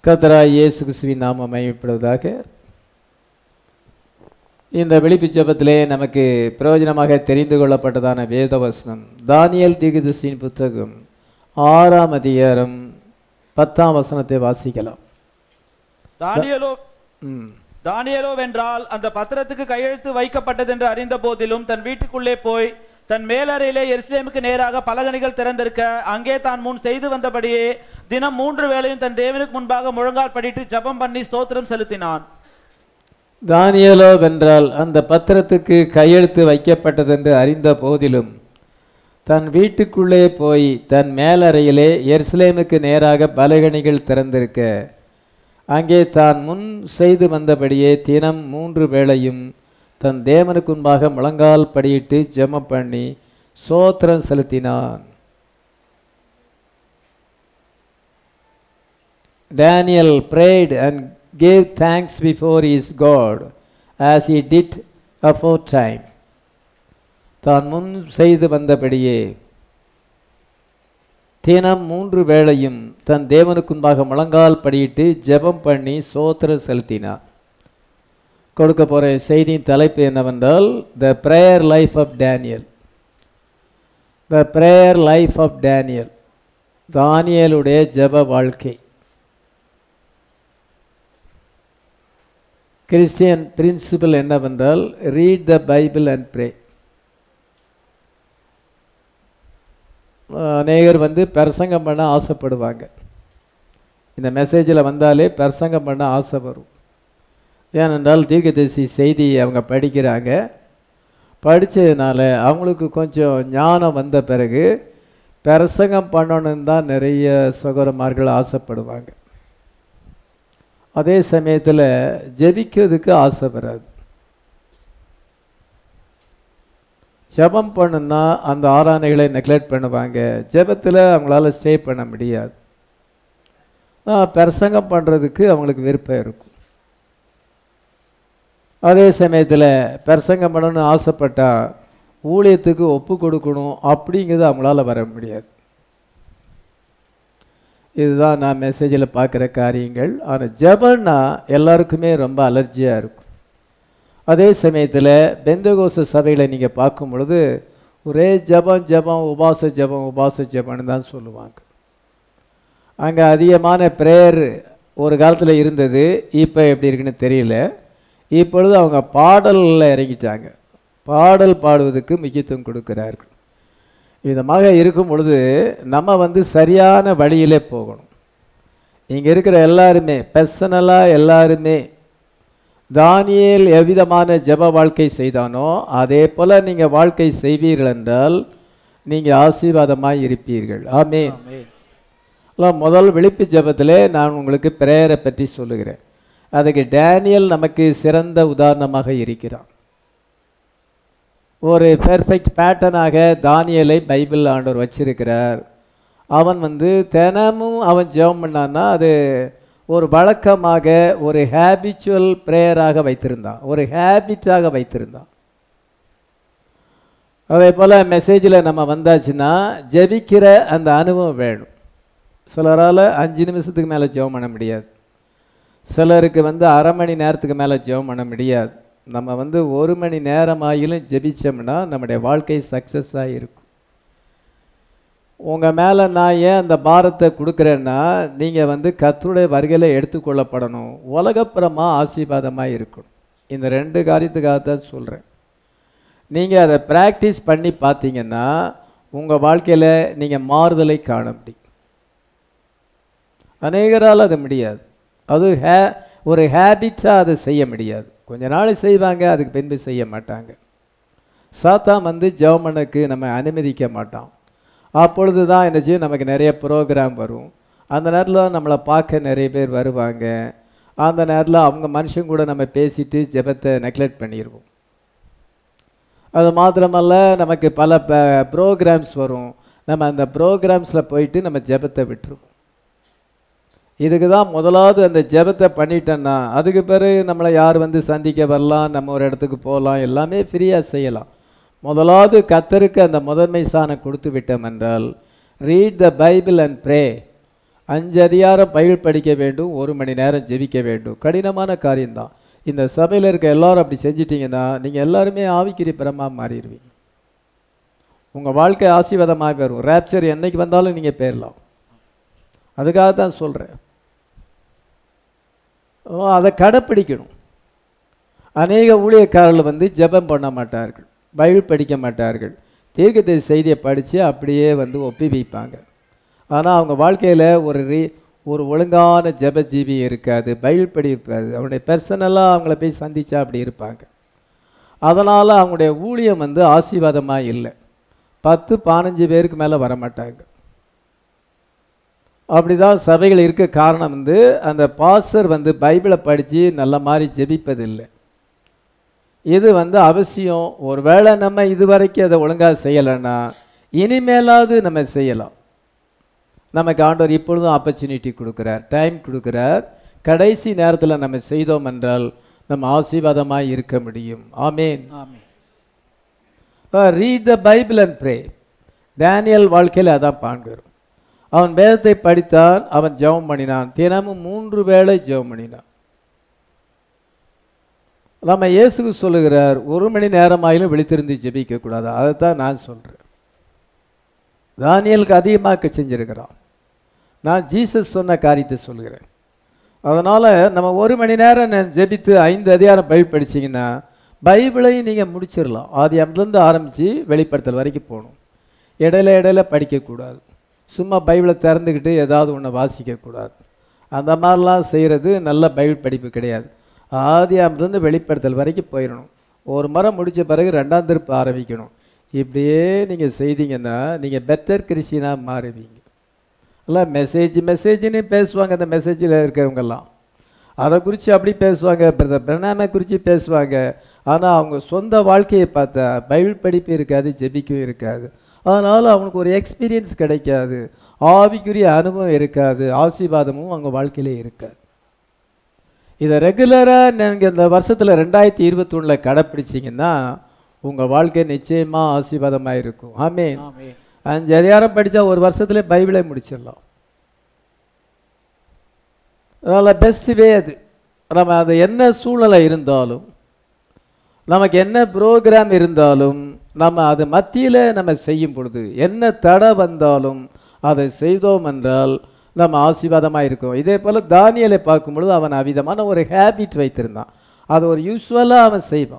கத்தராய் இயேசு கிறிஸ்துவின் நாமம் மகிமைப்படுவதாக இந்த விழிப்பு ஜெபத்திலே நமக்கு பிரயோஜனமாக தெரிந்து கொள்ளப்பட்டதான வேதவசனம் தானியல் தீர்க்கதரிசியின் புத்தகம் ஆறாம் அதிகாரம் பத்தாம் வசனத்தை வாசிக்கலாம் தானியேலோ ம் தானியேலோ வென்றால் அந்த பத்திரத்துக்கு கையெழுத்து வைக்கப்பட்டது என்று அறிந்த போதிலும் தன் வீட்டுக்குள்ளே போய் தன் மேலறையிலே எருசலேமுக்கு நேராக பலகணிகள் திறந்திருக்க அங்கே தான் முன் செய்து வந்தபடியே தினம் மூன்று வேளையும் தன் தேவனுக்கு முன்பாக முழங்கால் படிட்டு ஜெபம் பண்ணி ஸ்தோத்திரம் செலுத்தினான் தானியேலோ வென்றால் அந்த பத்திரத்துக்கு கையெழுத்து வைக்கப்பட்டதென்று அறிந்த போதிலும் தன் வீட்டுக்குள்ளே போய் தன் மேலறையிலே எருசலேமுக்கு நேராக பலகணிகள் திறந்திருக்க அங்கே தான் முன் செய்து வந்தபடியே தினம் மூன்று வேளையும் தன் தேவனுக்கு முன்பாக முழங்கால் படியிட்டு ஜெபம் பண்ணி சோத்திரம் செலுத்தினான் Daniel prayed and gave thanks before his God as he did aforetime. தான் முன் செய்து வந்தபடியே தினம் மூன்று வேளையும் தன் தேவனுக்கு முன்பாக முழங்கால் படியிட்டு ஜெபம் பண்ணி சோத்திரம் செலுத்தினார் கொடுக்க போகிற செய்தியின் தலைப்பு என்னவென்றால் the prayer life of Daniel the prayer life of Daniel தானியலுடைய ஜெப வாழ்க்கை கிறிஸ்டியன் பிரின்சிபல் என்னவென்றால் read the Bible and pray அநேகர் வந்து பிரசங்கம் பண்ண ஆசைப்படுவாங்க இந்த மெசேஜில் வந்தாலே பிரசங்கம் பண்ண ஆசை வரும் ஏனென்றால் தீர்க்கதரிசி செய்தி அவங்க படிக்கிறாங்க படித்ததுனால அவங்களுக்கு கொஞ்சம் ஞானம் வந்த பிறகு பிரசங்கம் பண்ணணுன்னு தான் நிறைய சகோதரமார்கள் ஆசைப்படுவாங்க அதே சமயத்தில் ஜெபிக்கிறதுக்கு ஆசை வராது ஜெபம் பண்ணுன்னா அந்த ஆராதனைகளை நெக்லெக்ட் பண்ணுவாங்க ஜெபத்தில் அவங்களால ஸ்டே பண்ண முடியாது ஆஹ், பிரசங்கம் பண்ணுறதுக்கு அவங்களுக்கு விருப்பம் இருக்கும் அதே சமயத்தில் பிரசங்கம் பண்ணணும்னு ஆசைப்பட்டா ஊழியத்துக்கு ஒப்பு கொடுக்கணும் அப்படிங்கிறது அவங்களால வர முடியாது இதுதான் நான் மெசேஜில் பார்க்குற காரியங்கள் ஆனால் ஜெபம்னா எல்லாருக்குமே ரொம்ப அலர்ஜியாக இருக்கும் அதே சமயத்தில் பெந்தகோச சபைகளை நீங்கள் பார்க்கும் பொழுது ஒரே ஜெபம் ஜெபம் உபாச ஜெபம் உபாச ஜெபம்னு தான் சொல்லுவாங்க அங்கே அதிகமான ப்ரேயர் ஒரு காலத்தில் இருந்தது இப்போ எப்படி இருக்குன்னு தெரியல இப்பொழுது அவங்க பாடலில் இறங்கிட்டாங்க பாடல் பாடுவதற்கு முக்கியத்துவம் கொடுக்கிறார்கள் விதமாக இருக்கும் பொழுது நம்ம வந்து சரியான வழியிலே போகணும் இங்கே இருக்கிற எல்லாருமே பர்சனலாக எல்லாருமே தானியேல் எவ்விதமான ஜெப வாழ்க்கை செய்தானோ அதே போல் நீங்கள் வாழ்க்கை செய்வீர்கள் என்றால் நீங்கள் ஆசீர்வாதமாய் இருப்பீர்கள் ஆமென் ஆமென். எல்லாம் முதல் விழிப்பு ஜெபத்திலே நான் உங்களுக்கு பிரேயரை பற்றி சொல்லுகிறேன் அதுக்கு டேனியல் நமக்கு சிறந்த உதாரணமாக இருக்கிறான் ஒரு பெர்ஃபெக்ட் பேட்டர்னாக தானியலை பைபிள் ஆண்டவர் வச்சிருக்கிறார் அவன் வந்து தினமும் அவன் ஜெபம் பண்ணான்னா அது ஒரு வழக்கமாக ஒரு ஹேபிச்சுவல் ப்ரேயராக வைத்திருந்தான் ஒரு ஹேபிட்டாக வைத்திருந்தான் அதே போல் மெசேஜில் நம்ம வந்தாச்சுன்னா ஜெபிக்கிற அந்த அனுபவம் வேணும் சிலரால் அஞ்சு நிமிஷத்துக்கு மேலே ஜெபம் பண்ண முடியாது சிலருக்கு வந்து அரை மணி நேரத்துக்கு மேலே ஜெபம் பண்ண முடியாது நம்ம வந்து ஒரு மணி நேரமாயிலும் ஜெபிச்சோம்னா நம்முடைய வாழ்க்கை சக்ஸஸாக இருக்கும் உங்கள் மேலே நான் ஏன் அந்த பாரத்தை கொடுக்குறேன்னா நீங்கள் வந்து கர்த்தருடைய வருகையில் எடுத்துக்கொள்ளப்படணும் உலகப்புறமாக ஆசீர்வாதமாக இருக்கணும் இந்த ரெண்டு காரியத்துக்காக தான் சொல்கிறேன் நீங்கள் அதை ப்ராக்டிஸ் பண்ணி பார்த்தீங்கன்னா உங்கள் வாழ்க்கையில் நீங்கள் மாறுதலை காண முடியும் அநேகரால் அது முடியாது அது ஹே ஒரு ஹேபிட்டாக அதை செய்ய முடியாது கொஞ்ச நாள் செய்வாங்க அதுக்கு பின்பு செய்ய மாட்டாங்க சாத்தான் வந்து ஜெவமனுக்கு நம்ம அனுமதிக்க மாட்டான் அப்பொழுது தான் என்ன செய்யும் நமக்கு நிறைய ப்ரோக்ராம் வரும் அந்த நேரத்தில் நம்மளை பார்க்க நிறைய பேர் வருவாங்க அந்த நேரத்தில் அவங்க மனுஷன் கூட நம்ம பேசிட்டு ஜெபத்தை நெக்லெக்ட் பண்ணிடுவோம் அது மாத்திரமல்ல நமக்கு பல ப்ரோக்ராம்ஸ் வரும் நம்ம அந்த ப்ரோக்ராம்ஸில் போயிட்டு நம்ம ஜெபத்தை விட்டுருவோம் இதுக்கு தான் முதலாவது அந்த ஜெபத்தை பண்ணிட்டோன்னா அதுக்கு பிறகு நம்மளை யார் வந்து சந்திக்க வரலாம் நம்ம ஒரு இடத்துக்கு போகலாம் எல்லாமே ஃப்ரீயாக செய்யலாம் முதலாவது கத்தருக்கு அந்த முதன்மை சாணம் கொடுத்து விட்டோம் என்றால் read the Bible and pray அஞ்சு அதிகாரம் பைபிள் படிக்க வேண்டும் ஒரு மணி நேரம் ஜெபிக்க வேண்டும் கடினமான காரியம்தான் இந்த சபையில் இருக்க எல்லாரும் அப்படி செஞ்சிட்டீங்கன்னா நீங்கள் எல்லாருமே ஆவிக்குரிய பிரமாக மாறிடுவீங்க உங்கள் வாழ்க்கை ஆசீர்வாதமாக வரும் ரேப்சர் என்னைக்கு வந்தாலும் நீங்கள் போயிடலாம் அதுக்காக தான் சொல்கிறேன் அதை கடைப்பிடிக்கணும் அநேக ஊழியக்காரர்கள் வந்து ஜெபம் பண்ண மாட்டார்கள் பைபிள் படிக்க மாட்டார்கள் தீர்க்கதரிசி செய்தியை படித்து அப்படியே வந்து ஒப்பி வைப்பாங்க ஆனால் அவங்க வாழ்க்கையில் ஒரு ரீ ஒரு ஒழுங்கான ஜெப ஜீவி இருக்காது பைபிள் படி இருக்காது அவனுடைய பர்சனலாக அவங்கள போய் சந்திச்சா அப்படி இருப்பாங்க அதனால் அவங்களுடைய ஊழியம் வந்து ஆசீர்வாதமாக இல்லை பத்து பதினஞ்சு பேருக்கு மேலே வரமாட்டாங்க அப்படிதான் சபைகள் இருக்க காரணம் வந்து அந்த பாஸ்டர் வந்து பைபிளை படித்து நல்ல மாதிரி ஜெபிப்பதில்லை இது வந்து அவசியம் ஒருவேளை நம்ம இதுவரைக்கும் அதை ஒழுங்காக செய்யலைன்னா இனிமேலாவது நம்ம செய்யலாம் நமக்கு ஆண்டவர் இப்பொழுதும் ஆப்பர்ச்சுனிட்டி கொடுக்குறார் டைம் கொடுக்குறார் கடைசி நேரத்தில் நம்ம செய்தோம் என்றால் நம்ம ஆசீர்வாதமாக இருக்க முடியும் ஆமேன் ஆமென் read the Bible and pray Daniel வாழ்க்கையில் அதான் பாண்டுகிறோம் அவன் வேதத்தை படித்தான் அவன் ஜெபம் பண்ணினான் தினமும் மூன்று வேளை ஜெபம் பண்ணினான் நம்ம இயேசுக்கு சொல்லுகிறார் ஒரு மணி நேரமாயிலும் விழித்திருந்து ஜெபிக்க கூடாது அதைத்தான் நான் சொல்கிறேன் தானியலுக்கு அதிகமாக செஞ்சிருக்கிறான் நான் ஜீசஸ் சொன்ன காரியத்தை சொல்கிறேன் அதனால் நம்ம ஒரு மணி நேரம் நான் ஜெபித்து ஐந்து அதிகாரம் பைபிள் படிச்சீங்கன்னா பைபிளையும் நீங்கள் முடிச்சிடலாம் ஆதி அம்லேருந்து ஆரம்பித்து வெளிப்படுத்தல் வரைக்கும் போகணும் இடையில இடையில படிக்கக்கூடாது சும்மா பைபிளை திறந்துக்கிட்டு ஏதாவது ஒன்று வாசிக்கக்கூடாது அந்த மாதிரிலாம் செய்கிறது நல்ல பைபிள் படிப்பு கிடையாது ஆதி அம்லேருந்து வெளிப்படுத்தல் வரைக்கும் போயிடணும் ஒரு முறை முடித்த பிறகு ரெண்டாம் திருப்பு ஆரம்பிக்கணும் இப்படியே நீங்கள் செய்தீங்கன்னா நீங்கள் பெட்டர் கிறிஸ்டினாக மாறுவீங்க எல்லாம் மெசேஜ் மெசேஜ்னு பேசுவாங்க அந்த மெசேஜில் இருக்கிறவங்கெல்லாம் அதை குறித்து அப்படி பேசுவாங்க பிரதர் பிரணாமை குறித்து பேசுவாங்க ஆனால் அவங்க சொந்த வாழ்க்கையை பார்த்தா பைபிள் படிப்பு இருக்காது ஜெபிக்கும் இருக்காது அதனால் அவனுக்கு ஒரு எக்ஸ்பீரியன்ஸ் கிடைக்காது ஆவிக்குரிய அனுபவம் இருக்காது ஆசீர்வாதமும் அவங்க வாழ்க்கையிலே இருக்காது இதை ரெகுலராக நீங்கள் இந்த வருஷத்தில் ரெண்டாயிரத்தி இருபத்தொன்னில் கடைப்பிடிச்சிங்கன்னா உங்கள் வாழ்க்கை நிச்சயமாக ஆசீர்வாதமாக இருக்கும் ஆமேன் ஆமென் அஞ்சு அதிகாரம் படித்தா ஒரு வருஷத்துல பைபிளை முடிச்சிடலாம் அதனால் பெஸ்ட் வே அது நம்ம அது என்ன சூழ்நிலை இருந்தாலும் நமக்கு என்ன ப்ரோக்ராம் இருந்தாலும் நம்ம அது மத்தியில் நம்ம செய்யும் பொழுது என்ன தடை வந்தாலும் அதை செய்தோம் என்றால் நம்ம ஆசீர்வாதமாக இருக்கும் இதே போல் தானியலை பார்க்கும் பொழுது அவன் அவிதமான ஒரு ஹேபிட் வைத்திருந்தான் அது ஒரு யூஸ்வலாக அவன் செய்வான்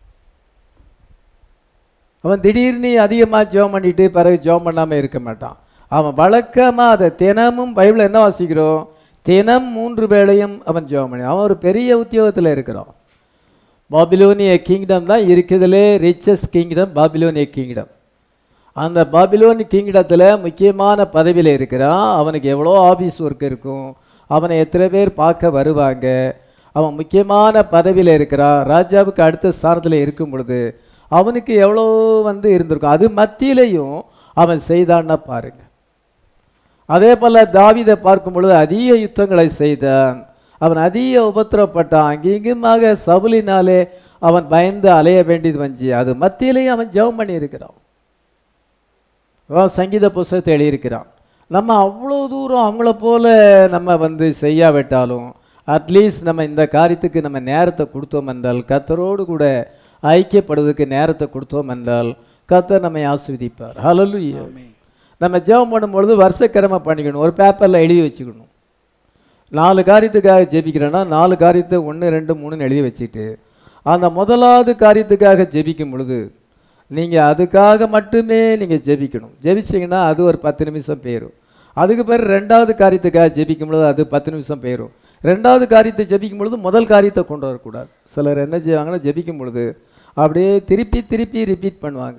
அவன் திடீர்னு அதிகமாக ஜெபம் பண்ணிட்டு பிறகு ஜெபம் பண்ணாமல் இருக்க மாட்டான் அவன் வழக்கமாக அதை தினமும் பைபிள் என்ன வாசிக்கிறோம் தினம் மூன்று வேளையும் அவன் ஜெபம் பண்ணி அவன் ஒரு பெரிய உத்தியோகத்தில் இருக்கிறான் பாபிலோனிய கிங்டம் தான் இருக்கிறதுலே ரிச்சஸ்ட் கிங்டம் பாபிலோனிய கிங்டம் அந்த பாபிலோன் கிங்டத்தில் முக்கியமான பதவியில் இருக்கிறான் அவனுக்கு எவ்வளோ ஆஃபீஸ் ஒர்க் இருக்கும் அவனை எத்தனை பேர் பார்க்க வருவாங்க அவன் முக்கியமான பதவியில் இருக்கிறான் ராஜாவுக்கு அடுத்த ஸ்தானத்தில் இருக்கும் பொழுது அவனுக்கு எவ்வளோ வந்து இருந்திருக்கும் அது மத்தியிலையும் அவன் செய்தான்னா பாருங்க அதே போல் தாவீதை பார்க்கும் பொழுது அதிக யுத்தங்களை செய்தான் அவன் அதிக உபத்திரப்பட்டான் அங்கிங்குமாக சவுலினாலே அவன் பயந்து அலைய வேண்டியது வந்துச்சு அது மத்தியிலையும் அவன் ஜெபம் பண்ணி இருக்கிறான் அவன் சங்கீத புஸ்தகத்தை எழுதியிருக்கிறான் நம்ம அவ்வளோ தூரம் அவங்கள போல நம்ம வந்து செய்யாவிட்டாலும் அட்லீஸ்ட் நம்ம இந்த காரியத்துக்கு நம்ம நேரத்தை கொடுத்தோம் என்றால் கத்தரோடு கூட ஐக்கியப்படுவதற்கு நேரத்தை கொடுத்தோம் என்றால் கத்தர் நம்மை ஆஸ்வதிப்பார் ஹalleluya ஆமென் நம்ம ஜெபம் பண்ணும்பொழுது வருஷக்கிழமை பண்ணிக்கணும் ஒரு பேப்பரில் எழுதி வச்சுக்கணும் நாலு காரியத்துக்காக ஜெபிக்கிறேன்னா நாலு காரியத்தை ஒன்று ரெண்டு மூணுன்னு எழுதி வச்சுட்டு அந்த முதலாவது காரியத்துக்காக ஜெபிக்கும் பொழுது நீங்கள் அதுக்காக மட்டுமே நீங்கள் ஜெபிக்கணும் ஜெபிச்சிங்கன்னா அது ஒரு பத்து நிமிஷம் போயிடும் அதுக்கு பிறகு ரெண்டாவது காரியத்துக்காக ஜெபிக்கும் பொழுது அது பத்து நிமிஷம் போயிடும் ரெண்டாவது காரியத்தை ஜெபிக்கும் பொழுது முதல் காரியத்தை கொண்டு வரக்கூடாது சிலர் என்ன செய்வாங்கன்னா ஜெபிக்கும் பொழுது அப்படியே திருப்பி திருப்பி ரிப்பீட் பண்ணுவாங்க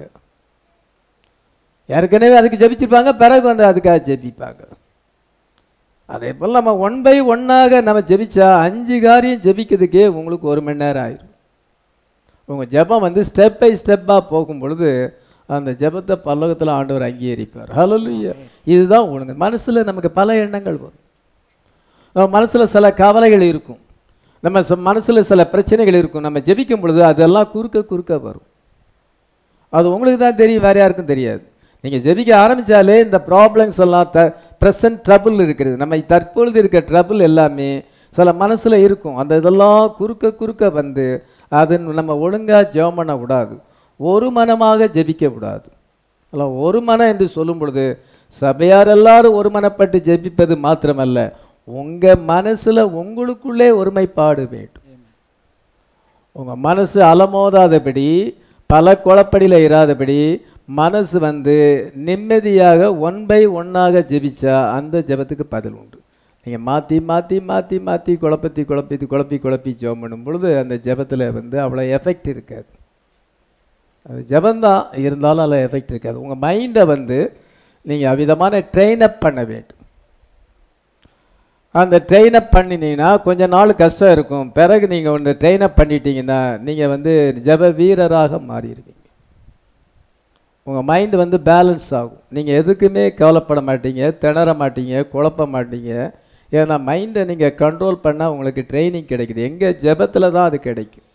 ஏற்கனவே அதுக்கு ஜெபிச்சிருப்பாங்க பிறகு வந்து அதுக்காக ஜெபிப்பாங்க அதே போல் நம்ம ஒன் பை ஒன்னாக நம்ம ஜெபிச்சா அஞ்சு காரியம் ஜெபிக்கிறதுக்கே உங்களுக்கு ஒரு மணி நேரம் ஆயிரும் உங்கள் ஜெபம் வந்து ஸ்டெப் பை ஸ்டெப்பாக போகும் பொழுது அந்த ஜெபத்தை பல்லவத்தில் ஆண்டவர் அங்கீகரிப்பார் ஹalleluya இதுதான் ஒழுங்கு மனசில் நமக்கு பல எண்ணங்கள் வரும் நம்ம மனசில் சில கவலைகள் இருக்கும் நம்ம மனசில் சில பிரச்சனைகள் இருக்கும் நம்ம ஜெபிக்கும் பொழுது அதெல்லாம் குறுக்க குறுக்க வரும் அது உங்களுக்கு தான் தெரியும் வேற யாருக்கும் தெரியாது நீங்கள் ஜெபிக்க ஆரம்பித்தாலே இந்த ப்ராப்ளம்ஸ் எல்லாம் த ப்ரெசன்ட் ட்ரபிள் இருக்கிறது நம்ம தற்பொழுது இருக்க ட்ரபிள் எல்லாமே சில மனசில் இருக்கும் அந்த இதெல்லாம் குறுக்க குறுக்க வந்து அது நம்ம ஒழுங்காக ஜெபம் பண்ண கூடாது ஒரு மனமாக ஜெபிக்க கூடாது அல்ல ஒரு மனம் என்று சொல்லும் பொழுது சபையார் எல்லாரும் ஒரு மனப்பட்டு ஜெபிப்பது மாத்திரமல்ல உங்கள் மனசில் உங்களுக்குள்ளே ஒருமைப்பாடு வேண்டும் உங்கள் மனசு அலமோதாதபடி பல குழப்படியில் இராதபடி மனசு வந்து நிம்மதியாக ஒன் பை ஒன்னாக ஜெபிச்சா அந்த ஜெபத்துக்கு பதில் உண்டு நீங்கள் மாற்றி மாற்றி மாற்றி மாற்றி குழப்பத்தி குழப்பி குழப்பி குழப்பி ஜெபம் பண்ணும் பொழுது அந்த ஜெபத்தில் வந்து அவ்வளோ எஃபெக்ட் இருக்காது அது ஜெபந்தான் இருந்தாலும் அதில் எஃபெக்ட் இருக்காது உங்கள் மைண்டை வந்து நீங்கள் அவ்விதமான ட்ரெயின் அப் பண்ண வேண்டும் அந்த ட்ரெயின் அப் பண்ணினீங்கன்னா கொஞ்ச நாள் கஷ்டம் இருக்கும் பிறகு நீங்கள் ஒன்று ட்ரெயின் அப் பண்ணிட்டீங்கன்னா நீங்கள் வந்து ஜெப வீரராக மாறிடுவீங்க உங்கள் மைண்டு வந்து பேலன்ஸ் ஆகும் நீங்கள் எதுக்குமே கவலைப்பட மாட்டீங்க திணற மாட்டீங்க குழப்ப மாட்டீங்க ஏன்னா மைண்டை நீங்கள் கண்ட்ரோல் பண்ணால் உங்களுக்கு ட்ரைனிங் கிடைக்குது எங்கே ஜெபத்தில் தான் அது கிடைக்கும்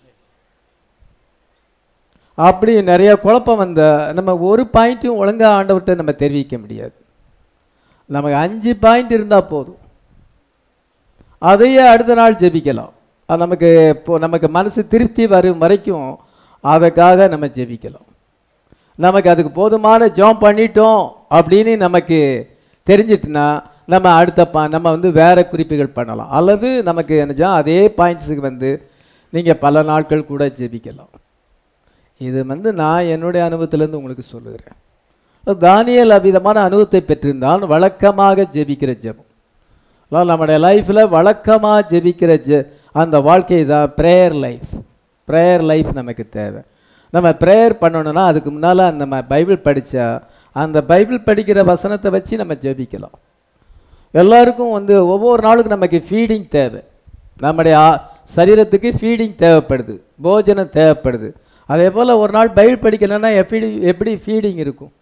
அப்படி நிறைய குழப்பம் வந்த நம்ம ஒரு பாயிண்ட்டும் ஒழுங்காக ஆண்டவர்கிட்ட நம்ம தெரிவிக்க முடியாது நமக்கு அஞ்சு பாயிண்ட் இருந்தால் போதும் அதையே அடுத்த நாள் ஜெபிக்கலாம் அது நமக்கு இப்போ நமக்கு மனசு திருப்தி வரும் வரைக்கும் அதுக்காக நம்ம ஜெபிக்கலாம் நமக்கு அதுக்கு போதுமான ஜாம் பண்ணிட்டோம் அப்படின்னு நமக்கு தெரிஞ்சிட்டுனா நம்ம அடுத்த பா நம்ம வந்து வேற குறிப்புகள் பண்ணலாம் அல்லது நமக்கு என்னச்சா அதே பாயிண்ட்ஸுக்கு வந்து நீங்கள் பல நாட்கள் கூட ஜெபிக்கலாம் இது வந்து நான் என்னுடைய அனுபவத்திலேருந்து உங்களுக்கு சொல்லுகிறேன் தானியல் அவ்விதமான அனுபவத்தை பெற்றிருந்தால் வழக்கமாக ஜெபிக்கிற ஜெபம் அதாவது நம்முடைய லைஃப்பில் வழக்கமாக ஜெபிக்கிற ஜெ அந்த வாழ்க்கை தான் ப்ரேயர் லைஃப் ப்ரேயர் லைஃப் நமக்கு தேவை நம்ம ப்ரேயர் பண்ணணும்னா அதுக்கு முன்னால் நம்ம பைபிள் படித்தா அந்த பைபிள் படிக்கிற வசனத்தை வச்சு நம்ம ஜெபிக்கலாம் எல்லாருக்கும் வந்து ஒவ்வொரு நாளுக்கும் நமக்கு ஃபீடிங் தேவை நம்முடைய ஆ- சரீரத்துக்கு ஃபீடிங் தேவைப்படுது போஜனம் தேவைப்படுது அதே போல் ஒரு நாள் பைபிள் படிக்கலைன்னா எப்படி எப்படி ஃபீடிங் இருக்கும்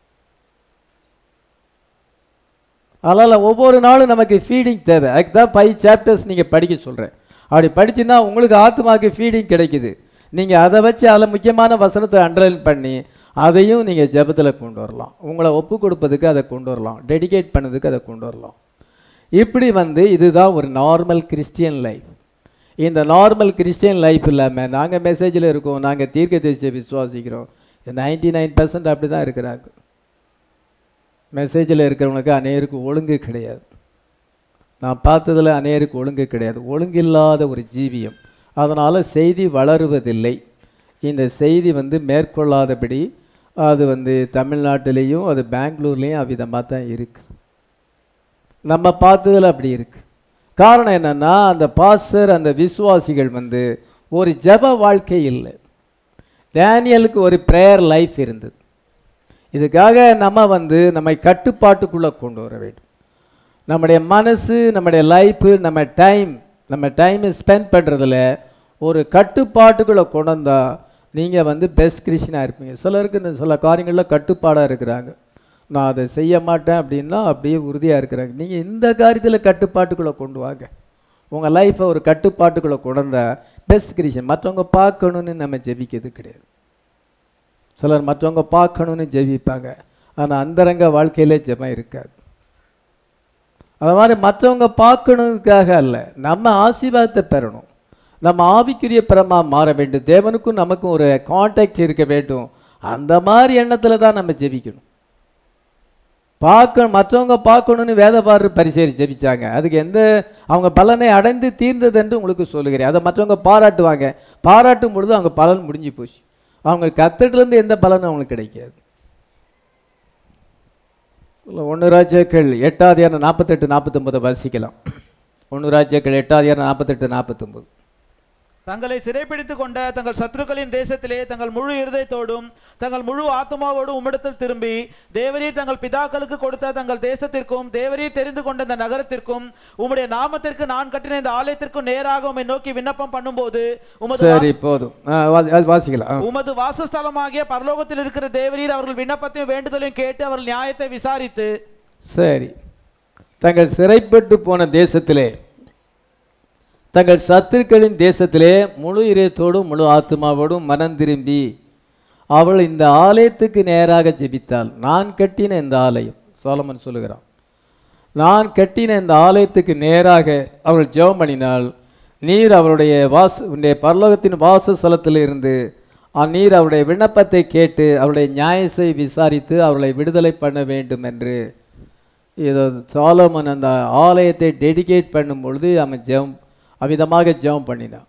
அதனால் ஒவ்வொரு நாளும் நமக்கு ஃபீடிங் தேவை அதுக்கு தான் ஃபைவ் சாப்டர்ஸ் நீங்கள் படிக்க சொல்கிறேன் அப்படி படிச்சுன்னா உங்களுக்கு ஆத்மாக்கு ஃபீடிங் கிடைக்குது நீங்கள் அதை வச்சு அதில் முக்கியமான வசனத்தை அண்டர்லைன் பண்ணி அதையும் நீங்கள் ஜெபத்தில் கொண்டு வரலாம் உங்களை ஒப்பு கொடுப்பதுக்கு அதை கொண்டு வரலாம் டெடிகேட் பண்ணதுக்கு அதை கொண்டு வரலாம் இப்படி வந்து இதுதான் ஒரு நார்மல் கிறிஸ்டியன் லைஃப் இந்த நார்மல் கிறிஸ்டியன் லைஃப் இல்லாமல் நாங்கள் மெசேஜில் இருக்கோம் நாங்கள் தீர்க்க தேசிய விசுவாசிக்கிறோம் நைன்டி நைன் பர்சன்ட் அப்படி தான் இருக்கிறாங்க மெசேஜில் இருக்கிறவனுக்கு அநேருக்கு ஒழுங்கு கிடையாது நான் பார்த்ததில் அநேருக்கு ஒழுங்கு கிடையாது ஒழுங்கில்லாத ஒரு ஜீவியம் அதனால் செய்தி வளருவதில்லை இந்த செய்தி வந்து மேற்கொள்ளாதபடி அது வந்து தமிழ்நாட்டிலேயும் அது பெங்களூர்லேயும் அவ்விதமாக தான் இருக்குது நம்ம பார்த்ததில் அப்படி இருக்குது காரணம் என்னன்னா அந்த பாஸ்டர் அந்த விசுவாசிகள் வந்து ஒரு ஜெப வாழ்க்கை இல்லை டேனியலுக்கு ஒரு ப்ரேயர் லைஃப் இருந்தது இதுக்காக நம்ம வந்து நம்மை கட்டுப்பாட்டுக்குள்ளே கொண்டு வர வேண்டும் நம்முடைய மனசு நம்முடைய லைஃபு நம்ம டைம் நம்ம டைமை ஸ்பெண்ட் பண்ணுறதுல ஒரு கட்டுப்பாட்டுக்குள்ளே கொண்டு வந்தா நீங்கள் வந்து பெஸ்ட் கிறிஸ்டினாக இருப்பீங்க சிலருக்கு இந்த சில காரியங்களில் கட்டுப்பாடாக இருக்கிறாங்க நான் அதை செய்ய மாட்டேன் அப்படின்னா அப்படியே உறுதியாக இருக்கிறாங்க நீங்கள் இந்த காரியத்தில் கட்டுப்பாட்டுக்குள்ளே கொண்டு வாங்க உங்கள் லைஃப்பை ஒரு கட்டுப்பாட்டுக்குள்ளே கொண்டு வந்தா பெஸ்ட் கிறிஸ்டின் மற்றவங்க பார்க்கணுன்னு நம்ம ஜெபிக்கிறது கிடையாது சிலர் மற்றவங்க பார்க்கணுன்னு ஜெபிப்பாங்க ஆனால் அந்தரங்க வாழ்க்கையிலே ஜெபம் இருக்காது அது மாதிரி மற்றவங்க பார்க்கணுக்காக அல்ல நம்ம ஆசீர்வாதத்தை பெறணும் நம்ம ஆவிக்குரிய பிரமா மாற வேண்டும் தேவனுக்கும் நமக்கும் ஒரு கான்டாக்ட் இருக்க வேண்டும் அந்த மாதிரி எண்ணத்தில் தான் நம்ம ஜெபிக்கணும் பார்க்க மற்றவங்க பார்க்கணுன்னு வேதபாரு பரிசேரி ஜெபிச்சாங்க அதுக்கு எந்த அவங்க பலனை அடைந்து தீர்ந்தது என்று உங்களுக்கு சொல்லுகிறேன் அதை மற்றவங்க பாராட்டுவாங்க பாராட்டும் பொழுது அவங்க பலன் முடிஞ்சு போச்சு அவங்க கத்துட்டுலேருந்து எந்த பலனும் அவங்களுக்கு கிடைக்காது ஒன்று ராஜாக்கள் எட்டாவது ஏரம் நாற்பத்தெட்டு நாற்பத்தொம்பதை வாசிக்கலாம் ஒன்று ராஜாக்கள் எட்டாவது ஏரம் நாற்பத்தெட்டு நாற்பத்தொம்பது தங்களை சிறைப்பிடித்துக் கொண்ட தங்கள் சத்துருக்களின் தேசத்திலே தங்கள் முழு இருதயத்தோடும் தங்கள் முழு ஆத்மாவோடும் உம்மிடத்தில் திரும்பி தேவரீர் தங்கள் பிதாக்களுக்கு கொடுத்த தங்கள் தேசத்திற்கும் தேவரீர் தெரிந்து கொண்ட இந்த நகரத்திற்கும் உம்முடைய நாமத்திற்கு நான் கட்டின இந்த ஆலயத்திற்கும் நேராக உம்மை நோக்கி விண்ணப்பம் பண்ணும்போது உமது சரி போதும் ஆ, வா- அது வாசிக்கலாம் ஆ. உமது வாசஸ்தலமாகிய பரலோகத்தில் இருக்கிற தேவரீர் அவர்கள் விண்ணப்பத்தையும் வேண்டுதலையும் கேட்டு அவர்கள் நியாயத்தை விசாரித்து சரி தங்கள் சிறைப்பட்டு போன தேசத்திலே தங்கள் சத்துருக்களின் தேசத்திலே முழு இதயத்தோடும் முழு ஆத்மாவோடும் மனம் திரும்பி அவள் இந்த ஆலயத்துக்கு நேராக ஜெபித்தாள் நான் கட்டின இந்த ஆலயம் சோலமன் சொல்லுகிறான் நான் கட்டின இந்த ஆலயத்துக்கு நேராக அவள் ஜெபம் பண்ணினாள் நீர் அவளுடைய வாச உன்னுடைய பரலோகத்தின் வாசஸ்தலத்தில் இருந்து நீர் அவருடைய விண்ணப்பத்தை கேட்டு அவருடைய நியாயத்தை விசாரித்து அவளை விடுதலை பண்ண வேண்டும் என்று இதோ சாலமன் அந்த ஆலயத்தை டெடிகேட் பண்ணும் பொழுது அவன் ஜெபம் அவ்விதமாக ஜெபம் பண்ணினான்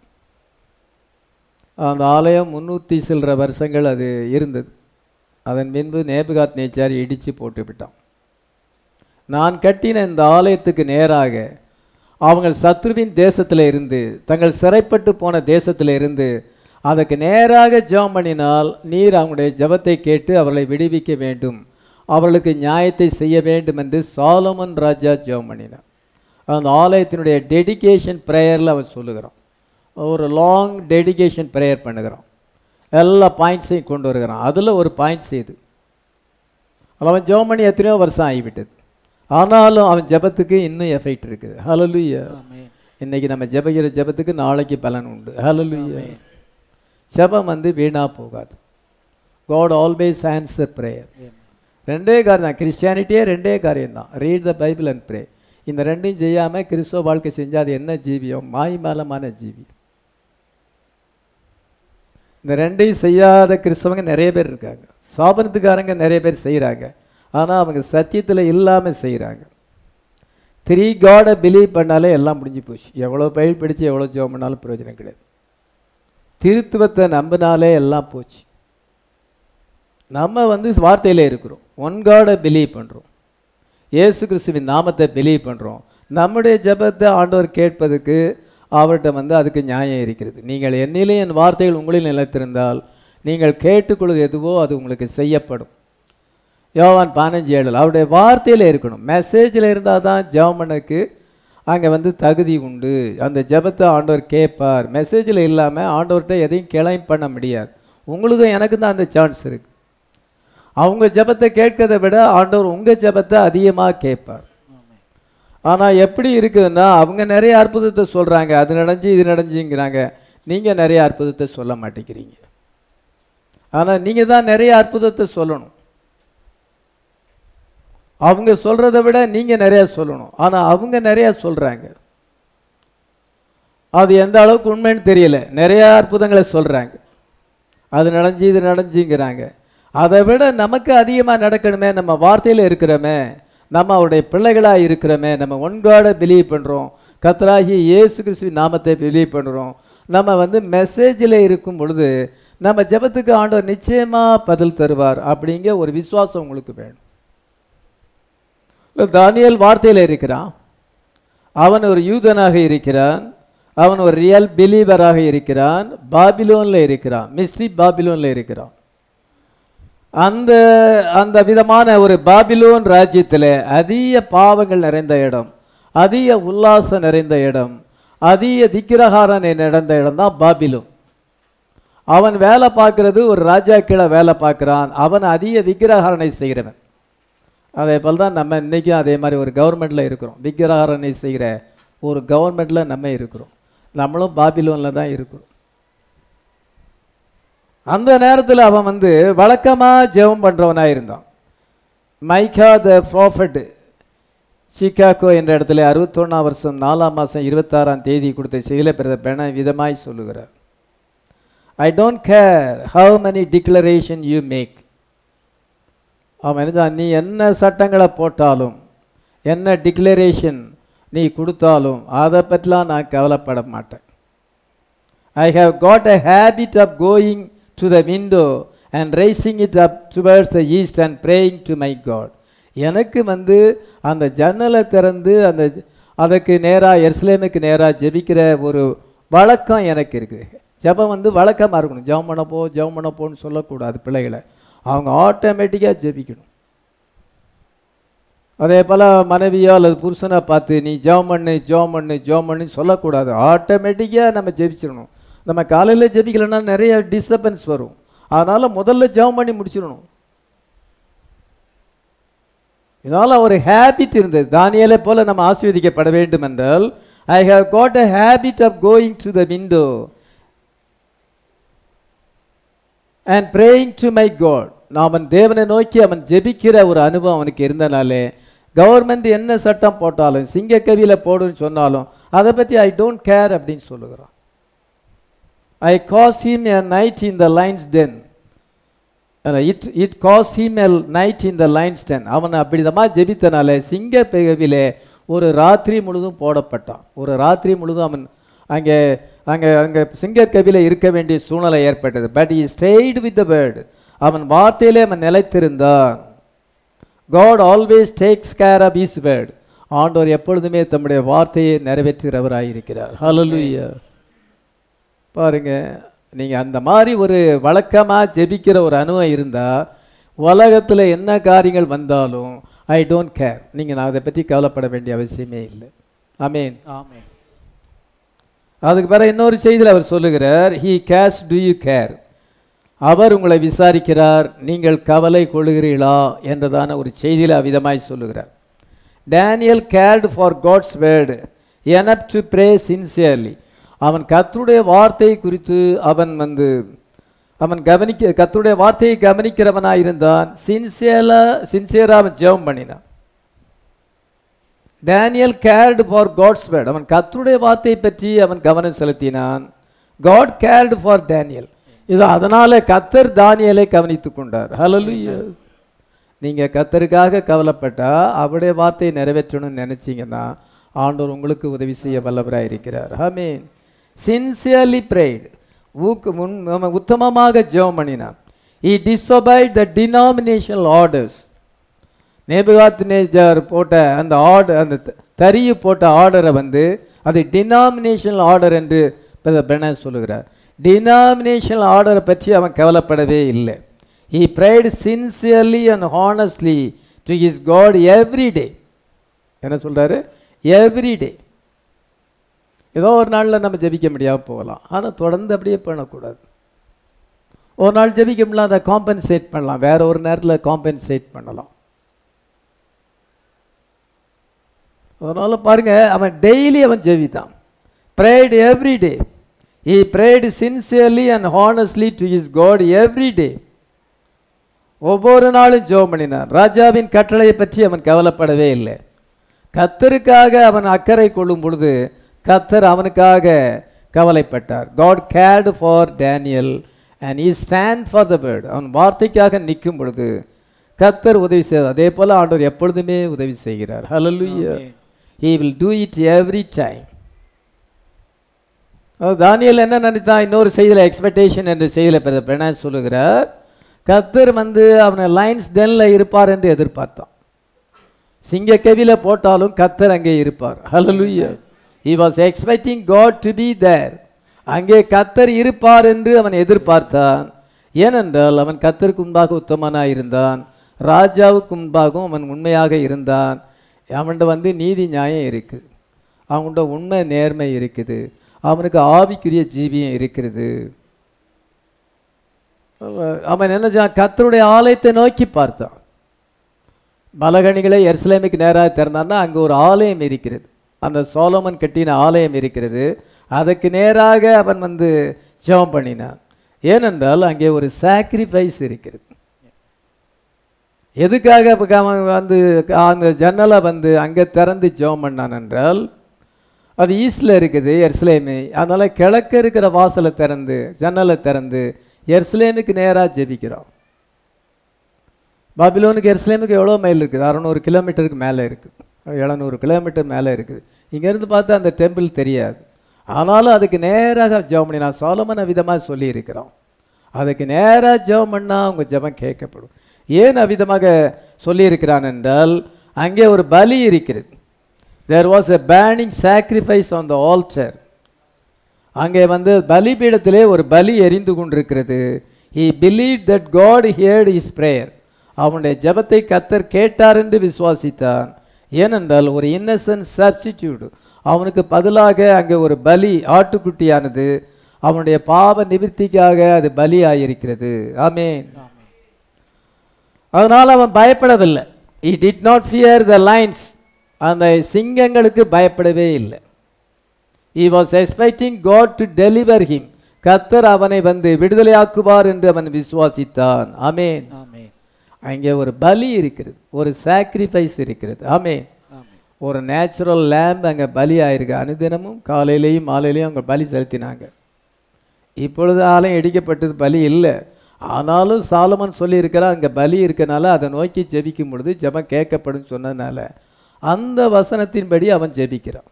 அந்த ஆலயம் முன்னூற்றி சில்லற வருஷங்கள் அது இருந்தது அதன் பின்பு நேபுகாத் நேச்சார் இடித்து போட்டு விட்டான் நான் கட்டின இந்த ஆலயத்துக்கு நேராக அவங்க சத்ருவின் தேசத்தில் இருந்து தங்கள் சிறைப்பட்டு போன தேசத்தில் இருந்து அதற்கு நேராக ஜெபம் பண்ணினால் நீர் அவங்களுடைய ஜெபத்தை கேட்டு அவர்களை விடுவிக்க வேண்டும் அவர்களுக்கு நியாயத்தை செய்ய வேண்டும் என்று சாலமன் ராஜா ஜெபம் பண்ணினான் அந்த ஆலயத்தினுடைய டெடிகேஷன் ப்ரேயரில் அவன் சொல்லுகிறான் ஒரு லாங் டெடிகேஷன் ப்ரேயர் பண்ணுகிறான் எல்லா பாயிண்ட்ஸையும் கொண்டு வருகிறான் அதில் ஒரு பாயிண்ட்ஸ் இது அவன் ஜெபம் பண்ணி எத்தனையோ வருஷம் ஆகிவிட்டது ஆனாலும் அவன் ஜெபத்துக்கு இன்னும் எஃபெக்ட் இருக்குது ஹலலுயா ஆமென் இன்னைக்கு நம்ம ஜெபிக்கிற ஜெபத்துக்கு நாளைக்கு பலன் உண்டு ஹலலுயா ஜெபம் வந்து வீணா போகாது காட் ஆல்வேஸ் ஆன்சர் ப்ரேயர் ரெண்டே காரியம் தான் கிறிஸ்டியானிட்டியே ரெண்டே காரியம் தான் read the Bible and pray இந்த ரெண்டையும் செய்யாமல் கிறிஸ்துவ வாழ்க்கை செஞ்சால் அது என்ன ஜீவியம் மாய்மாலமான ஜீவி இந்த ரெண்டையும் செய்யாத கிறிஸ்தவங்க நிறைய பேர் இருக்காங்க சாபனத்துக்காரங்க நிறைய பேர் செய்கிறாங்க ஆனால் அவங்க சத்தியத்தில் இல்லாமல் செய்கிறாங்க த்ரீ காடை பிலீவ் பண்ணாலே எல்லாம் முடிஞ்சு போச்சு எவ்வளோ பயில் பிடிச்சு எவ்வளோ ஜெபம் பண்ணாலும் பிரயோஜனம் கிடையாது திருத்துவத்தை நம்பினாலே எல்லாம் போச்சு நம்ம வந்து வார்த்தையில் இருக்கிறோம் ஒன் காடை பிலீவ் பண்ணுறோம் இயேசு கிறிஸ்துவின் நாமத்தை பிலீவ் பண்ணுறோம் நம்முடைய ஜெபத்தை ஆண்டவர் கேட்பதுக்கு அவர்கிட்ட வந்து அதுக்கு நியாயம் இருக்கிறது நீங்கள் என்னிலே என் வார்த்தைகள் உங்களில் நிலைத்திருந்தால் நீங்கள் கேட்டுக்கொள்வது எதுவோ அது உங்களுக்கு செய்யப்படும் யோவான் பதினஞ்சு ஏழு அவருடைய வார்த்தையில் இருக்கணும் மெசேஜில் இருந்தால் தான் ஜெபமனுக்கு அங்கே வந்து தகுதி உண்டு அந்த ஜெபத்தை ஆண்டவர் கேட்பார் மெசேஜில் இல்லாமல் ஆண்டவர்கிட்ட எதையும் கிளைம் பண்ண முடியாது உங்களுக்கும் எனக்கு தான் அந்த சான்ஸ் இருக்குது அவங்க ஜெபத்தை கேட்கறதை விட ஆண்டவர் உங்கள் ஜெபத்தை அதிகமாக கேட்பார் ஆனால் எப்படி இருக்குதுன்னா அவங்க நிறைய அற்புதத்தை சொல்கிறாங்க அது நடஞ்சு இது நடஞ்சுங்கிறாங்க நீங்கள் நிறைய அற்புதத்தை சொல்ல மாட்டேங்கிறீங்க ஆனால் நீங்கள் தான் நிறைய அற்புதத்தை சொல்லணும் அவங்க சொல்கிறத விட நீங்கள் நிறைய சொல்லணும் ஆனால் அவங்க நிறைய சொல்கிறாங்க அது எந்த அளவுக்கு உண்மைன்னு தெரியல நிறைய அற்புதங்களை சொல்கிறாங்க அது நடஞ்சு இது நடஞ்சுங்கிறாங்க அதை விட நமக்கு அதிகமாக நடக்கணுமே நம்ம வார்த்தையில் இருக்கிறோமே நம்ம அவருடைய பிள்ளைகளாக இருக்கிறோமே நம்ம ஒன்காட பிலீவ் பண்ணுறோம் கத்தராகி இயேசு கிறிஸ்துவின் நாமத்தை பிலீவ் பண்ணுறோம் நம்ம வந்து மெசேஜில் இருக்கும் பொழுது நம்ம ஜெபத்துக்கு ஆண்டவர் நிச்சயமாக பதில் தருவார் அப்படிங்கிற ஒரு விசுவாசம் உங்களுக்கு வேணும் இல்ல, தானியேல் வார்த்தையில் இருக்கிறான் அவன் ஒரு யூதனாக இருக்கிறான் அவன் ஒரு ரியல் பிலீவராக இருக்கிறான் பாபிலோனில் இருக்கிறான் மிஸ்ட்ரி பாபிலோனில் இருக்கிறான் அந்த அந்த விதமான ஒரு பாபிலோன் ராஜ்யத்தில் அதிக பாவங்கள் நிறைந்த இடம் அதிக உல்லாசம் நிறைந்த இடம் அதிக விக்கிரகாரம் நடந்த இடம் தான் பாபிலோன் அவன் வேலை பார்க்கறது ஒரு ராஜா கீழே வேலை பார்க்குறான் அவன் அதிக விக்கிரகாரனை செய்கிறவன் அதே போல் தான் நம்ம இன்றைக்கும் அதே மாதிரி ஒரு கவர்மெண்ட்டில் இருக்கிறோம் விக்கிரகாரனை செய்கிற ஒரு கவர்மெண்ட்டில் நம்ம இருக்கிறோம் நம்மளும் பாபிலோனில் தான் இருக்கிறோம் அந்த நேரத்தில் அவன் வந்து வழக்கமாக ஜெபம் பண்ணுறவனாக இருந்தான் மைக்கா த ப்ராஃபட் சிகாகோ என்ற இடத்துல அறுபத்தொன்னாம் வருஷம் நாலாம் மாதம் இருபத்தாறாம் தேதி கொடுத்த செய்தியில் பிறந்த பெண விதமாய் சொல்லுகிறார் I don't care how many declaration you make அவன் என்ன நீ என்ன சட்டங்களை போட்டாலும் என்ன டிக்ளரேஷன் நீ கொடுத்தாலும் அதை பற்றிலாம் நான் கவலைப்பட மாட்டேன் I have got a habit of going to the window and raising it up towards the east and praying to my God எனக்கு வந்து அந்த ஜன்னலை திறந்து அந்த அதுக்கு நேராக எருசலேமுக்கு நேராக ஜெபிக்கிற ஒரு வழக்கம் எனக்கு இருக்குது ஜெபம் வந்து வழக்கமாக இருக்கணும் ஜெபம் பண்ண போ ஜெபம் பண்ண போன்னு சொல்லக்கூடாது பிள்ளைகளை அவங்க ஆட்டோமேட்டிக்காக ஜெபிக்கணும் அதே போல் மனைவியோ அல்லது புருஷனை பார்த்து நீ ஜெபம் பண்ணு ஜெபம் பண்ணு ஜெபம் பண்ணு சொல்லக்கூடாது ஆட்டோமேட்டிக்காக நம்ம ஜெபிச்சிடணும் நம்ம காலையில் ஜெபிக்கலைன்னா நிறைய டிஸ்டர்பன்ஸ் வரும் அதனால் முதல்ல ஜெபம் பண்ணி முடிச்சிடணும் இதனால் ஒரு ஹேபிட் இருந்தது தானியலை போல நம்ம ஆசீர்வதிக்கப்பட வேண்டும் என்றால் I have got a habit of going to the window and praying to my God அவன் தேவனை நோக்கி அவன் ஜெபிக்கிற ஒரு அனுபவம் அவனுக்கு இருந்தனாலே கவர்மெண்ட் என்ன சட்டம் போட்டாலும் சிங்கக்கவியில் போடுன்னு சொன்னாலும் அதை பற்றி ஐ டோன்ட் கேர் அப்படின்னு சொல்லுகிறான் I cost him a night in the lions den it it cost him a night in the lions den அவன் அப்படிதமா ஜெபித்தனால சிங்க பெகவிலே ஒரு ராத்திரி முழுதும் போடப்பட்டான் ஒரு ராத்திரி முழுதும் அவன் அங்கே அங்கே அங்கே சிங்கக்கவில இருக்க வேண்டிய சூழ்நிலை ஏற்பட்டது but he stayed with the word அவன் வார்த்தையிலே அவன் நிலைத்திருந்தான் God always takes care of his word ஆண்டவர் எப்பொழுதுமே தம்முடைய வார்த்தையை நிறைவேற்றுகிறவராயிருக்கிறார் ஹalleluya பாருங்க நீங்க அந்த மாதிரி ஒரு வழக்கமா ஜெபிக்கிற ஒரு அனுபவம் இருந்தா உலகத்துல என்ன காரியங்கள் வந்தாலும் ஐ டோன்ட் கேர் நீங்க நான் அதை பற்றி கவலைப்பட வேண்டிய அவசியமே இல்லை ஆமீன் ஆமென் அதுக்கு பிறகு இன்னொரு செய்தியில் அவர் சொல்லுகிறார் he cares to you care அவர் உங்களை விசாரிக்கிறார் நீங்கள் கவலை கொள்ளுகிறீர்களா என்றதான ஒரு செய்தியில் அவ்விதமாய் சொல்லுகிறார் Daniel cared for God's word enough to pray sincerely அவன் கர்த்தருடைய வார்த்தை குறித்து அவன் வந்து அவன் கவனிக்க கர்த்தருடைய வார்த்தையை கவனிக்கிறவனாக இருந்தான் சின்சியராக சின்சியராக அவன் ஜெபம் பண்ணினான் Daniel cared for God's word அவன் கர்த்தருடைய வார்த்தையை பற்றி அவன் கவனம் செலுத்தினான் காட் கேர்டு ஃபார் டேனியல் இது அதனால கத்தர் தானியலை கவனித்துக் கொண்டார் ஹalleluya நீங்க கத்தருக்காக கவலைப்பட்டா அவருடைய வார்த்தையை நிறைவேற்றணும்னு நினைச்சீங்கன்னா ஆண்டவர் உங்களுக்கு உதவி செய்ய வல்லவராய் இருக்கிறார் ஆமீன் சின்சியர்லி prayed ஊக்கு முன் அவன் உத்தமமாக ஜெபம் பண்ணினான் he disobeyed the denominational orders நேபுகாத் நேஜர் போட்ட அந்த ஆர்டர் அந்த த- தறியு போட்ட ஆர்டரை வந்து அது டினாமினேஷனல் ஆர்டர் என்று பெனஸ் சொல்லுகிறார் டினாமினேஷனல் ஆர்டரை பற்றி அவன் கவலைப்படவே இல்லை he prayed sincerely and honestly to his god every day என்ன சொல்றாரு every day ஏதோ ஒரு நாளில் நம்ம ஜெபிக்க முடியாமல் போகலாம் ஆனால் தொடர்ந்து அப்படியே பண்ணக்கூடாது ஒரு நாள் ஜெபிக்க முடியல அதை காம்பன்சேட் பண்ணலாம் வேற ஒரு நேரத்தில் காம்பன்சேட் பண்ணலாம் அதனால பாருங்க அவன் டெய்லி அவன் ஜெபித்தான் prayed every day he prayed sincerely and honestly to his god every day ஒவ்வொரு நாளும் ஜெபம் பண்ணினான் ராஜாவின் கட்டளையை பற்றி அவன் கவலைப்படவே இல்லை கத்தருக்காக அவன் அக்கறை கொள்ளும் பொழுது கத்தர் அவனுக்காக கவலைப்பட்டார் God cared for Daniel and he stand for the word அவன் வார்த்தைக்காக நிற்கும் பொழுது கத்தர் உதவி செய்வார் அதே போல ஆண்டவர் எப்பொழுதுமே உதவி செய்கிறார் ஹalleluya Amen. he will do it every time அதாவது தானியேல் என்ன நினைத்தான் இன்னொரு செய்தியில் எக்ஸ்பெக்டேஷன் என்ற செய்தியில் பெண்ணா சொல்லுகிறார் கத்தர் வந்து அவனை லைன்ஸ் டென்ல இருப்பார் என்று எதிர்பார்த்தான் சிங்க கவில போட்டாலும் கத்தர் அங்கே இருப்பார் ஹalleluya he was expecting god to be there அங்கே கத்தர் இருப்பார் என்று அவன் எதிர்பார்த்தான் ஏனென்றால் அவன் கத்தருக்கு முன்பாக உத்தமனாக இருந்தான் ராஜாவுக்கு முன்பாகவும் அவன் உண்மையாக இருந்தான் அவன்கிட்ட வந்து நீதி நியாயம் இருக்குது அவன்கிட்ட உண்மை நேர்மை இருக்குது அவனுக்கு ஆவிக்குரிய ஜீவியம் இருக்கிறது அவன் என்ன செய்தான்? கர்த்தருடைய ஆலயத்தை நோக்கி பார்த்தான் பலகணிகளை எருசலேமுக்கு நேராக திறந்தான்னா அங்கே ஒரு ஆலயம் இருக்கிறது அந்த சோலோமன் கட்டின ஆலயம் இருக்கிறது அதுக்கு நேராக அவன் வந்து ஜெபம் பண்ணினான் ஏனென்றால் அங்கே ஒரு சாக்ரிஃபைஸ் இருக்கிறது எதுக்காக அப்ப அவன் வந்து அந்த ஜன்னலை வந்து அங்கே திறந்து ஜெபம் பண்ணான் என்றால் அது ஈஸ்டில் இருக்குது எருசலேமு அதனால கிழக்க இருக்கிற வாசலை திறந்து ஜன்னலை திறந்து எருசலேமுக்கு நேராக ஜெபிக்கிறோம் பாபிலோனுக்கு எருசலேமுக்கு எவ்வளோ மைல் இருக்குது அறநூறு கிலோமீட்டருக்கு மேலே இருக்குது எழுநூறு கிலோமீட்டர் மேலே இருக்குது இங்கேருந்து பார்த்தா அந்த டெம்பிள் தெரியாது ஆனாலும் அதுக்கு நேராக ஜெபம் பண்ணி நான் சோலமன் விதமாக சொல்லியிருக்கிறோம் அதுக்கு நேராக ஜெபம் பண்ணால் அவங்க ஜெபம் கேட்கப்படும் ஏன் அவ்விதமாக சொல்லியிருக்கிறான் என்றால் அங்கே ஒரு பலி இருக்கிறது there was a burning sacrifice on the altar அங்கே வந்து பலிபீடத்திலே ஒரு பலி எரிந்து கொண்டிருக்கிறது he believed that god heard his prayer அவனுடைய ஜெபத்தை கத்தர் கேட்டார் என்று விசுவாசித்தான் ஏனென்றால் ஒரு இன்னசென்ட் சப்ஸ்டிடியூட் அவனுக்கு பதிலாக அங்கே ஒரு பலி ஆட்டுக்குட்டியானது அவனுடைய பாவ நிவர்த்திக்காக அது பலியாயிருக்கிறது ஆமென் அதனால் அவன் பயப்படவில்லை he did not fear the lions அந்த சிங்கங்களுக்கு பயப்படவே இல்லை he was expecting god to deliver him கத்தர் அவனை வந்து விடுதலையாக்குவார் என்று அவன் விசுவாசித்தான் ஆமென் ஆமென் அங்கே ஒரு பலி இருக்கிறது ஒரு சாக்ரிஃபைஸ் இருக்கிறது ஆமே ஆமென் ஒரு நேச்சுரல் லேம்ப் அங்கே பலி ஆயிருக்கு அனுதினமும் காலையிலையும் மாலையிலையும் அவங்க பலி செலுத்தினாங்க இப்பொழுது ஆலயம் இடிக்கப்பட்டது பலி இல்லை ஆனாலும் சாலமன் சொல்லியிருக்கிறார் அங்கே பலி இருக்கனால அதை நோக்கி ஜெபிக்கும் பொழுது ஜெபம் கேட்கப்படும் சொன்னதுனால அந்த வசனத்தின்படி அவன் ஜெபிக்கிறான்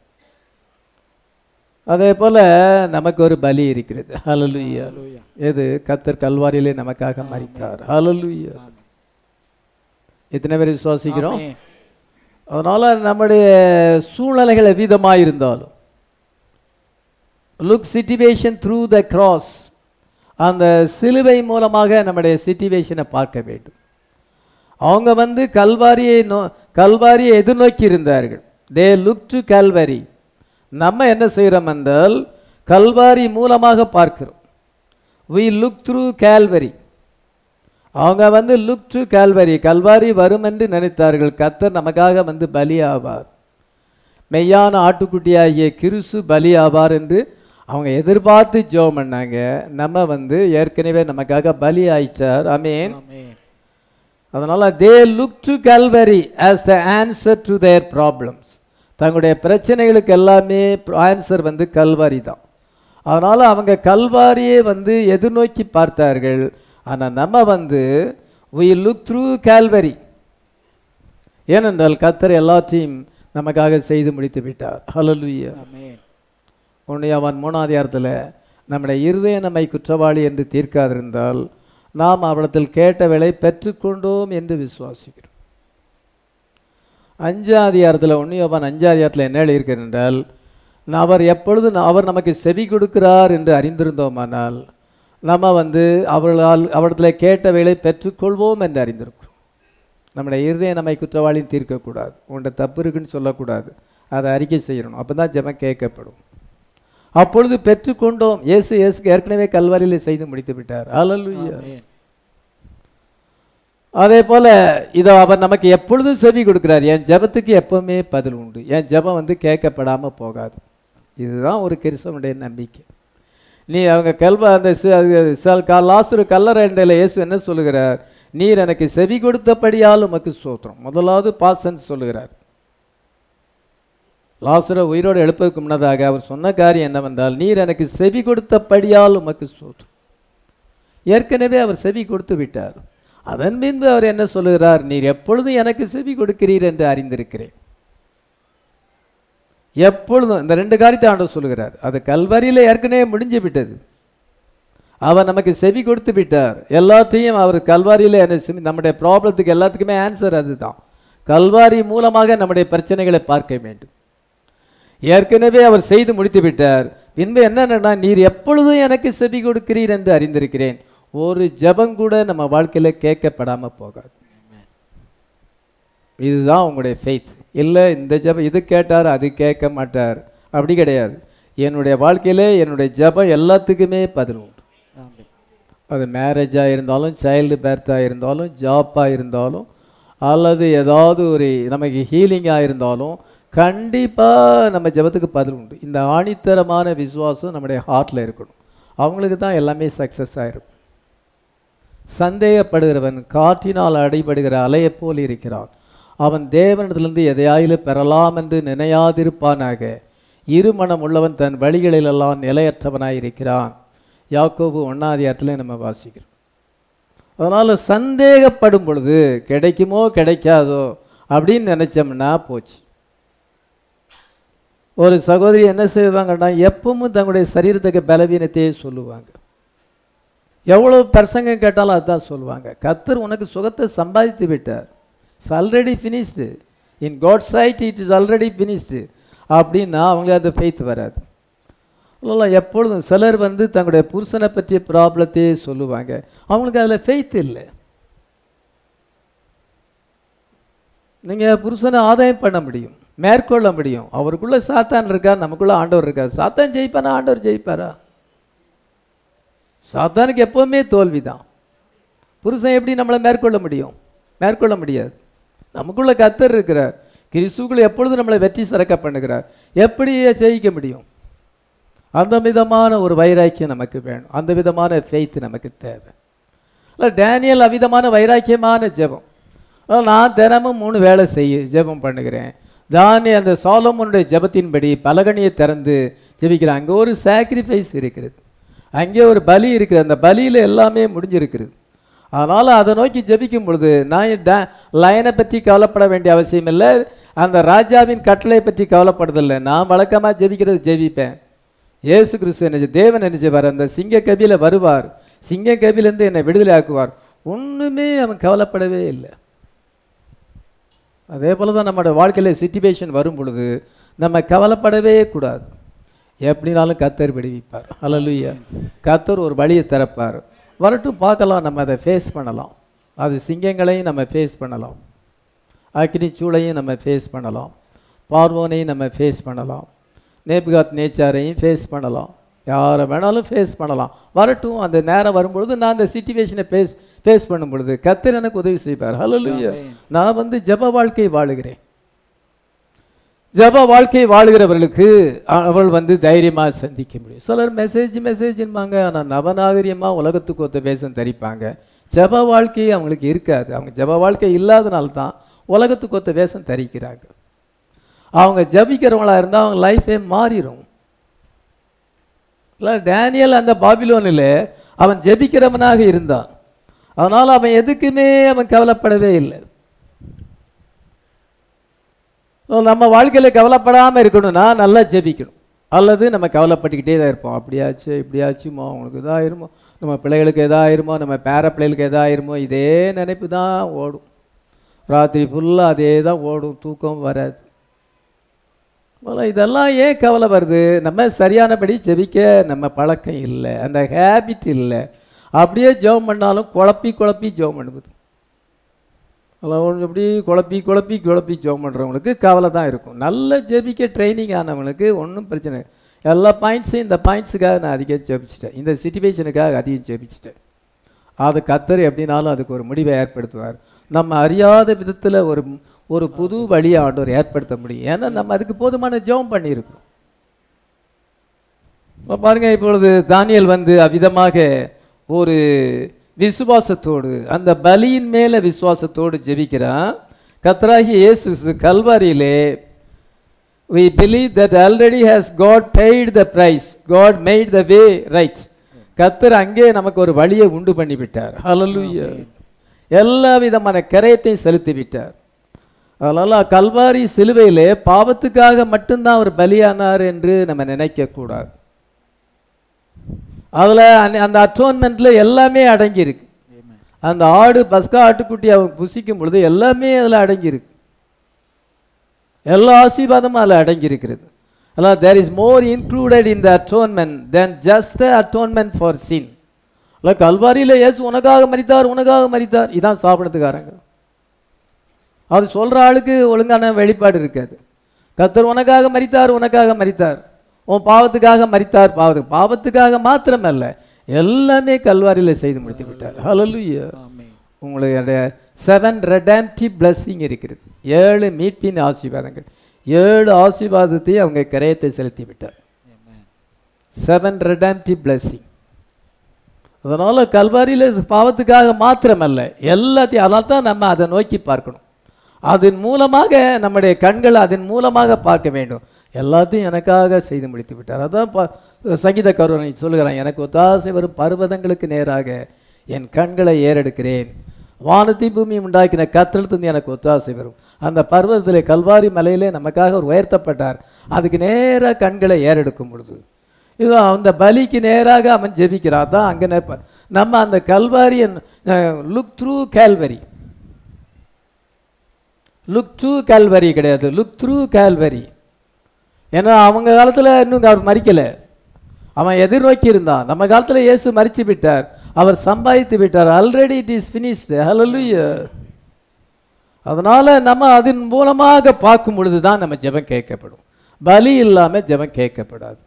அதே போல நமக்கு ஒரு பலி இருக்கிறது ஹalleluya ஹalleluya எது கத்தர் கல்வாரியிலே நமக்காக மரித்தார் ஹalleluya எத்தனை பேர் விசுவாசிக்கிறோம் ஆமென். அதனால நம்முடைய சூழ்நிலைகள் எவ்விதமாக இருந்தாலும் look situation through the cross அந்த சிலுவை மூலமாக நம்முடைய சிச்சுவேஷனை பார்க்க வேண்டும் அவங்க வந்து கல்வாரியை நோ கல்வாரியை எதிர்நோக்கி இருந்தார்கள் தே லுக் டு கல்வரி நம்ம என்ன செய்கிறோம் என்றால் கல்வாரி மூலமாக பார்க்கிறோம் வி லுக் த்ரூ கால்வரி அவங்க வந்து லுக் டு கால்வரி கல்வாரி வரும் என்று நினைத்தார்கள் கத்தர் நமக்காக வந்து பலி ஆவார் மெய்யான ஆட்டுக்குட்டியாகிய கிறிசு பலி ஆவார் என்று அவங்க எதிர்பார்த்து ஜெபம் பண்ணாங்க நம்ம வந்து ஏற்கனவே நமக்காக பலி ஆயிட்டார் அமீன் ஆமென் அதனால they look to Calvary as the answer to their problems தங்களுடைய பிரச்சனைகளுக்கு எல்லாமே ஆன்சர் வந்து கல்வாரி தான் அதனால அவங்க கல்வாரியை வந்து எதிர்நோக்கி பார்த்தார்கள் ஆனால் நம்ம வந்து we லுக் த்ரூ கால்வரி ஏனென்றால் கத்தர் எல்லாத்தையும் நமக்காக செய்து முடித்து விட்டார் ஹalleluya ஆமென் உன்னை அவன் மூணாதிகாரத்தில் நம்முடைய இருதய நம்மை குற்றவாளி என்று தீர்க்காதிருந்தால் நாம் அவரிடத்தில் கேட்ட வேலை பெற்றுக்கொண்டோம் என்று விசுவாசிக்கிறோம் அஞ்சாதிகாரத்தில் ஒன்னியவன் அஞ்சாதிகாரத்தில் என்ன எழுதியிருக்கிறார் என்றால் அவர் எப்பொழுது ந- அவர் நமக்கு செவி கொடுக்கிறார் என்று அறிந்திருந்தோமானால் நம்ம வந்து அவர்களால் அவரிடத்தில் கேட்ட வேலை பெற்றுக்கொள்வோம் என்று அறிந்திருக்கிறோம் நம்முடைய இருதயம் நம்மை குற்றவாளியும் தீர்க்கக்கூடாது உன்கிட்ட தப்பு இருக்குன்னு சொல்லக்கூடாது அதை அறிக்கை செய்யணும் அப்போ தான் ஜெபம் கேட்கப்படும் அப்பொழுது பெற்றுக்கொண்டோம் இயேசு இயேசுக்கு ஏற்கனவே கல்வாரியில் செய்து முடித்து விட்டார் அல்லேலூயா ஆமென் அதே போல இதோ அவர் நமக்கு எப்பொழுதும் செவி கொடுக்கிறார் என் ஜெபத்துக்கு எப்பவுமே பதில் உண்டு என் ஜெபம் வந்து கேட்கப்படாம போகாது இதுதான் ஒரு கிறிஸ்தவனுடைய நம்பிக்கை நீ அவங்க கல்வ அந்த ச- அது சல் கா லாசுரு கல்லறைண்டையில் இயேசு என்ன சொல்லுகிறார் நீர் எனக்கு செவி கொடுத்தபடியால் உமக்கு சோத்திரம் முதலாவது பாசன் சொல்லுகிறார் லாசுரை உயிரோடு எழுப்பதற்கு முன்னதாக அவர் சொன்ன காரியம் என்னவென்றால் நீர் எனக்கு செவி கொடுத்தபடியால் உமக்கு சோத்திரம் ஏற்கனவே அவர் செவி கொடுத்து விட்டார் அதன் பின்பு அவர் என்ன சொல்லுகிறார் நீர் எப்பொழுதும் எனக்கு செவி கொடுக்கிறீர் என்று அறிந்திருக்கிறேன் எப்பொழுதும் இந்த ரெண்டு காரியத்தை ஆண்டவர் சொல்லுகிறார் அது கல்வாரியில் ஏற்கனவே முடிஞ்சு விட்டது அவர் நமக்கு செவி கொடுத்து விட்டார் எல்லாத்தையும் அவர் கல்வாரியில் என்ன செவி- நம்முடைய ப்ராப்ளத்துக்கு எல்லாத்துக்குமே ஆன்சர் அதுதான் கல்வாரி மூலமாக நம்முடைய பிரச்சனைகளை பார்க்க வேண்டும் ஏற்கனவே அவர் செய்து முடித்து விட்டார் பின்பு என்னன்னா நீர் எப்பொழுதும் எனக்கு செவி கொடுக்கிறீர் என்று அறிந்திருக்கிறேன் ஒரு ஜெபம் கூட நம்ம வாழ்க்கையில கேட்கப்படாம போகாது இதுதான் உங்களுடைய ஃபெய்த் இல்லை இந்த ஜெபம் இது கேட்டார் அது கேட்க மாட்டார் அப்படி கிடையாது என்னுடைய வாழ்க்கையில என்னுடைய ஜெபம் எல்லாத்துக்குமே பதில் உண்டு ஆமென் அது மேரேஜாக இருந்தாலும் சைல்டு பேர்த்தாக இருந்தாலும் ஜாப்பாக இருந்தாலும் அல்லது ஏதாவது ஒரு நமக்கு ஹீலிங்காக இருந்தாலும் கண்டிப்பாக நம்ம ஜெபத்துக்கு பதில் உண்டு இந்த ஆணித்தரமான விசுவாசம் நம்முடைய ஹார்ட்டில் இருக்கணும் அவங்களுக்கு தான் எல்லாமே சக்ஸஸ் ஆயிருக்கும் சந்தேகப்படுகிறவன் காற்றினால் அடைபடுகிற அலையைப் போல் இருக்கிறான் அவன் தேவனிடத்திலிருந்து எதையாயிலும் பெறலாம் என்று நினையாதிருப்பானாக இருமனம் உள்ளவன் தன் வழிகளிலெல்லாம் நிலையற்றவனாய் இருக்கிறான் யாக்கோபு ஒன்னாதியாரத்தில் நம்ம வாசிக்கிறோம் அதனால் சந்தேகப்படும் பொழுது கிடைக்குமோ கிடைக்காதோ அப்படின்னு நினைச்சோம்னா போச்சு ஒரு சகோதரி என்ன செய்வாங்கன்னா எப்பவும் தங்களுடைய சரீரத்துக்கு பலவீனத்தையே சொல்லுவாங்க எவ்வளோ பிரசங்கம் கேட்டாலும் அதுதான் சொல்லுவாங்க கத்தர் உனக்கு சுகத்தை சம்பாதித்து விட்டார் it's already finished in God side it is already finished அப்படின்னா அவங்களுக்கு அந்த ஃபெய்த் வராது அதெல்லாம் எப்பொழுதும் சிலர் வந்து தங்களுடைய புருஷனை பற்றிய ப்ராப்ளத்தையே சொல்லுவாங்க அவங்களுக்கு அதில் ஃபெய்த் இல்லை நீங்கள் புருஷனை ஆதாயம் பண்ண முடியும் மேற்கொள்ள முடியும் அவருக்குள்ள சாத்தான் இருக்கா நமக்குள்ள ஆண்டவர் இருக்கா சாத்தான் ஜெயிப்பானா ஆண்டவர் ஜெயிப்பாரா சாத்தானுக்கு எப்பவுமே தோல்வி தான் புருஷன் எப்படி நம்மளை மேற்கொள்ள முடியும் மேற்கொள்ள முடியாது நமக்குள்ள கத்தர் இருக்கிறார் கிறிஸ்துக்குள்ள எப்பொழுதும் நம்மளை வெற்றி சிறக்க பண்ணுகிறார் எப்படி ஜெயிக்க முடியும் அந்த விதமான ஒரு வைராக்கியம் நமக்கு வேணும் அந்த விதமான ஃபெய்த் நமக்கு தேவை இல்லை டேனியல் அவிதமான வைராக்கியமான ஜெபம் அஹ் நான் தினமும் மூணு வேளை செய்ய ஜெபம் பண்ணுகிறேன் தானே அந்த சாலமோனுடைய ஜெபத்தின்படி பலகனியை திறந்து ஜெபிக்கிறேன் அங்கே ஒரு சாக்ரிஃபைஸ் இருக்கிறது அங்கே ஒரு பலி இருக்குது அந்த பலியில் எல்லாமே முடிஞ்சிருக்கிறது அதனால் அதை நோக்கி ஜெபிக்கும் பொழுது நான் டே லயனை பற்றி கவலைப்பட வேண்டிய அவசியம் இல்லை அந்த ராஜாவின் கட்டளை பற்றி கவலைப்படுறதில்லை நான் வழக்கமாக ஜெபிக்கிறது ஜெபிப்பேன் இயேசு கிறிஸ்து என்ன செய்- தேவன் என்ன செய்வார் அந்த சிங்க கபில வருவார் சிங்க கபிலேருந்து என்னை விடுதலை ஆக்குவார் ஒன்றுமே அவன் கவலைப்படவே இல்லை அதே போல தான் நம்மளோட வாழ்க்கையில் சிச்சுவேஷன் வரும் பொழுது நம்ம கவலைப்படவே கூடாது எப்படினாலும் கத்தர் விடுவிப்பார் ஹalleluya கத்தர் ஒரு வழியை திறப்பார் வரட்டும் பார்க்கலாம் நம்ம அதை ஃபேஸ் பண்ணலாம் அது சிங்கங்களையும் நம்ம ஃபேஸ் பண்ணலாம் அக்னி சூளையும் நம்ம ஃபேஸ் பண்ணலாம் பார்வோனையும் நம்ம ஃபேஸ் பண்ணலாம் நேபுகாத் நேச்சாரையும் ஃபேஸ் பண்ணலாம் யாரை வேணாலும் ஃபேஸ் பண்ணலாம் வரட்டும் அந்த நேரம் வரும்பொழுது நான் அந்த சுச்சுவேஷனை ஃபேஸ் ஃபேஸ் பண்ணும் பொழுது கத்தர் எனக்கு உதவி செய்வார் ஹalleluya நான் வந்து ஜெப வாழ்க்கை வாழுகிறேன் ஜெப வாழ்க்கை வாழுகிறவர்களுக்கு அவள் வந்து தைரியமாக சந்திக்க முடியும் சிலர் மெசேஜ் மெசேஜ்ன்பாங்க ஆனால் நவநாகரியமாக உலகத்துக்கு ஒத்த வேஷம் தரிப்பாங்க ஜெப வாழ்க்கை அவங்களுக்கு இருக்காது அவங்க ஜெப வாழ்க்கை இல்லாதனால தான் உலகத்துக்கு ஒத்த வேஷம் தரிக்கிறாங்க அவங்க ஜபிக்கிறவங்களா இருந்தால் அவங்க லைஃபே மாறிடும் இல்லை டேனியல் அந்த பாபிலோனில் அவன் ஜெபிக்கிறவனாக இருந்தான் அதனால் அவன் எதுக்குமே அவன் கவலைப்படவே இல்லை So, நம்ம வாழ்க்கையில் கவலைப்படாமல் இருக்கணும்னா நல்லா ஜெபிக்கணும் அல்லது நம்ம கவலைப்பட்டுக்கிட்டே தான் இருப்போம் அப்படியாச்சு இப்படியாச்சுமோ அவங்களுக்கு இதாயிருமோ நம்ம பிள்ளைகளுக்கு எதாயிருமோ நம்ம பேர பிள்ளைகளுக்கு எதாயிருமோ இதே நினைப்பு தான் ஓடும் ராத்திரி ஃபுல்லாக அதே தான் ஓடும் தூக்கம் வராது முதல்ல இதெல்லாம் ஏன் கவலை வருது நம்ம சரியானபடி ஜெபிக்க நம்ம பழக்கம் இல்லை அந்த ஹேபிட் இல்லை அப்படியே ஜெபம் பண்ணாலும் குழப்பி குழப்பி ஜெபம் பண்ணுவது அதில் ஒன்று இப்படி குழப்பி குழப்பி குழப்பி ஜெபம் பண்ணுறவங்களுக்கு கவலை தான் இருக்கும் நல்ல ஜெபிக்க ட்ரைனிங் ஆனவங்களுக்கு ஒன்றும் பிரச்சனை இல்லை. எல்லா பாயிண்ட்ஸையும் இந்த பாயிண்ட்ஸுக்காக நான் அதிகம் ஜெபிச்சிட்டேன் இந்த சுச்சுவேஷனுக்காக அதிகம் ஜெபிச்சிட்டேன் அது கத்தர் எப்படினாலும் அதுக்கு ஒரு முடிவை ஏற்படுத்துவார் நம்ம அறியாத விதத்தில் ஒரு ஒரு புது வழியை ஆண்டவர் ஏற்படுத்த முடியும் ஏன்னா நம்ம அதுக்கு போதுமான ஜெபம் பண்ணியிருக்கிறோம் இப்போ பாருங்க இப்பொழுது தானியல் வந்து அவ்விதமாக ஒரு விசுவாசத்தோடு அந்த பலியின் மேலே விசுவாசத்தோடு ஜெபிக்கிறான் கத்தராகி இயேசு கல்வாரியிலே we believe that already has God paid the price God made the way right கத்தர் அங்கே நமக்கு ஒரு வழியை உண்டு பண்ணி விட்டார் ஹalleluya எல்லா விதமான கரையத்தையும் செலுத்தி விட்டார் அதனால கல்வாரி சிலுவையிலே பாவத்துக்காக மட்டும்தான் அவர் பலியானார் என்று நம்ம நினைக்க கூடாது அதுல அந்த- அந்த அட்டோன்மெண்ட்ல எல்லாமே அடங்கி இருக்கு அந்த ஆடு பஸ்கா ஆட்டுக்குட்டி அவன் புசிக்கும் பொழுது எல்லாமே அதில் அடங்கியிருக்கு எல்லா ஆசீர்வாதமும் அதில் அடங்கி இருக்கிறது அதான் there is more included in the atonement than just the atonement for sin இல்லை கல்வாரியில் இயேசு உனக்காக மரித்தார் உனக்காக மரித்தார் இதான் சாப்பிடத்துக்காரங்க அது சொல்கிற ஆளுக்கு ஒழுங்கான வெளிப்பாடு இருக்காது கத்தர் உனக்காக மரித்தார் உனக்காக மரித்தார் உன் பாவத்துக்காக மரித்தார் பாவத்துக்கு பாவத்துக்காக மாத்திரமல்ல எல்லாமே கல்வாரியில் செய்து முடித்து விட்டார் ஹalleluya உங்களுடைய செவன் ரெடாம்டிவ் blessing இருக்கிறது ஏழு மீட்பின் ஆசீர்வாதங்கள் ஏழு ஆசீர்வாதத்தையும் அவங்க கரையத்தை செலுத்தி விட்டார் செவன் ரெடாம்டிவ் blessing அதனால கல்வாரியில் பாவத்துக்காக மாத்திரமல்ல எல்லாத்தையும் அதனால தான் நம்ம அதை நோக்கி பார்க்கணும் அதன் மூலமாக நம்முடைய கண்களை அதன் மூலமாக பார்க்க வேண்டும் எல்லாத்தையும் எனக்காக செய்து முடித்து விட்டார் அதான் ப- சங்கீத கருவனை சொல்லுகிறான் எனக்கு ஒத்தாசை வரும் பர்வதங்களுக்கு நேராக என் கண்களை ஏறெடுக்கிறேன் வானத்தை பூமி உண்டாக்கின கத்திரத்திலிருந்து எனக்கு ஒத்தாசை வரும் அந்த பர்வதத்திலே கல்வாரி மலையிலே நமக்காக ஒரு உயர்த்தப்பட்டார் அதுக்கு நேராக கண்களை ஏறெடுக்கும் பொழுது இது அந்த பலிக்கு நேராக அவன் ஜெபிக்கிறான் தான் அங்கே நிற்ப நம்ம அந்த கல்வாரியன் look through Calvary look through Calvary கிடையாது லுக் த்ரூ கால்வரி ஏன்னா அவங்க காலத்தில் இன்னும் அவர் மறிக்கலை அவன் எதிர்நோக்கி இருந்தான் நம்ம காலத்தில் இயேசு மறித்து விட்டார் அவர் சம்பாதித்து விட்டார் ஆல்ரெடி இட் இஸ் ஃபினிஷ்டு ஹalleluya அதனால நம்ம அதன் மூலமாக பார்க்கும் பொழுது தான் நம்ம ஜெபம் கேட்கப்படும் பலி இல்லாமல் ஜெபம் கேட்கப்படாது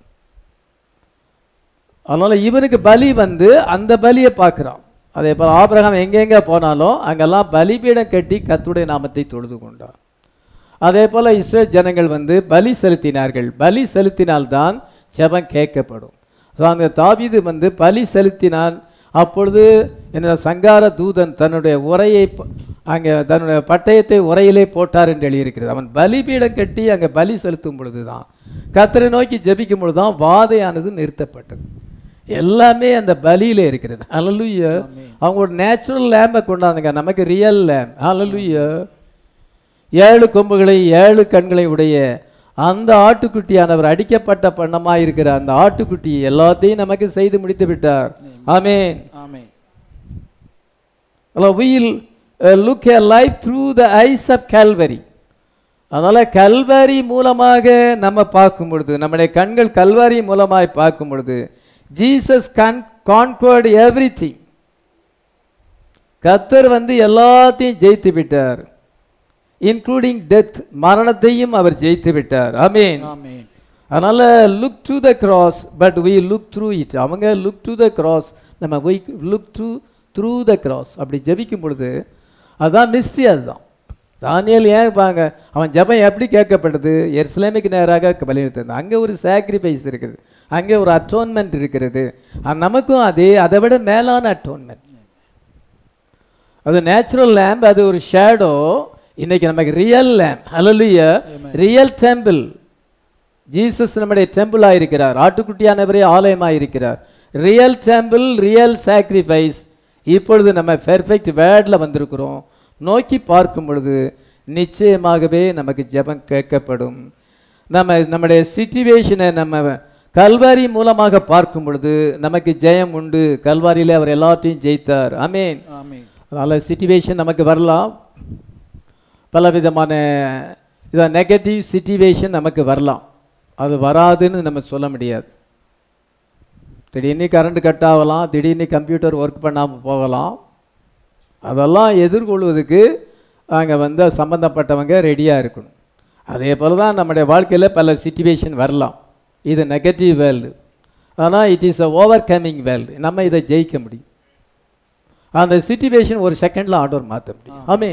அதனால இவனுக்கு பலி வந்து அந்த பலியை பார்க்குறான் அதே போல் ஆபிரகாம் எங்கெங்கே போனாலும் அங்கெல்லாம் பலிபீடம் கட்டி கத்துடைய நாமத்தை தொழுது கொண்டான் அதே போல் இஸ்ரேல் ஜனங்கள் வந்து பலி செலுத்தினார்கள் பலி செலுத்தினால்தான் ஜெபம் கேட்கப்படும் ஸோ அந்த தாவீது வந்து பலி செலுத்தினான் அப்பொழுது இந்த சங்கார தூதன் தன்னுடைய உரையை ப- அங்கே தன்னுடைய பட்டயத்தை உரையிலே போட்டார் என்று எழுதியிருக்கிறது அவன் பலிபீடம் கட்டி அங்கே பலி செலுத்தும் பொழுது தான் கத்தரை நோக்கி ஜெபிக்கும் பொழுது தான் வாதையானது நிறுத்தப்பட்டது எல்லாமே அந்த பலியிலே இருக்கிறது ஹalleluya அவங்களோட நேச்சுரல் லேம்பை கொண்டாந்துங்க நமக்கு ரியல் லேம்ப் ஹalleluya ஏழு கொம்புகளை ஏழு கண்களை உடைய அந்த ஆட்டுக்குட்டியானவர் அடிக்கப்பட்ட பண்ணமாக இருக்கிற அந்த ஆட்டுக்குட்டி எல்லாத்தையும் நமக்கு செய்து முடித்து விட்டார் ஆமென் ஆமென் we'll look a life through the eyes of Calvary அதனால் கல்வாரி மூலமாக நம்ம பார்க்கும் பொழுது நம்முடைய கண்கள் கல்வாரி மூலமாய் பார்க்கும் பொழுது Jesus con conquered everything கத்தர் வந்து எல்லாத்தையும் ஜெயித்து விட்டார் இன்க்ளூடிங் டெத் மரணத்தையும் அவர் ஜெயித்து விட்டார் ஆமீன் ஆமென் அதனால look to the cross but we look through it அவங்க லுக் டு த கிராஸ் நம்ம we look through through the cross அப்படி ஜெபிக்கும் பொழுது அதுதான் மிஸ்ட்ரி அதுதான் தானியல் ஏன் பாங்க அவன் ஜெபம் எப்படி கேட்கப்பட்டது எருசலேமுக்கு நேராக பலியிடுத்தது அங்கே ஒரு சாக்ரிஃபைஸ் இருக்குது அங்கே ஒரு அட்டோன்மெண்ட் இருக்கிறது அது நமக்கும் அதே அதை விட மேலான அட்டோன்மெண்ட் அது நேச்சுரல் லேம்ப் அது ஒரு ஷேடோ இன்னைக்கு நமக்கு ரியல் லேம்ப் ஹalleluya ரியல் டெம்பிள் ஜீசஸ் நம்முடைய டெம்பிளாக இருக்கிறார் ஆட்டுக்குட்டியானவரே ஆலயமாக இருக்கிறார் ரியல் டெம்பிள் ரியல் சாக்ரிஃபைஸ் இப்பொழுது நம்ம பெர்ஃபெக்ட் வேர்டில் வந்திருக்கிறோம் நோக்கி பார்க்கும் பொழுது நிச்சயமாகவே நமக்கு ஜெபம் கேட்கப்படும் நம்ம நம்முடைய சிச்சுவேஷனை நம்ம கல்வாரி மூலமாக பார்க்கும் பொழுது நமக்கு ஜெயம் உண்டு கல்வாரியில் அவர் எல்லாத்தையும் ஜெயித்தார் ஆமென் ஆமென் அதனால் சிச்சுவேஷன் நமக்கு வரலாம் பல விதமான இதை நெகட்டிவ் சிச்சுவேஷன் நமக்கு வரலாம் அது வராதுன்னு நம்ம சொல்ல முடியாது திடீர்னு கரண்ட் கட் ஆகலாம் திடீர்னு கம்ப்யூட்டர் ஒர்க் பண்ணாமல் போகலாம் அதெல்லாம் எதிர்கொள்வதுக்கு அங்கே வந்து சம்மந்தப்பட்டவங்க ரெடியாக இருக்கணும் அதே போல் தான் நம்முடைய வாழ்க்கையில் பல சிச்சுவேஷன் வரலாம் இது நெகட்டிவ் வேல்டு ஆனால் it is a overcoming world நம்ம இதை ஜெயிக்க முடியும் அந்த சிச்சுவேஷன் ஒரு செகண்டில் ஆண்டவர் மாற்ற முடியும் ஆமே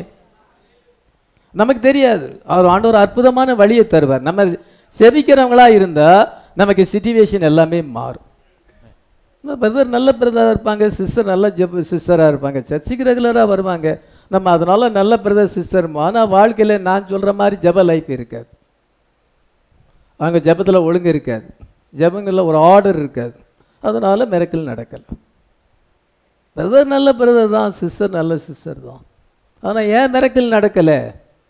நமக்கு தெரியாது அவர் ஆண்டவர் அற்புதமான வழியை தருவார் நம்ம செபிக்கிறவங்களா இருந்தால் நமக்கு சிச்சுவேஷன் எல்லாமே மாறும் பிரதர் நல்ல பிரதராக இருப்பாங்க சிஸ்டர் நல்ல ஜெப் சிஸ்டராக இருப்பாங்க சர்ச்சுக்கு ரெகுலராக வருவாங்க நம்ம அதனால நல்ல பிரதர் சிஸ்டர் ஆனால் வாழ்க்கையில் நான் சொல்கிற மாதிரி ஜெப லைஃப் இருக்காது அங்கே ஜெபத்தில் ஒழுங்கு இருக்காது ஜெபங்களில் ஒரு ஆர்டர் இருக்காது அதனால மிரக்கல் நடக்கலை பிரதர் நல்ல பிரதர் தான் சிஸ்டர் நல்ல சிஸ்டர் தான் ஆனால் ஏன் மிரக்கல் நடக்கலை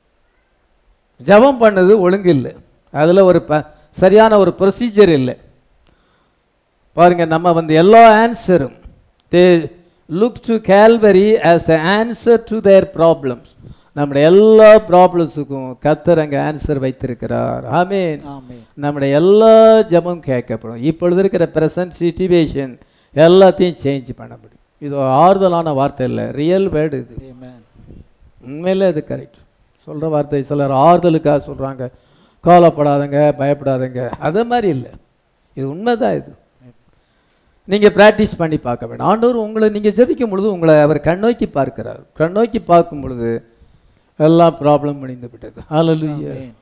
ஜெபம் பண்ணது ஒழுங்கு இல்லை அதில் ஒரு ப சரியான ஒரு ப்ரொசீஜர் இல்லை பாருங்க நம்ம வந்து எல்லா ஆன்சரும் they look to Calvary as the answer to their problems நம்முடைய எல்லா ப்ராப்ளம்ஸுக்கும் கத்தர் அங்கே ஆன்சர் வைத்திருக்கிறார் ஆமீன் ஆமென் நம்முடைய எல்லா ஜெபம் கேட்கப்படும் இப்பொழுது இருக்கிற ப்ரெசன்ட் சிச்சுவேஷன் எல்லாத்தையும் சேஞ்ச் பண்ண முடியும் இது ஒரு ஆறுதலான வார்த்தை இல்லை ரியல் வேர்டு இது ஆமென் உண்மையிலே அது கரெக்ட் சொல்கிற வார்த்தை சிலர் ஆறுதலுக்காக சொல்கிறாங்க கவலைப்படாதங்க பயப்படாதங்க அது மாதிரி இல்லை இது உண்மைதான் இது நீங்கள் ப்ராக்டிஸ் பண்ணி பார்க்க வேண்டாம் ஆண்டவர் உங்களை நீங்கள் ஜெபிக்கும் பொழுது உங்களை அவர் கண்ணோக்கி பார்க்கிறார் கண்ணோக்கி பார்க்கும் பொழுது எல்லாம் ப்ராப்ளம் முடிந்து விட்டது ஹalleluya ஆமென்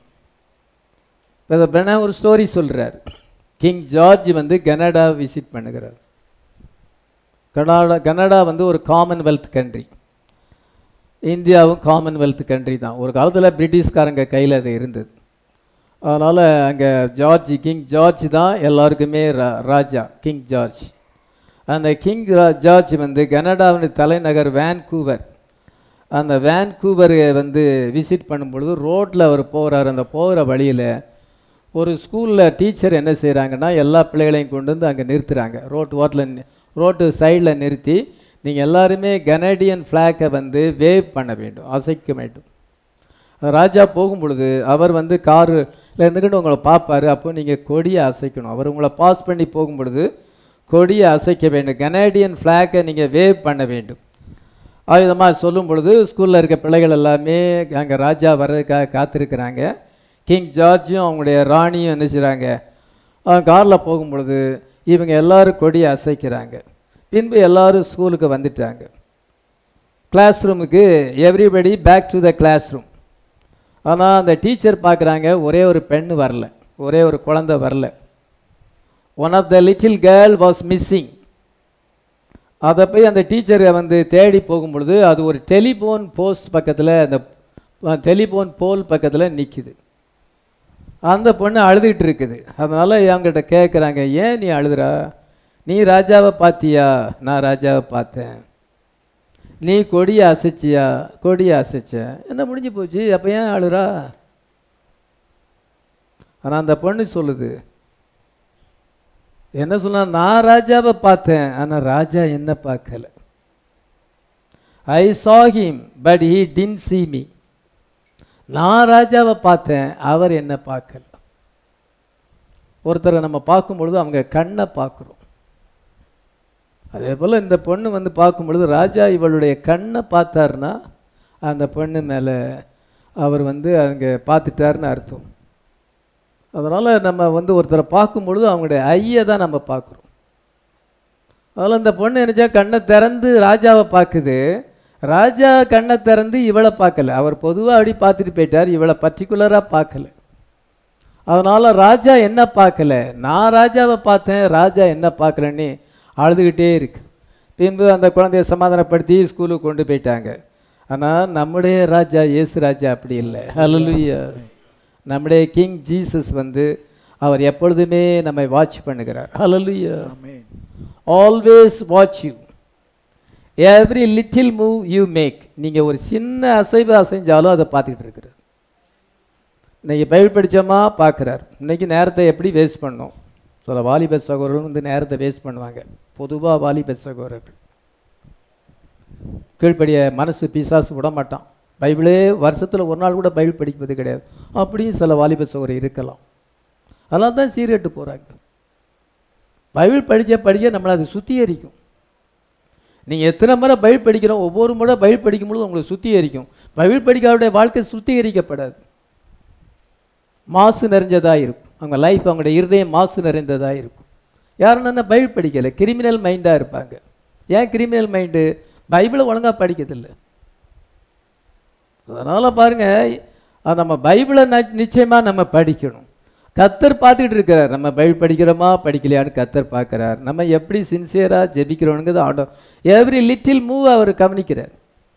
இப்போ பென ஒரு ஸ்டோரி சொல்கிறார் கிங் ஜார்ஜ் வந்து கனடா விசிட் பண்ணுகிறார் கனடா கனடா வந்து ஒரு காமன்வெல்த் கண்ட்ரி இந்தியாவும் காமன்வெல்த் கண்ட்ரி தான் ஒரு காலத்தில் பிரிட்டிஷ்காரங்க கையில் அது இருந்தது அதனால் அங்கே ஜார்ஜ் கிங் ஜார்ஜ் தான் எல்லாருக்குமே ரா ராஜா கிங் ஜார்ஜ் அந்த கிங் ஜார்ஜ் வந்து கனடாவின் தலைநகர் வேன்கூவர் அந்த வேன்கூவர் வந்து விசிட் பண்ணும்பொழுது ரோட்டில் அவர் போகிறார் அந்த போகிற வழியில் ஒரு ஸ்கூலில் டீச்சர் என்ன செய்கிறாங்கன்னா எல்லா பிள்ளைகளையும் கொண்டு வந்து அங்கே நிறுத்துகிறாங்க ரோட்டு ஓட்டில் ரோட்டு சைடில் நிறுத்தி நீங்கள் எல்லாருமே கனடியன் ஃப்ளாக்கை வந்து வேவ் பண்ண வேண்டும் அசைக்க வேண்டும் ராஜா போகும் பொழுது அவர் வந்து காரில் இருந்துக்கிட்டு உங்களை பார்ப்பாரு அப்போ நீங்கள் கொடியை அசைக்கணும் அவர் உங்களை பாஸ் பண்ணி போகும் பொழுது கொடியை அசைக்க வேண்டும் கனேடியன் ஃப்ளாக்கை நீங்கள் வேவ் பண்ண வேண்டும் ஆயுதமாக சொல்லும் பொழுது ஸ்கூலில் இருக்க பிள்ளைகள் எல்லாமே அங்கே ராஜா வர்றதுக்காக காத்திருக்கிறாங்க கிங் ஜார்ஜும் அவங்களுடைய ராணியும் என்ன செய்கிறாங்க அவங்க காரில் போகும் பொழுது இவங்க எல்லாரும் கொடியை அசைக்கிறாங்க பின்பு எல்லாரும் ஸ்கூலுக்கு வந்துட்டாங்க கிளாஸ் ரூமுக்கு everybody back to the classroom ஆனால் அந்த டீச்சர் பார்க்குறாங்க ஒரே ஒரு பெண் வரல ஒரே ஒரு குழந்தை வரல one of the little girl was missing அதை போய் அந்த டீச்சரை வந்து தேடி போகும் பொழுது அது ஒரு டெலிஃபோன் போஸ்ட் பக்கத்தில் அந்த டெலிஃபோன் போல் பக்கத்தில் நிற்கிது அந்த பொண்ணு அழுதுகிட்டு இருக்குது அதனால் அவங்ககிட்ட கேட்குறாங்க ஏன் நீ அழுதுறா நீ ராஜாவை பார்த்தியா நான் ராஜாவை பார்த்தேன் நீ கொடியை அசைச்சியா கொடியை அசைச்சேன் என்ன முடிஞ்சு போச்சு அப்போ ஏன் அழுறா ஆனால் அந்த பொண்ணு சொல்லுது என்ன சொன்னா நான் ராஜாவை பார்த்தேன் ஆனால் ராஜா என்ன பார்க்கல I saw him but he didn't see me நான் ராஜாவை பார்த்தேன் அவர் என்ன பார்க்கல ஒருத்தரை நம்ம பார்க்கும் பொழுது அவங்க கண்ணை பார்க்குறோம் அதே போல் இந்த பொண்ணு வந்து பார்க்கும் பொழுது ராஜா இவளுடைய கண்ணை பார்த்தாருன்னா அந்த பொண்ணு மேலே அவர் வந்து அங்கே பார்த்துட்டாருன்னு அர்த்தம் அதனால் நம்ம வந்து ஒருத்தரை பார்க்கும் பொழுது அவங்களுடைய ஐயை தான் நம்ம பார்க்குறோம் அதில் இந்த பொண்ணு நினச்சா கண்ணை திறந்து ராஜாவை பார்க்குது ராஜா கண்ணை திறந்து இவளை பார்க்கல அவர் பொதுவாக அப்படி பார்த்துட்டு போயிட்டார் இவளை பர்டிகுலராக பார்க்கல அதனால் ராஜா என்ன பார்க்கல நான் ராஜாவை பார்த்தேன் ராஜா என்ன பார்க்கலன்னு அழுதுகிட்டே இருக்கு பின்பு அந்த குழந்தைய சமாதானப்படுத்தி ஸ்கூலுக்கு கொண்டு போயிட்டாங்க ஆனால் நம்முடைய ராஜா இயேசு ராஜா அப்படி இல்லை ஹalleluya நம்முடைய கிங் ஜீசஸ் வந்து அவர் எப்பொழுதுமே நம்மை வாட்ச் பண்ணுகிறார் ஹalleluya ஆமென் always watch you every little move you make நீங்கள் ஒரு சின்ன அசைவு அசைஞ்சாலும் அதை பார்த்துக்கிட்டு இருக்கிறார் இன்னைக்கு பைபிள் படித்தோமா பார்க்குறார் இன்னைக்கு நேரத்தை எப்படி வேஸ்ட் பண்ணோம் சில வாலிப சகோதரர்கள் வந்து நேரத்தை வேஸ்ட் பண்ணுவாங்க பொதுவாக வாலிப சகோதரர்கள் கீழ்ப்படிய மனசு பிசாசு விட மாட்டான் பைபிளே வருஷத்தில் ஒரு நாள் கூட பைபிள் படிப்பது கிடையாது அப்படியும் சில வாலிப சகோதரர் இருக்கலாம் அதெல்லாம் தான் சீரட்டு போகிறாங்க பைபிள் படிக்க படிக்க நம்மளை அது சுத்திகரிக்கும் நீங்கள் எத்தனை முறை பைபிள் படிக்கிறோம் ஒவ்வொரு முறை பைபிள் படிக்கும்பொழுது உங்களை சுத்திகரிக்கும் பைபிள் படிக்காவுடைய வாழ்க்கை சுத்திகரிக்கப்படாது மாசு நிறைஞ்சதாக இருக்கும் அவங்க லைஃப் அவங்களுடைய இருதயம் மாசு நிறைந்ததாக இருக்கும் யாருன்னா பைபிள் படிக்கலை கிரிமினல் மைண்டாக இருப்பாங்க ஏன் கிரிமினல் மைண்டு பைபிளை ஒழுங்காக படிக்கிறதில்ல அதனால் பாருங்கள் அது நம்ம பைபிளை ந- நிச்சயமா நம்ம படிக்கணும் கத்தர் பார்த்துக்கிட்டு இருக்கிறார் நம்ம பைபிள் படிக்கிறோமா படிக்கலையான்னு கத்தர் பார்க்குறார் நம்ம எப்படி சின்சியராக ஜெபிக்கிறோங்கிறது ஆண்டோ எவ்ரி லிட்டில் மூவ் அவர் கவனிக்கிறார்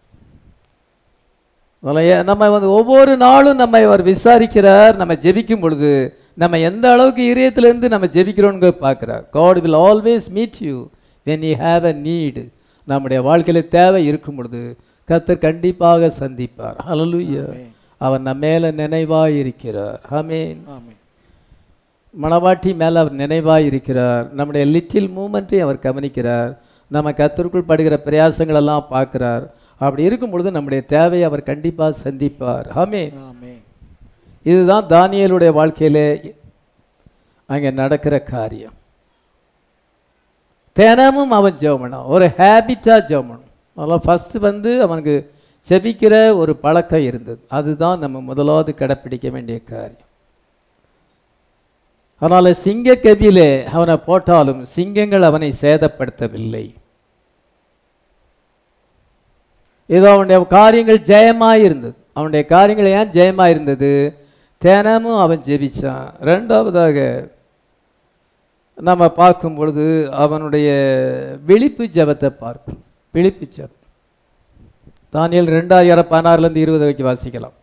அதனால ஏ- நம்ம வந்து ஒவ்வொரு நாளும் நம்ம அவர் விசாரிக்கிறார் நம்ம ஜெபிக்கும் பொழுது நம்ம எந்த அளவுக்கு இதயத்திலேருந்து நம்ம ஜெபிக்கிறோங்க பார்க்குறார் God will always meet you when you have a need நம்முடைய வாழ்க்கையில் தேவை இருக்கும் பொழுது கத்தர் கண்டிப்பாக சந்திப்பார் ஹalleluya அவர் நம்ம மேலே நினைவாக இருக்கிறார் ஆமென் ஆமென் மணவாட்டி மேலே அவர் நினைவாக இருக்கிறார் நம்முடைய லிட்டில் மூமெண்ட்டையும் அவர் கவனிக்கிறார் நம்ம கத்தருக்குள் படுகிற பிரயாசங்கள் எல்லாம் பார்க்கிறார் அப்படி இருக்கும் பொழுது நம்முடைய தேவையை அவர் கண்டிப்பாக சந்திப்பார் ஆமென் ஆமென் இதுதான் தானியேலுடைய வாழ்க்கையிலே அங்கே நடக்கிற காரியம் தினமும் அவன் ஜெபம் ஒரு ஹேபிட்டாக ஜெபம் அதெல்லாம் ஃபஸ்ட்டு வந்து அவனுக்கு செபிக்கிற ஒரு பழக்கம் இருந்தது அதுதான் நம்ம முதலாவது கடைப்பிடிக்க வேண்டிய காரியம் அதனால் சிங்க கபிலே அவனை போட்டாலும் சிங்கங்கள் அவனை சேதப்படுத்தவில்லை ஏதோ அவனுடைய காரியங்கள் ஜெயமாக இருந்தது அவனுடைய காரியங்கள் ஏன் ஜெயமாக இருந்தது தினமும் அவன் ஜெபிச்சான் ரெண்டாவதாக நம்ம பார்க்கும் பொழுது அவனுடைய விழிப்பு ஜெபத்தை பார்க்கணும் விழிப்பு ஜெபம் தானியல் ரெண்டாயிரம் பதினாறுலேருந்து இருபது வரைக்கும் வாசிக்கலாம்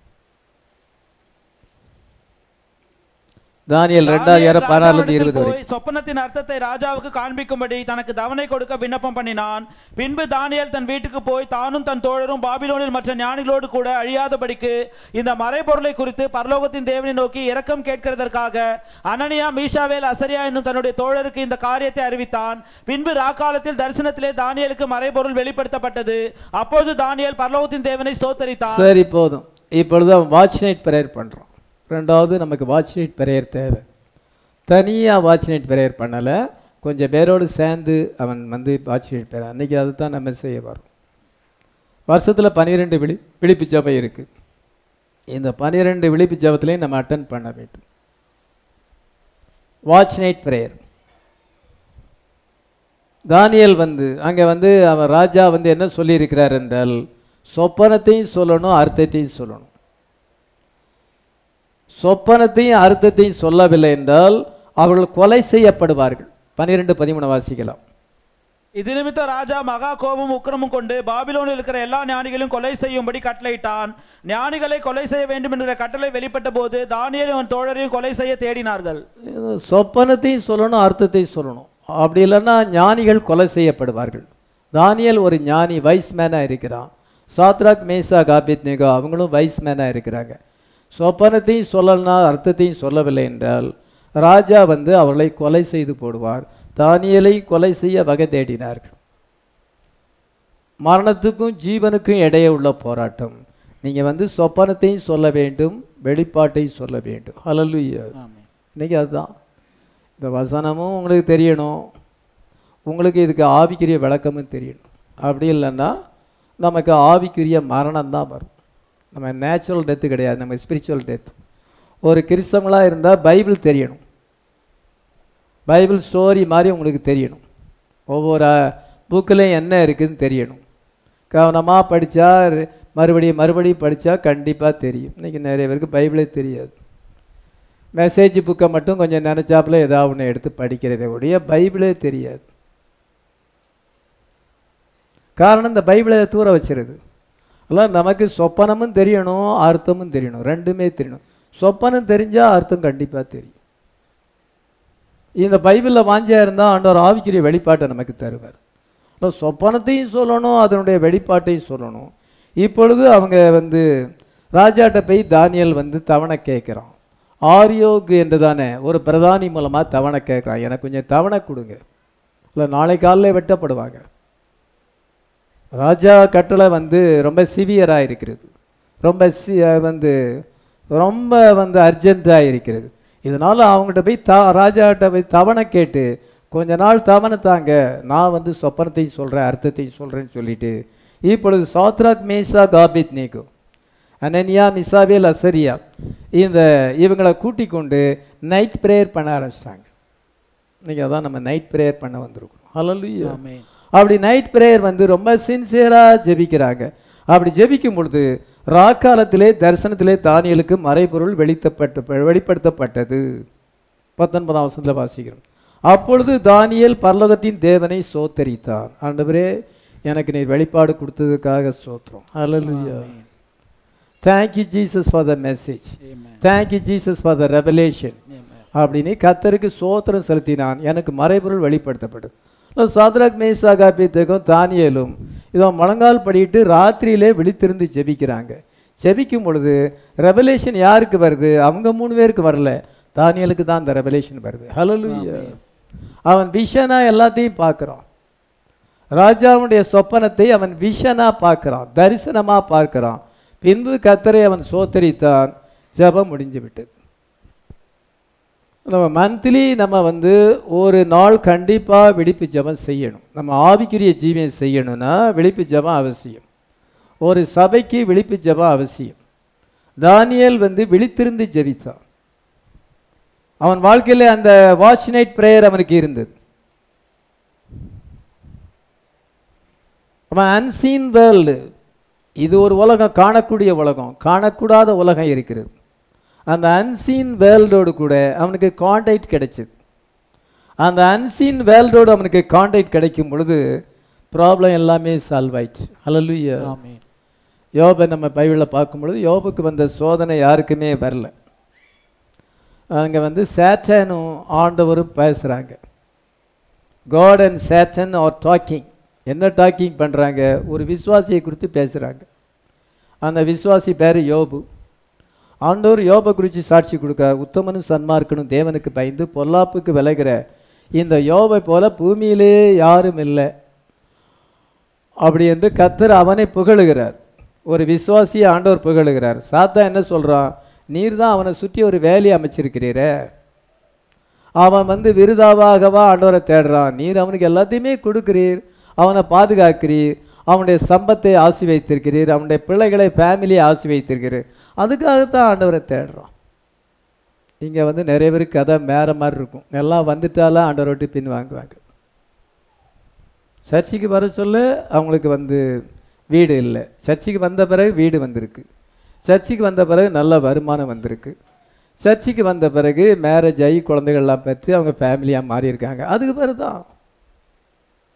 தானியல் ரெண்டாயிரம் பதினாறுலேருந்து இருபது ராஜாவிடத்தில் வரைக்கும் போய் சொப்பனத்தின் அர்த்தத்தை ராஜாவுக்கு காண்பிக்கும்படி தனக்கு தவணை கொடுக்க விண்ணப்பம் பண்ணினான் பின்பு தானியேல் தன் வீட்டுக்கு போய் தானும் தன் தோழரும் பாபிலோனில் மற்ற ஞானிகளோடு கூட அழியாதபடிக்கு இந்த மறைபொருளை குறித்து பரலோகத்தின் தேவனை நோக்கி இரக்கம் கேட்கிறதற்காக அனனியா மீஷாவேல் அசரியா என்னும் தன்னுடைய தோழருக்கு இந்த காரியத்தை அறிவித்தான் பின்பு ராக்காலத்தில் தரிசனத்திலே தானியேலுக்கு மறைபொருள் வெளிப்படுத்தப்பட்டது அப்பொழுது தானியேல் பரலோகத்தின் தேவனை ஸ்தோத்தரித்தான் சரி போதும் இப்பொழுது அவன் வாட்ச் நைட் ப்ரேயர் பண்ணுறான் ரெண்டாவது நமக்கு வாட்ச் நைட் ப்ரேயர் தேவை தனியாக வாட்ச் நைட் ப்ரேயர் பண்ணலை கொஞ்சம் பேரோடு சேர்ந்து அவன் வந்து வாட்ச் நைட் ப்ரேயர் அன்றைக்கி அதை தான் நம்ம செய்ய வரோம் வருஷத்தில் பன்னிரெண்டு விழி விழிப்பு ஜபம் இருக்குது இந்த பன்னிரெண்டு விழிப்பு ஜபத்துலேயும் நம்ம அட்டன் பண்ண வேண்டும் வாட்ச் நைட் ப்ரேயர் தானியேல் வந்து அங்கே வந்து அவன் ராஜா வந்து என்ன சொல்லியிருக்கிறார் என்றால் சொப்பனத்தையும் சொல்லணும் அர்த்தத்தையும் சொல்லணும் சொப்பனத்தையும் அர்த்தத்தையும் சொல்லவில்லை என்றால் அவர்கள் கொலை செய்யப்படுவார்கள் பன்னிரெண்டு பதிமூணு வாசிக்கலாம் இது நிமித்த ராஜா மகா கோபமும் உக்கிரமும் கொண்டு பாபிலோனில் இருக்கிற எல்லா ஞானிகளையும் கொலை செய்யும்படி கட்டளையிட்டான் ஞானிகளை கொலை செய்ய வேண்டும் என்ற கட்டளை வெளிப்பட்ட போது தானியேலும் அவன் தோழரையும் கொலை செய்ய தேடினார்கள் இது சொப்பனத்தையும் சொல்லணும் அர்த்தத்தையும் சொல்லணும் அப்படி இல்லைன்னா ஞானிகள் கொலை செய்யப்படுவார்கள் தானியேல் ஒரு ஞானி வைஸ் மேனாக இருக்கிறான் சாத்ராக் மேசா காபித் நிகோ அவங்களும் வைஸ் மேனாக இருக்கிறாங்க சொப்பனத்தையும் சொல்லலைன்னா அர்த்தத்தையும் சொல்லவில்லை என்றால் ராஜா வந்து அவர்களை கொலை செய்து போடுவார் தானியேலை கொலை செய்ய வகை தேடினார்கள் மரணத்துக்கும் ஜீவனுக்கும் இடையே உள்ள போராட்டம் நீங்கள் வந்து சொப்பனத்தையும் சொல்ல வேண்டும் வெளிப்பாட்டையும் சொல்ல வேண்டும் ஹalleluya இன்னைக்கு அதுதான் இந்த வசனமும் உங்களுக்கு தெரியணும் உங்களுக்கு இதுக்கு ஆவிக்குரிய விளக்கமும் தெரியணும் அப்படி இல்லைன்னா நமக்கு ஆவிக்குரிய மரணம் தான் வரும் நம்ம நேச்சுரல் டெத்து கிடையாது நம்ம ஸ்பிரிச்சுவல் டெத் ஒரு கிறிஸ்தவங்களாக இருந்தால் பைபிள் தெரியணும் பைபிள் ஸ்டோரி மாதிரி உங்களுக்கு தெரியணும் ஒவ்வொரு புக்கிலையும் என்ன இருக்குதுன்னு தெரியணும் கவனமாக படித்தா மறுபடியும் மறுபடியும் படித்தா கண்டிப்பாக தெரியும் இன்றைக்கி நிறைய பேருக்கு பைபிளே தெரியாது மெசேஜ் புக்கை மட்டும் கொஞ்சம் நினச்சாப்புல ஏதாவது ஒன்று எடுத்து படிக்கிறதே ஒழிய பைபிளே தெரியாது காரணம் இந்த பைபிளை தூர வச்சிருது அதெல்லாம் நமக்கு சொப்பனமும் தெரியணும் அர்த்தமும் தெரியணும் ரெண்டுமே தெரியணும் சொப்பனம் தெரிஞ்சால் அர்த்தம் கண்டிப்பாக தெரியும் இந்த பைபிளில் வாஞ்சியாக இருந்தால் ஆண்டவர் ஆவிக்குரிய வெளிப்பாட்டை நமக்கு தருவார் இப்போ சொப்பனத்தையும் சொல்லணும் அதனுடைய வெளிப்பாட்டையும் சொல்லணும் இப்பொழுது அவங்க வந்து ராஜாட்ட போய் தானியல் வந்து தவணை கேட்குறான் ஆரியோக் என்று தானே ஒரு பிரதானி மூலமாக தவணை கேட்குறான் எனக்கு கொஞ்சம் தவணை கொடுங்க இல்லை நாளை காலையில் வெட்டப்படுவாங்க ராஜா கட்டளை வந்து ரொம்ப சிவியராக இருக்கிறது ரொம்ப சி வந்து ரொம்ப வந்து அர்ஜென்ட்டாக இருக்கிறது இதனால் அவங்ககிட்ட போய் த ராஜாட்ட போய் தவணை கேட்டு கொஞ்ச நாள் தவணை தாங்க நான் வந்து சொப்பனத்தையும் சொல்கிறேன் அர்த்தத்தையும் சொல்கிறேன்னு சொல்லிட்டு இப்பொழுது சாத்ராக் மேசா காபித் நீக்கு அனன்யா மிசாவேல் அசரியா இந்த இவங்களை கூட்டிக் கொண்டு நைட் ப்ரேயர் பண்ண ஆரம்பிச்சிட்டாங்க இன்னைக்கு அதான் நம்ம நைட் ப்ரேயர் பண்ண வந்திருக்கோம் ஹalleluya அப்படி நைட் ப்ரேயர் வந்து ரொம்ப சின்சியராக ஜெபிக்கிறாங்க அப்படி ஜெபிக்கும் பொழுது ராக்காலத்திலே தரிசனத்திலே தானியலுக்கு மறைபொருள் வெளித்தப்பட்டு வெளிப்படுத்தப்பட்டது பத்தொன்பதாம் வசனத்தில் வாசிக்கிறோம் அப்பொழுது தானியேல் பரலோகத்தின் தேவனை சோத்தரித்தான் ஆண்டவரே எனக்கு நீர் வெளிப்பாடு கொடுத்ததுக்காக சோத்திரம் ஹalleluya thank you jesus for the message thank you jesus for the revelation அப்படின்னு கத்தருக்கு சோத்திரம் செலுத்தினான் எனக்கு மறைபொருள் வெளிப்படுத்தப்பட்டது சாத்ராக் மேசா காப்பியத்துக்கும் தானியலும் இதோ முழங்கால் படிட்டு ராத்திரியிலே விழித்திருந்து ஜெபிக்கிறாங்க ஜெபிக்கும் பொழுது ரெவலேஷன் யாருக்கு வருது அவங்க மூணு பேருக்கு வரல தானியலுக்கு தான் அந்த ரெவலேஷன் வருது ஹalleluya அவன் விஷனா எல்லாத்தையும் பார்க்குறான் ராஜாவுடைய சொப்பனத்தை அவன் விஷனா பார்க்குறான் தரிசனமா பார்க்குறான் பின்பு கத்தரை அவன் சோத்தரித்தான் ஜெபம் முடிஞ்சு விட்டது நம்ம மந்த்லி நம்ம வந்து ஒரு நாள் கண்டிப்பாக விழிப்பு ஜெபம் செய்யணும் நம்ம ஆவிக்குரிய ஜீவியம் செய்யணும்னா விழிப்பு ஜெபம் அவசியம் ஒரு சபைக்கு விழிப்பு ஜெபம் அவசியம் தானியேல் வந்து விழித்திருந்து ஜெபித்தான் அவன் வாழ்க்கையில் அந்த வாட்ச் நைட் ப்ரேயர் அவனுக்கு இருந்தது அவன் அன்சீன் வேர்ல்டு இது ஒரு உலகம் காணக்கூடிய உலகம் காணக்கூடாத உலகம் இருக்கிறது அந்த அன்சீன் வேர்ல்டோடு கூட அவனுக்கு கான்டாக்ட் கிடைச்சது அந்த அன்சீன் வேர்ல்டோடு அவனுக்கு கான்டாக்ட் கிடைக்கும் பொழுது ப்ராப்ளம் எல்லாமே சால்வ் ஆயிடுச்சு ஹalleluya யோபை நம்ம பைபிளில் பார்க்கும் பொழுது யோபுக்கு வந்த சோதனை யாருக்குமே வரல அங்கே வந்து சேட்டனும் ஆண்டவரும் பேசுகிறாங்க God and Satan are talking என்ன டாக்கிங் பண்ணுறாங்க ஒரு விசுவாசியை குறித்து பேசுகிறாங்க அந்த விசுவாசி பேர் யோபு ஆண்டவர் யோபை குறித்து சாட்சி கொடுக்குறார் உத்தமனும் சன்மார்க்கனும் தேவனுக்கு பயந்து பொல்லாப்புக்கு விளைகிற இந்த யோபை போல பூமியிலே யாரும் இல்லை அப்படி என்று கத்தர் அவனை புகழுகிறார் ஒரு விசுவாசியை ஆண்டவர் புகழுகிறார் சாத்தா என்ன சொல்கிறான் நீர் தான் அவனை சுற்றி ஒரு வேலையை அமைச்சிருக்கிறீரே அவன் வந்து விருதாவாகவா ஆண்டவரை தேடுறான் நீர் அவனுக்கு எல்லாத்தையுமே கொடுக்கிறீர் அவனை பாதுகாக்கிறீர் அவனுடைய சம்பத்தை ஆசி வைத்திருக்கிறீர் அவனுடைய பிள்ளைகளை ஃபேமிலியை ஆசி வைத்திருக்கிறீர் அதுக்காகத்தான் ஆண்டவரை தேடுறான் இங்கே வந்து நிறைய பேருக்கு கதை மேற மாதிரி இருக்கும் எல்லாம் வந்துட்டாலும் ஆண்டவரை விட்டு பின் வாங்குவாங்க சர்ச்சுக்கு வர சொல்ல அவங்களுக்கு வந்து வீடு இல்லை சர்ச்சுக்கு வந்த பிறகு வீடு வந்திருக்கு சர்ச்சுக்கு வந்த பிறகு நல்ல வருமானம் வந்திருக்கு சர்ச்சுக்கு வந்த பிறகு மேரேஜ் ஆகி குழந்தைகள்லாம் பெற்று அவங்க ஃபேமிலியாக மாறி இருக்காங்க அதுக்கு பிறகு தான்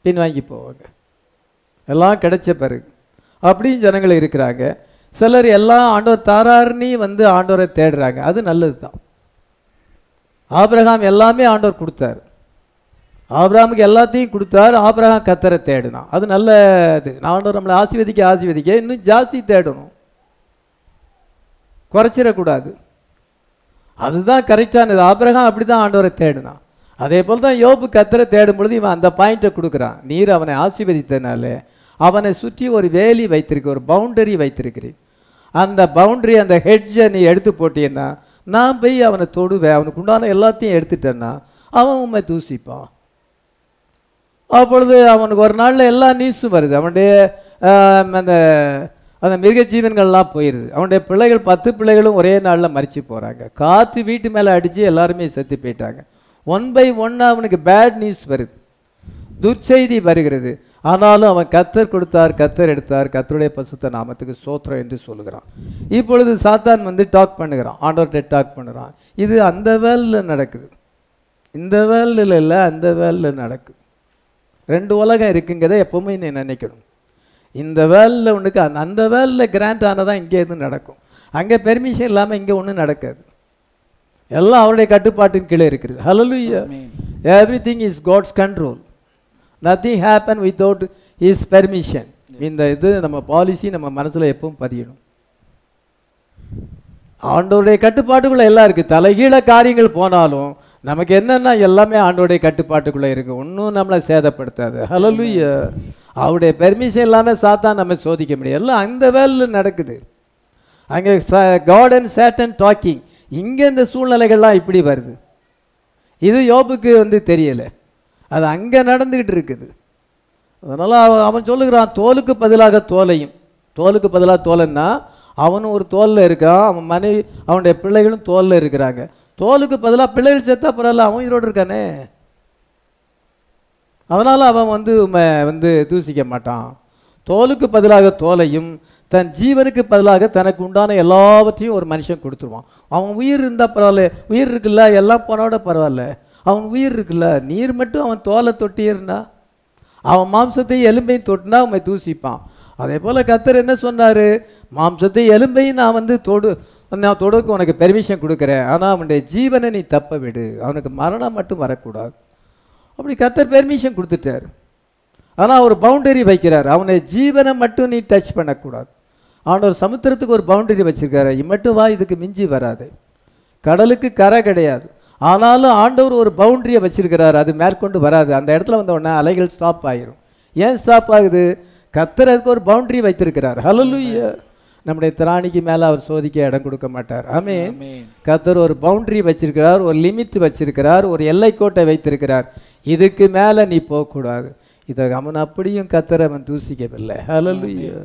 பின்வாங்கி போவாங்க எல்லாம் கிடைச்ச பிறகு அப்படியும் ஜனங்கள் இருக்கிறாங்க சிலர் எல்லாம் ஆண்டவர் தாராருன்னு வந்து ஆண்டவரை தேடுறாங்க அது நல்லது தான் ஆபிரகாம் எல்லாமே ஆண்டவர் கொடுத்தார் ஆபிரகாமுக்கு எல்லாத்தையும் கொடுத்தார் ஆபிரகாம் கத்தரை தேடினான் அது நல்ல இது ஆண்டவர் நம்மளை ஆசீர்வதிக்க ஆசீர்வதிக்க இன்னும் ஜாஸ்தி தேடணும் குறைச்சிடக்கூடாது அதுதான் கரெக்டானது ஆபிரகாம் அப்படி தான் ஆண்டவரை தேடினான் அதே போல் தான் யோபு கத்தரை தேடும் பொழுது இவன் அந்த பாயிண்ட்டை கொடுக்குறான் நீர் அவனை ஆசீர்வதித்தனால அவனை சுற்றி ஒரு வேலி வைத்திருக்கு ஒரு பவுண்டரி வைத்திருக்கிறேன் அந்த பவுண்டரி அந்த ஹெட்ஜை நீ எடுத்து போட்டீன்னா நான் போய் அவனை தொடுவேன் அவனுக்கு உண்டான எல்லாத்தையும் எடுத்துட்டேன்னா அவன் உண்மை தூசிப்பான் அப்பொழுது அவனுக்கு ஒரு நாளில் எல்லா நியூஸும் வருது அவனுடைய ஆம், அந்த அந்த மிருக ஜீவன்கள்லாம் போயிடுது அவனுடைய பிள்ளைகள் பத்து பிள்ளைகளும் ஒரே நாளில் மறிச்சு போகிறாங்க காற்று வீட்டு மேலே அடித்து எல்லாருமே செத்து போயிட்டாங்க ஒன் பை ஒன்னாக அவனுக்கு பேட் நியூஸ் வருது துர்ச்செய்தி வருகிறது ஆனாலும் அவன் கத்தர் கொடுத்தார் கத்தர் எடுத்தார் கத்தருடைய பசுத்த நாமத்துக்கு சோத்திரம் என்று சொல்லுகிறான் இப்பொழுது சாத்தான் வந்து டாக் பண்ணுகிறான் ஆண்டவர்கிட்ட டாக் பண்ணுறான் இது அந்த வேலில் நடக்குது இந்த வேலில் இல்லை அந்த வேலில் நடக்குது ரெண்டு உலகம் இருக்குங்கிறத எப்பவுமே நீ நினைக்கணும் இந்த வேலில் உனக்கு அந்த அந்த வேலில் கிராண்ட் ஆனதான் இங்கே எதுவும் நடக்கும் அங்கே பெர்மிஷன் இல்லாமல் இங்கே ஒன்றும் நடக்காது எல்லாம் அவருடைய கட்டுப்பாட்டின் கீழே இருக்குது ஹalleluya Amen. Everything is God's control nothing happen without his permission இந்த இது நம்ம பாலிசி நம்ம மனசில் எப்பவும் பதியணும் ஆண்டோடைய கட்டுப்பாட்டுக்குள்ள எல்லாம் இருக்கு தலைகீழ காரியங்கள் போனாலும் நமக்கு என்னன்னா எல்லாமே ஆண்டோடைய கட்டுப்பாட்டுக்குள்ள இருக்கு ஒன்றும் நம்மளை சேதப்படுத்தாது ஹalleluya அவருடைய பெர்மிஷன் இல்லாமல் சாத்தான் நம்ம சோதிக்க முடியாது எல்லாம் அந்த வேலையில் நடக்குது அங்கே காட் அண்ட் சேட்டன் டாக்கிங் இங்கே இந்த சூழ்நிலைகள்லாம் இப்படி வருது இது யோபுக்கு வந்து தெரியலை அது அங்கே நடந்துக்கிட்டு இருக்குது அதனால் அவன் அவன் சொல்லுகிறான் தோலுக்கு பதிலாக தோலையும் தோலுக்கு பதிலாக தோலைன்னா அவனும் ஒரு தோலில் இருக்கான் அவன் மனைவி அவனுடைய பிள்ளைகளும் தோலில் இருக்கிறாங்க தோலுக்கு பதிலாக பிள்ளைகள் செத்தா பரவாயில்ல அவன் உயிரோடு இருக்கானே அதனால் அவன் வந்து உம்மை வந்து தூசிக்க மாட்டான் தோலுக்கு பதிலாக தோலையும் தன் ஜீவனுக்கு பதிலாக தனக்கு உண்டான எல்லாவற்றையும் ஒரு மனுஷன் கொடுத்துருவான் அவன் உயிர் இருந்தால் பரவாயில்ல உயிர் இருக்குல்ல எல்லாம் போனோட பரவாயில்ல அவன் உயிர் இருக்குல்ல நீர் மட்டும் அவன் தோலை தொட்டியிருந்தா அவன் மாம்சத்தை எலும்பையும் தொட்டுனா அவன் தூசிப்பான் அதே போல் கத்தர் என்ன சொன்னார் மாம்சத்தை எலும்பையும் நான் வந்து தொடு நான் தொடுக்கு உனக்கு பெர்மிஷன் கொடுக்குறேன் ஆனால் அவனுடைய ஜீவனை நீ தப்ப விடு அவனுக்கு மரணம் மட்டும் வரக்கூடாது அப்படி கத்தர் பெர்மிஷன் கொடுத்துட்டார் ஆனால் ஒரு பவுண்டரி வைக்கிறார் அவனை ஜீவனை மட்டும் நீ டச் பண்ணக்கூடாது ஆண்டவர் சமுத்திரத்துக்கு ஒரு பவுண்டரி வச்சிருக்காரு இம்மட்டும் வா இதுக்கு மிஞ்சி வராது கடலுக்கு கரை கிடையாது ஆனாலும் ஆண்டவர் ஒரு பவுண்டரியை வச்சிருக்கிறார் அது மேற்கொண்டு வராது அந்த இடத்துல வந்த உடனே அலைகள் ஸ்டாப் ஆகிரும் ஏன் ஸ்டாப் ஆகுது கத்தர் அதுக்கு ஒரு பவுண்டரி வைத்திருக்கிறார் ஹalleluya நம்முடைய திராணிக்கு மேலே அவர் சோதிக்க இடம் கொடுக்க மாட்டார் ஆமென் Amen. கத்தர் ஒரு பவுண்டரி வச்சிருக்கிறார் ஒரு லிமிட் வச்சிருக்கிறார் ஒரு எல்லைக்கோட்டை வைத்திருக்கிறார் இதுக்கு மேலே நீ போகக்கூடாது இதை அவன் அப்படியும் கத்தரை அவன் தூசிக்கவில்லை ஹalleluya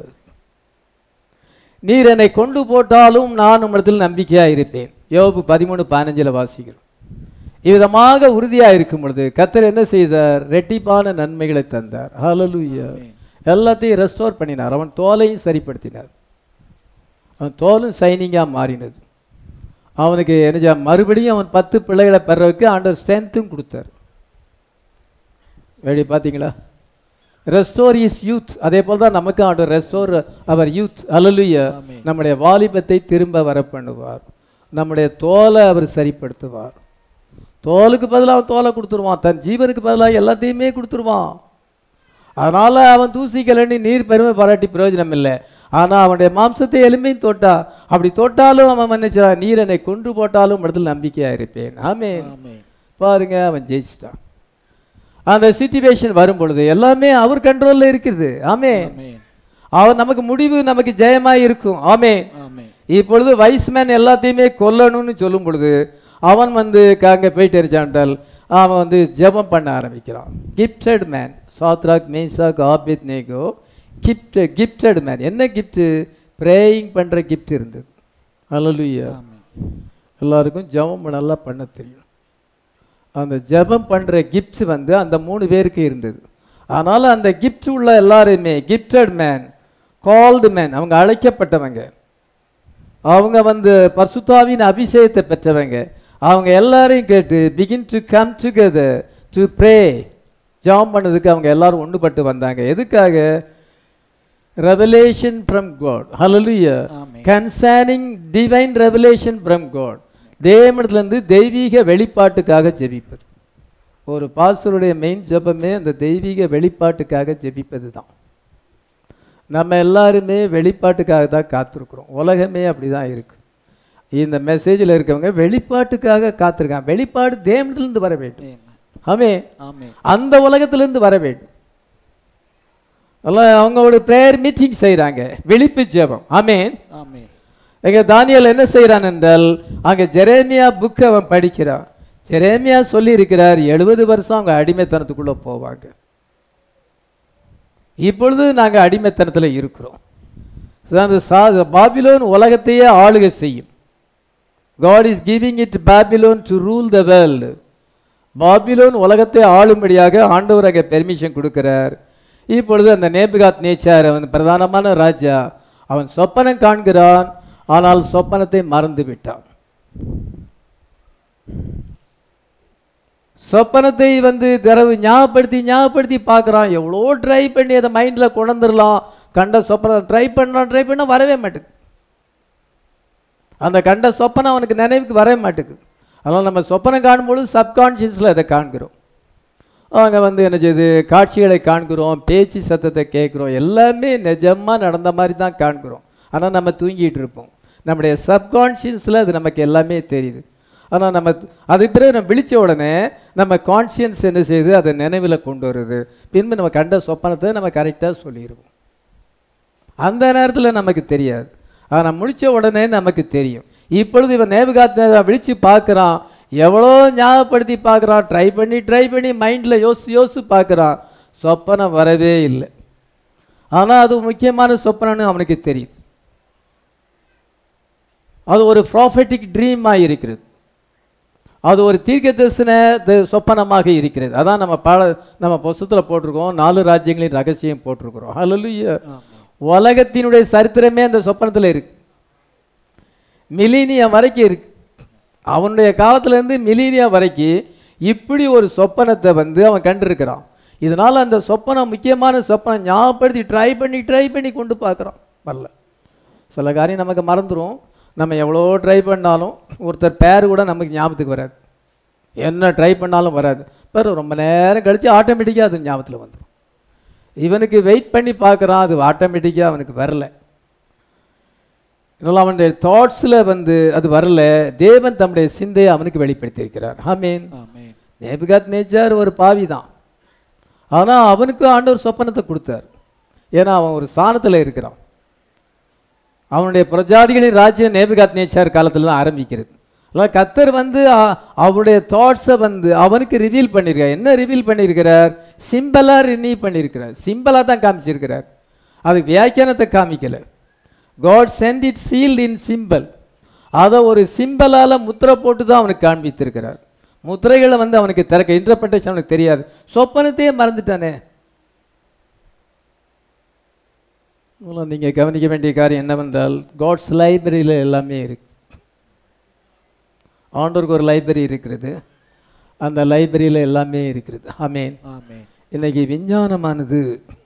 நீர் என்னை கொண்டு போட்டாலும் நான் உம்மிடத்தில் நம்பிக்கையாக இருப்பேன் யோபு பதிமூணு பதினஞ்சில் வாசிக்கிறோம் இவ்விதமாக உறுதியாக இருக்கும் பொழுது கத்தர் என்ன செய்தார் ரெட்டிப்பான நன்மைகளை தந்தார் ஹalleluya எல்லாத்தையும் ரெஸ்டோர் பண்ணினார் அவன் தோலையும் சரிப்படுத்தினார் அவன் தோலும் சைனிங்காக மாறினது அவனுக்கு என்ன மறுபடியும் அவன் பத்து பிள்ளைகளை பெறவுக்கு ஆண்டவர் ஸ்ட்ரென்த்தும் கொடுத்தார் எப்படி பார்த்தீங்களா ரெஸ்டோர் இஸ் யூத் அதே போல் தான் நமக்கு ஆண்டவர் ரெஸ்டோர் அவர் யூத் அல்லலுயா ஆமென். நம்முடைய வாலிபத்தை திரும்ப வர பண்ணுவார் நம்முடைய தோலை அவர் சரிப்படுத்துவார் தோலுக்கு பதிலாக அவன் தோலை கொடுத்துருவான் தன் ஜீவனுக்கு பதிலாக எல்லாத்தையுமே கொடுத்துருவான் அதனால அவன் தூசிக்கலன்னு நீர் பெருமை பாராட்டி பிரயோஜனம் இல்லை ஆனால் அவனுடைய மாம்சத்தை எலும்பையும் தொட்டா அப்படி தொட்டாலும் அவன் நினைச்சான் நீர் என்னை கொன்று போட்டாலும் இடத்துல நம்பிக்கையாக இருப்பேன் ஆமென் Amen. பாருங்க அவன் ஜெயிச்சிட்டான் அந்த சிச்சுவேஷன் வரும் பொழுது எல்லாமே அவர் கண்ட்ரோலில் இருக்குது ஆமே Amen. அவர் நமக்கு முடிவு நமக்கு ஜெயமாக இருக்கும் ஆமே Amen. இப்பொழுது வைஸ்மேன் எல்லாத்தையுமே கொல்லணும்னு சொல்லும் பொழுது அவன் வந்து அங்கே போயிட்டு இருச்சான்டால் அவன் வந்து ஜெபம் பண்ண ஆரம்பிக்கிறான் gifted man Shadrach Meshach Abednego gift gifted man என்ன கிஃப்ட்டு ப்ரேயிங் பண்ணுற கிஃப்ட் இருந்தது அல்லலுயா Amen. எல்லாருக்கும் ஜெபம் நல்லா பண்ண தெரியும் அந்த ஜெபம் பண்ணுற கிஃப்ட்ஸ் வந்து அந்த மூணு பேருக்கு இருந்தது அதனால் அந்த கிஃப்ட் உள்ள எல்லாருமே கிஃப்டட் மேன் கால்டு மேன் அவங்க அழைக்கப்பட்டவங்க அவங்க வந்து பர்சுத்தாவின் அபிஷேகத்தை பெற்றவங்க அவங்க எல்லாரையும் கேட்டு begin to come together to pray ஜாம் பண்ணதுக்கு அவங்க எல்லாரும் ஒன்றுபட்டு வந்தாங்க எதுக்காக ரெவலேஷன் ஃப்ரம் காட் ஹalleluya ஆமென். Concerning divine revelation from God தேவனிடத்திலிருந்து தெய்வீக வெளிப்பாட்டுக்காக ஜெபிப்பது ஒரு பாஸ்டருடைய மெயின் ஜெபமே அந்த தெய்வீக வெளிப்பாட்டுக்காக ஜெபிப்பது தான் நம்ம எல்லாருமே வெளிப்பாட்டுக்காக தான் காத்திருக்கிறோம் உலகமே அப்படி தான் இருக்கு இந்த மெசேஜில் இருக்கவங்க வெளிப்பாட்டுக்காக காத்திருக்காங்க வெளிப்பாடு தேவனிடத்திலிருந்து வர வேண்டும் ஆமே ஆமென் அந்த உலகத்திலிருந்து வர வேண்டும் எல்லாம் அவங்க ஒரு ப்ரேயர் மீட்டிங் செய்கிறாங்க வெளிப்பு ஜெபம் ஆமென் ஆமென் எங்க தானியல் என்ன செய்கிறான் என்றால் அங்க ஜெரேமியா புக் அவன் படிக்கிறான் ஜெரேமியா சொல்லி இருக்கிறார் எழுபது வருஷம் அவங்க அடிமைத்தனத்துக்குள்ள போவாங்க இப்பொழுது நாங்க அடிமைத்தனத்துல இருக்கிறோம் So, அந்த சா பாபிலோன் உலகத்தையே ஆளுகை செய்யும் God is giving it Babylon to rule the world Babylon உலகத்தை ஆளும்படியாக ஆண்டவர் அங்கே பெர்மிஷன் கொடுக்கிறார் இப்பொழுது அந்த நேபுகாத் நேச்சார் அவன் பிரதானமான ராஜா அவன் சொப்பனம் காண்கிறான் ஆனால் சொப்பனத்தை மறந்து விட்டான் சொப்பனத்தை வந்து தரவு ஞாபகப்படுத்தி ஞாபகப்படுத்தி பார்க்குறான் எவ்வளோ ட்ரை பண்ணி அதை மைண்டில் கொண்டுடலாம் கண்ட சொப்பனம் ட்ரை பண்ணான் ட்ரை பண்ண வரவே மாட்டேங்குது அந்த கண்ட சொப்பனம் அவனுக்கு நினைவுக்கு வரவே மாட்டேங்குது அதனால் நம்ம சொப்பனம் காணும்பொழுது சப்கான்ஷியஸில் அதை காண்கிறோம் அவங்க வந்து என்ன செய்யுது காட்சிகளை காண்கிறோம் பேச்சு சத்தத்தை கேட்குறோம் எல்லாமே நிஜமாக நடந்த மாதிரி தான் காண்கிறோம் ஆனால் நம்ம தூங்கிட்டு இருப்போம் நம்முடைய சப்கான்ஷியஸில் அது நமக்கு எல்லாமே தெரியுது ஆனால் நம்ம அதுக்கு பிறகு நம்ம விழிச்ச உடனே நம்ம கான்ஷியன்ஸ் என்ன செய்யுது அதை நினைவில் கொண்டு வருது பின்பு நம்ம கண்ட சொப்பனத்தை நம்ம கரெக்டாக சொல்லிடுவோம் அந்த நேரத்தில் நமக்கு தெரியாது ஆனால் முழிச்ச உடனே நமக்கு தெரியும் இப்பொழுது இவன் நேபுகாத் விழிச்சு பார்க்குறான் எவ்வளோ ஞாபகப்படுத்தி பார்க்குறான் ட்ரை பண்ணி ட்ரை பண்ணி மைண்டில் யோசி யோசிச்சு பார்க்குறான் சொப்பனம் வரவே இல்லை ஆனால் அது முக்கியமான சொப்பனம்னு அவனுக்கு தெரியுது அது ஒரு ப்ராஃபெட்டிக் ட்ரீமாக இருக்கிறது அது ஒரு தீர்க்க தரிசன த- சொப்பனமாக இருக்கிறது அதான் நம்ம பாட நம்ம புஸ்தத்தில் போட்டிருக்கோம் நாலு ராஜ்யங்களின் ரகசியம் போட்டிருக்கிறோம் ஹalleluya உலகத்தினுடைய சரித்திரமே அந்த சொப்பனத்தில் இருக்கு மிலீனியம் வரைக்கும் இருக்கு அவனுடைய காலத்திலேருந்து மிலீனியம் வரைக்கும் இப்படி ஒரு சொப்பனத்தை வந்து அவன் கண்டிருக்கிறான் இதனால அந்த சொப்பனம் முக்கியமான சொப்பனம் ஞாபகப்படுத்தி ட்ரை பண்ணி ட்ரை பண்ணி கொண்டு பார்க்குறான் வரல சில காரியம் நமக்கு மறந்துடும் நம்ம எவ்வளோ ட்ரை பண்ணாலும் ஒருத்தர் பேர் கூட நமக்கு ஞாபகத்துக்கு வராது என்ன ட்ரை பண்ணாலும் வராது பிறகு ரொம்ப நேரம் கழித்து ஆட்டோமேட்டிக்காக அது ஞாபகத்தில் வந்துடும் இவனுக்கு வெயிட் பண்ணி பார்க்குறான் அது ஆட்டோமேட்டிக்காக அவனுக்கு வரல இதனால் அவனுடைய தாட்ஸில் வந்து அது வரல தேவன் தம்முடைய சிந்தையை அவனுக்கு வெளிப்படுத்தியிருக்கிறார் ஆமீன் ஆமென் நேபுகாத் நேச்சார் ஒரு பாவி தான் ஆனால் அவனுக்கு ஆண்டவர் சொப்பனத்தை கொடுத்தார் ஏன்னா அவன் ஒரு சாணத்தில் இருக்கிறான் அவனுடைய பிரஜாதிகளின் ராஜ்யம் நேபுகாத் நேச்சார் காலத்தில் தான் ஆரம்பிக்கிறது அதான் கத்தர் வந்து அ- அவருடைய தாட்ஸை வந்து அவனுக்கு ரிவீல் பண்ணியிருக்கார் என்ன ரிவீல் பண்ணியிருக்கிறார் சிம்பிளாக ரினீவ் பண்ணியிருக்கிறார் சிம்பிளாக தான் காமிச்சிருக்கிறார் அதுக்கு வியாக்கியானத்தை காமிக்கலை God sent it sealed in symbol அதை ஒரு சிம்பிளால் முத்திரை போட்டு தான் அவனுக்கு காண்பித்திருக்கிறார் முத்திரைகளை வந்து அவனுக்கு திறக்க இன்டர்பிரேஷன் அவனுக்கு தெரியாது சொப்பனத்தையே மறந்துட்டானே நீங்கள் கவனிக்க வேண்டிய காரியம் என்னவென்றால் காட்ஸ் லைப்ரரியில் எல்லாமே இருக்கு ஆண்டோருக்கு ஒரு லைப்ரரி இருக்கிறது அந்த லைப்ரரியில் எல்லாமே இருக்கிறது ஆமேன் ஆமென் இன்னைக்கு விஞ்ஞானமானது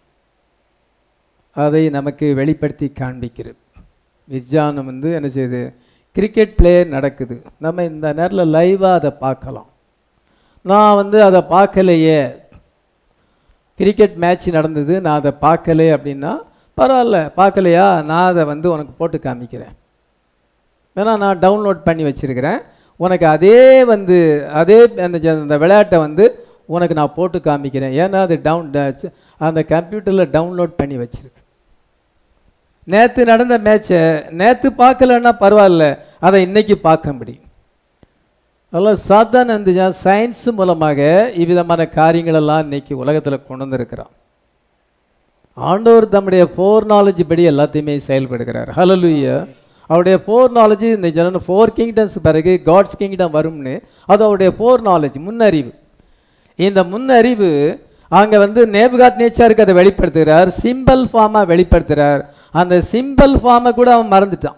அதை நமக்கு வெளிப்படுத்தி காண்பிக்கிறது விஞ்ஞானம் வந்து என்ன செய்யுது கிரிக்கெட் பிளே நடக்குது நம்ம இந்த நேரத்தில் லைவாக அதை பார்க்கலாம் நான் வந்து அதை பார்க்கலையே கிரிக்கெட் மேட்ச் நடந்தது நான் அதை பார்க்கலே அப்படின்னா பரவாயில்ல பார்க்கலையா நான் அதை வந்து உனக்கு போட்டு காமிக்கிறேன் ஏன்னா நான் டவுன்லோட் பண்ணி வச்சிருக்கிறேன் உனக்கு அதே வந்து அதே அந்த ஜ- அந்த விளையாட்டை வந்து உனக்கு நான் போட்டு காமிக்கிறேன் ஏன்னா அது டவுன் ட- அந்த கம்ப்யூட்டரில் டவுன்லோட் பண்ணி வச்சிருக்கு நேற்று நடந்த மேட்சை நேற்று பார்க்கலன்னா பரவாயில்ல அதை இன்னைக்கு பார்க்க முடியும் அதெல்லாம் சாத்தான் வந்து சயின்ஸ் மூலமாக இவ்விதமான காரியங்களெல்லாம் இன்னைக்கு உலகத்தில் கொண்டு வந்திருக்கிறான் ஆண்டவர் தம்முடைய ஃபோர் நாலேஜ் படி எல்லாத்தையுமே செயல்படுகிறார் ஹalleluya அவருடைய ஃபோர் நாலேஜ் இந்த ஜன ஃபோர் கிங்டம்ஸ் பிறகு காட்ஸ் கிங்டம் வரும்னு அது அவருடைய ஃபோர் நாலேஜ் முன்னறிவு இந்த முன்னறிவு அங்கே வந்து நேபுகாத் நேச்சருக்கு அதை வெளிப்படுத்துகிறார் சிம்பிள் ஃபார்மாக வெளிப்படுத்துகிறார் அந்த சிம்பிள் ஃபார்மை கூட அவன் மறந்துட்டான்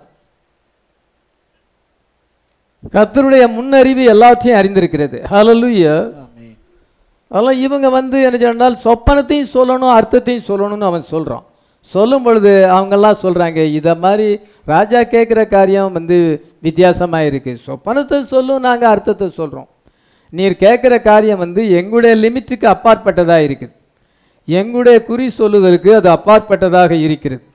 கர்த்தருடைய முன்னறிவு எல்லாத்தையும் அறிந்திருக்கிறது ஹalleluya ஆமென் அதெல்லாம் இவங்க வந்து என்ன சொன்னால் சொப்பனத்தையும் சொல்லணும் அர்த்தத்தையும் சொல்லணும்னு அவன் சொல்கிறான் சொல்லும் பொழுது அவங்கெல்லாம் சொல்கிறாங்க இதை மாதிரி ராஜா கேட்குற காரியம் வந்து வித்தியாசமாக இருக்குது சொப்பனத்தை சொல்லும் நாங்கள் அர்த்தத்தை சொல்கிறோம் நீர் கேட்குற காரியம் வந்து எங்களுடைய லிமிட்டுக்கு அப்பாற்பட்டதாக இருக்குது எங்களுடைய குறி சொல்லுதலுக்கு அது அப்பாற்பட்டதாக இருக்கிறது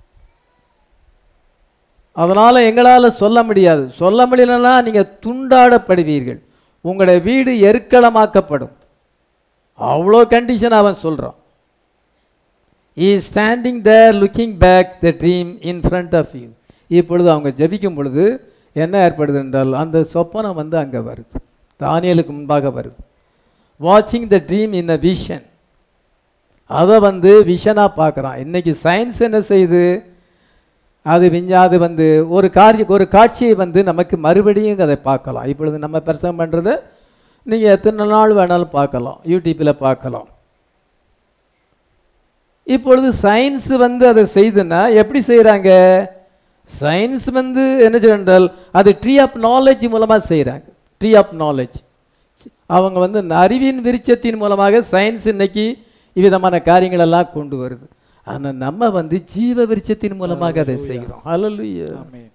அதனால் எங்களால் சொல்ல முடியாது சொல்ல முடியலன்னா நீங்கள் துண்டாடப்படுவீர்கள் உங்களுடைய வீடு எருக்களமாக்கப்படும் அவ்வளோ கண்டிஷன் அவன் சொல்கிறான் he standing there looking back the dream in front of you இப்பொழுது அவங்க ஜெபிக்கும் பொழுது என்ன ஏற்படுது என்றால் அந்த சொப்பனம் வந்து அங்கே வருது தானியலுக்கு முன்பாக வருது வாட்சிங் த ட்ரீம் இன் அ விஷன் அதை வந்து விஷனாக பார்க்குறான் இன்னைக்கு சயின்ஸ் என்ன செய்யுது அது விஞ்சா அது வந்து ஒரு காரிய ஒரு காட்சியை வந்து நமக்கு மறுபடியும் அதை பார்க்கலாம் இப்பொழுது நம்ம பிரசவம் பண்ணுறத நீங்கள் எத்தனை நாள் வேணாலும் பார்க்கலாம் யூடியூப்பில் பார்க்கலாம் இப்பொழுது சயின்ஸ் வந்து அதை செய்துன்னா எப்படி செய்கிறாங்க சயின்ஸ் வந்து என்ன செய்யறால் அது ட்ரீ ஆஃப் நாலேஜ் மூலமாக செய்கிறாங்க ட்ரீ ஆஃப் நாலேஜ் அவங்க வந்து அறிவின் விருட்சத்தின் மூலமாக சயின்ஸ் இன்னைக்கு இவ்விதமான காரியங்கள் எல்லாம் கொண்டு வருது ஆனால் நம்ம வந்து ஜீவ விருட்சத்தின் மூலமாக அதை செய்கிறோம் ஹalleluya ஆமென்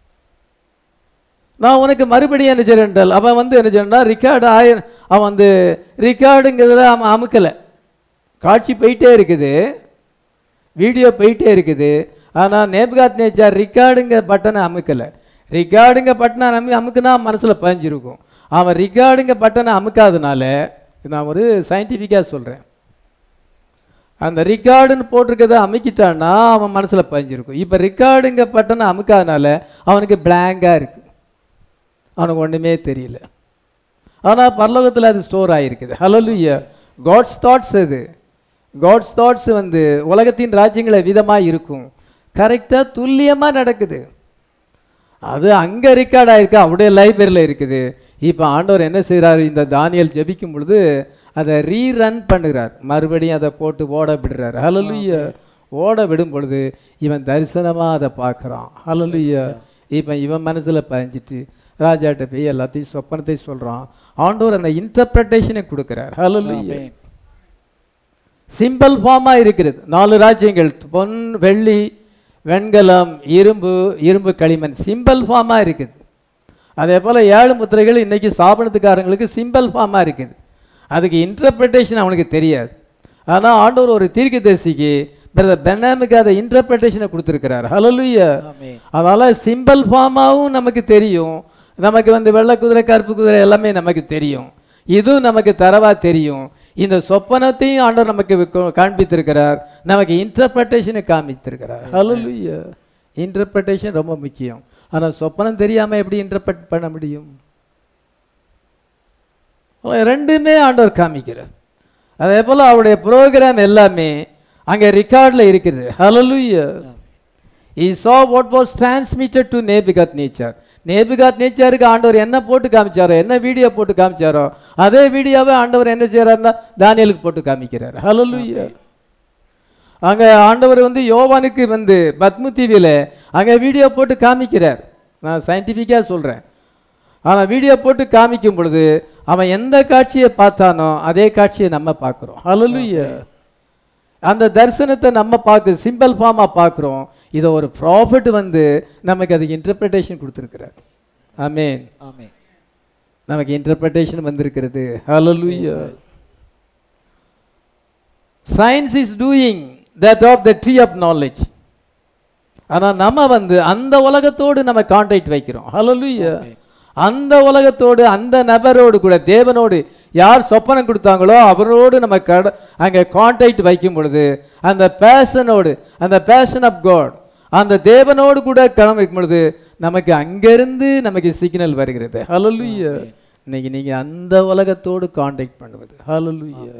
நான் உனக்கு மறுபடியும் என்ன செய்கிறேன் என்றால் அவன் வந்து என்ன செய்யறா ரிக்கார்டு ஆய அவன் வந்து ரிக்கார்டுங்கிறத அவன் அமுக்கலை காட்சி போயிட்டே இருக்குது வீடியோ போயிட்டே இருக்குது ஆனால் நேப்காத் நேச்சார் ரிக்கார்டுங்க பட்டனை அமுக்கலை ரிக்கார்டுங்க பட்டனை அமு அமுக்குனா மனசில் பதிஞ்சிருக்கும் அவன் ரிக்கார்டுங்க பட்டனை அமுக்காதனால நான் ஒரு சயின்டிஃபிக்காக சொல்கிறேன் அந்த ரிக்கார்டுன்னு போட்டிருக்கதை அமுக்கிட்டான்னா அவன் மனசில் பதிஞ்சிருக்கும் இப்போ ரிக்கார்டுங்க பட்டனை அமுக்காதனால அவனுக்கு பிளாங்காக இருக்கு அவனுக்கு ஒன்றுமே தெரியல ஆனால் பரலோகத்தில் அது ஸ்டோர் ஆகிருக்குது ஹலலுயா காட்ஸ் தாட்ஸ் அது காட்ஸ் தாட்ஸ் வந்து உலகத்தின் ராஜ்யங்களை விதமாக இருக்கும் கரெக்டாக துல்லியமாக நடக்குது அது அங்கே ரெக்கார்ட் ஆயிருக்கு அவருடைய லைப்ரரியில் இருக்குது இப்போ ஆண்டவர் என்ன செய்கிறாரு இந்த தானியல் ஜெபிக்கும் பொழுது அதை ரீரன் பண்ணுகிறார் மறுபடியும் அதை போட்டு ஓட விடுறார் ஹலலுயா ஓட விடும் பொழுது இவன் தரிசனமாக அதை பார்க்குறான் ஹலலுயா இப்போ இவன் மனசில் பதிஞ்சிட்டு ராஜாட்ட போய் எல்லாத்தையும் சொப்பனத்தை சொல்கிறான் ஆண்டவர் அந்த இன்டர்பிரட்டேஷனை கொடுக்குறார் ஹலலுயா ஆமென் சிம்பிள் ஃபார்மாக இருக்கிறது நாலு ராஜ்யங்கள் பொன் வெள்ளி வெண்கலம் இரும்பு இரும்பு களிமண் சிம்பிள் ஃபார்மாக இருக்குது அதே போல் ஏழு முத்திரைகள் இன்னைக்கு சாபனத்துக்காரங்களுக்கு சிம்பிள் ஃபார்மாக இருக்குது அதுக்கு இன்டர்பிரிட்டேஷன் அவனுக்கு தெரியாது ஆனால் ஆண்டவர் ஒரு தீர்க்கதரிசிக்கு பிரதர் பென்னாமுக்கு அதை இன்டர்பிரிட்டேஷனை கொடுத்துருக்கிறார் ஹலலுயா ஆமென் அதனால் சிம்பிள் ஃபார்மாகவும் நமக்கு தெரியும் நமக்கு வந்து வெள்ளை குதிரை கருப்பு குதிரை எல்லாமே நமக்கு தெரியும் இதுவும் நமக்கு தரவா தெரியும் இந்த சொப்பனத்தையும் ஆண்டவர் நமக்கு வி- காண்பித்திருக்கிறார் நமக்கு இன்டர்பிரட்டேஷனை காமித்திருக்கிறார் ஹalleluya இன்டர்பிரட்டேஷன் ரொம்ப முக்கியம் ஆனால் சொப்பனம் தெரியாமல் எப்படி இன்டர்பிரட் பண்ண முடியும் அவன் ரெண்டுமே ஆண்டவர் காமிக்கிறார் அதே போல் அவருடைய ப்ரோக்ராம் எல்லாமே அங்கே ரெக்கார்டில் இருக்குது ஹalleluya he saw what was transmitted to Nebuchadnezzar நேபிகாத் நேச்சருக்கு ஆண்டவர் என்ன போட்டு காமிச்சாரோ என்ன வீடியோ போட்டு காமிச்சாரோ அதே வீடியோவை ஆண்டவர் என்ன செய்யறாருன்னா தானியலுக்கு போட்டு காமிக்கிறார் ஹalleluya அங்க ஆண்டவர் வந்து யோவானுக்கு வந்து பத்மு தீவியில் அங்க வீடியோ போட்டு காமிக்கிறார் நான் சயின்டிஃபிக்காக சொல்றேன் ஆனா வீடியோ போட்டு காமிக்கும் பொழுது அவன் எந்த காட்சியை பார்த்தானோ அதே காட்சியை நம்ம பார்க்குறோம் ஹalleluya அந்த தரிசனத்தை நம்ம பார்க்க சிம்பிள் ஃபார்மாக பார்க்குறோம் இதை ஒரு ப்ராஃபிட் வந்து நமக்கு அதுக்கு இன்டர்பிரிட்டேஷன் கொடுத்துருக்கிறார் ஆமென் ஆமென் நமக்கு இன்டர்பிரிட்டேஷன் வந்திருக்கிறது ஹalleluya science is doing that of the tree of knowledge ஆனால் நம்ம வந்து அந்த உலகத்தோடு நம்ம கான்டாக்ட் வைக்கிறோம் ஹalleluya அந்த உலகத்தோடு அந்த நபரோடு கூட தேவனோடு யார் சொப்பனம் கொடுத்தாங்களோ அவரோடு நம்ம கட அங்கே கான்டாக்ட் வைக்கும் பொழுது அந்த பேஷனோடு அந்த பேஷன் ஆஃப் காட் அந்த தேவனோடு கூட கடன் வைக்கும் பொழுது நமக்கு அங்கிருந்து நமக்கு சிக்னல் வருகிறது ஹalleluya இன்னைக்கு நீங்க அந்த உலகத்தோடு கான்டாக்ட் பண்ணுவது ஹalleluya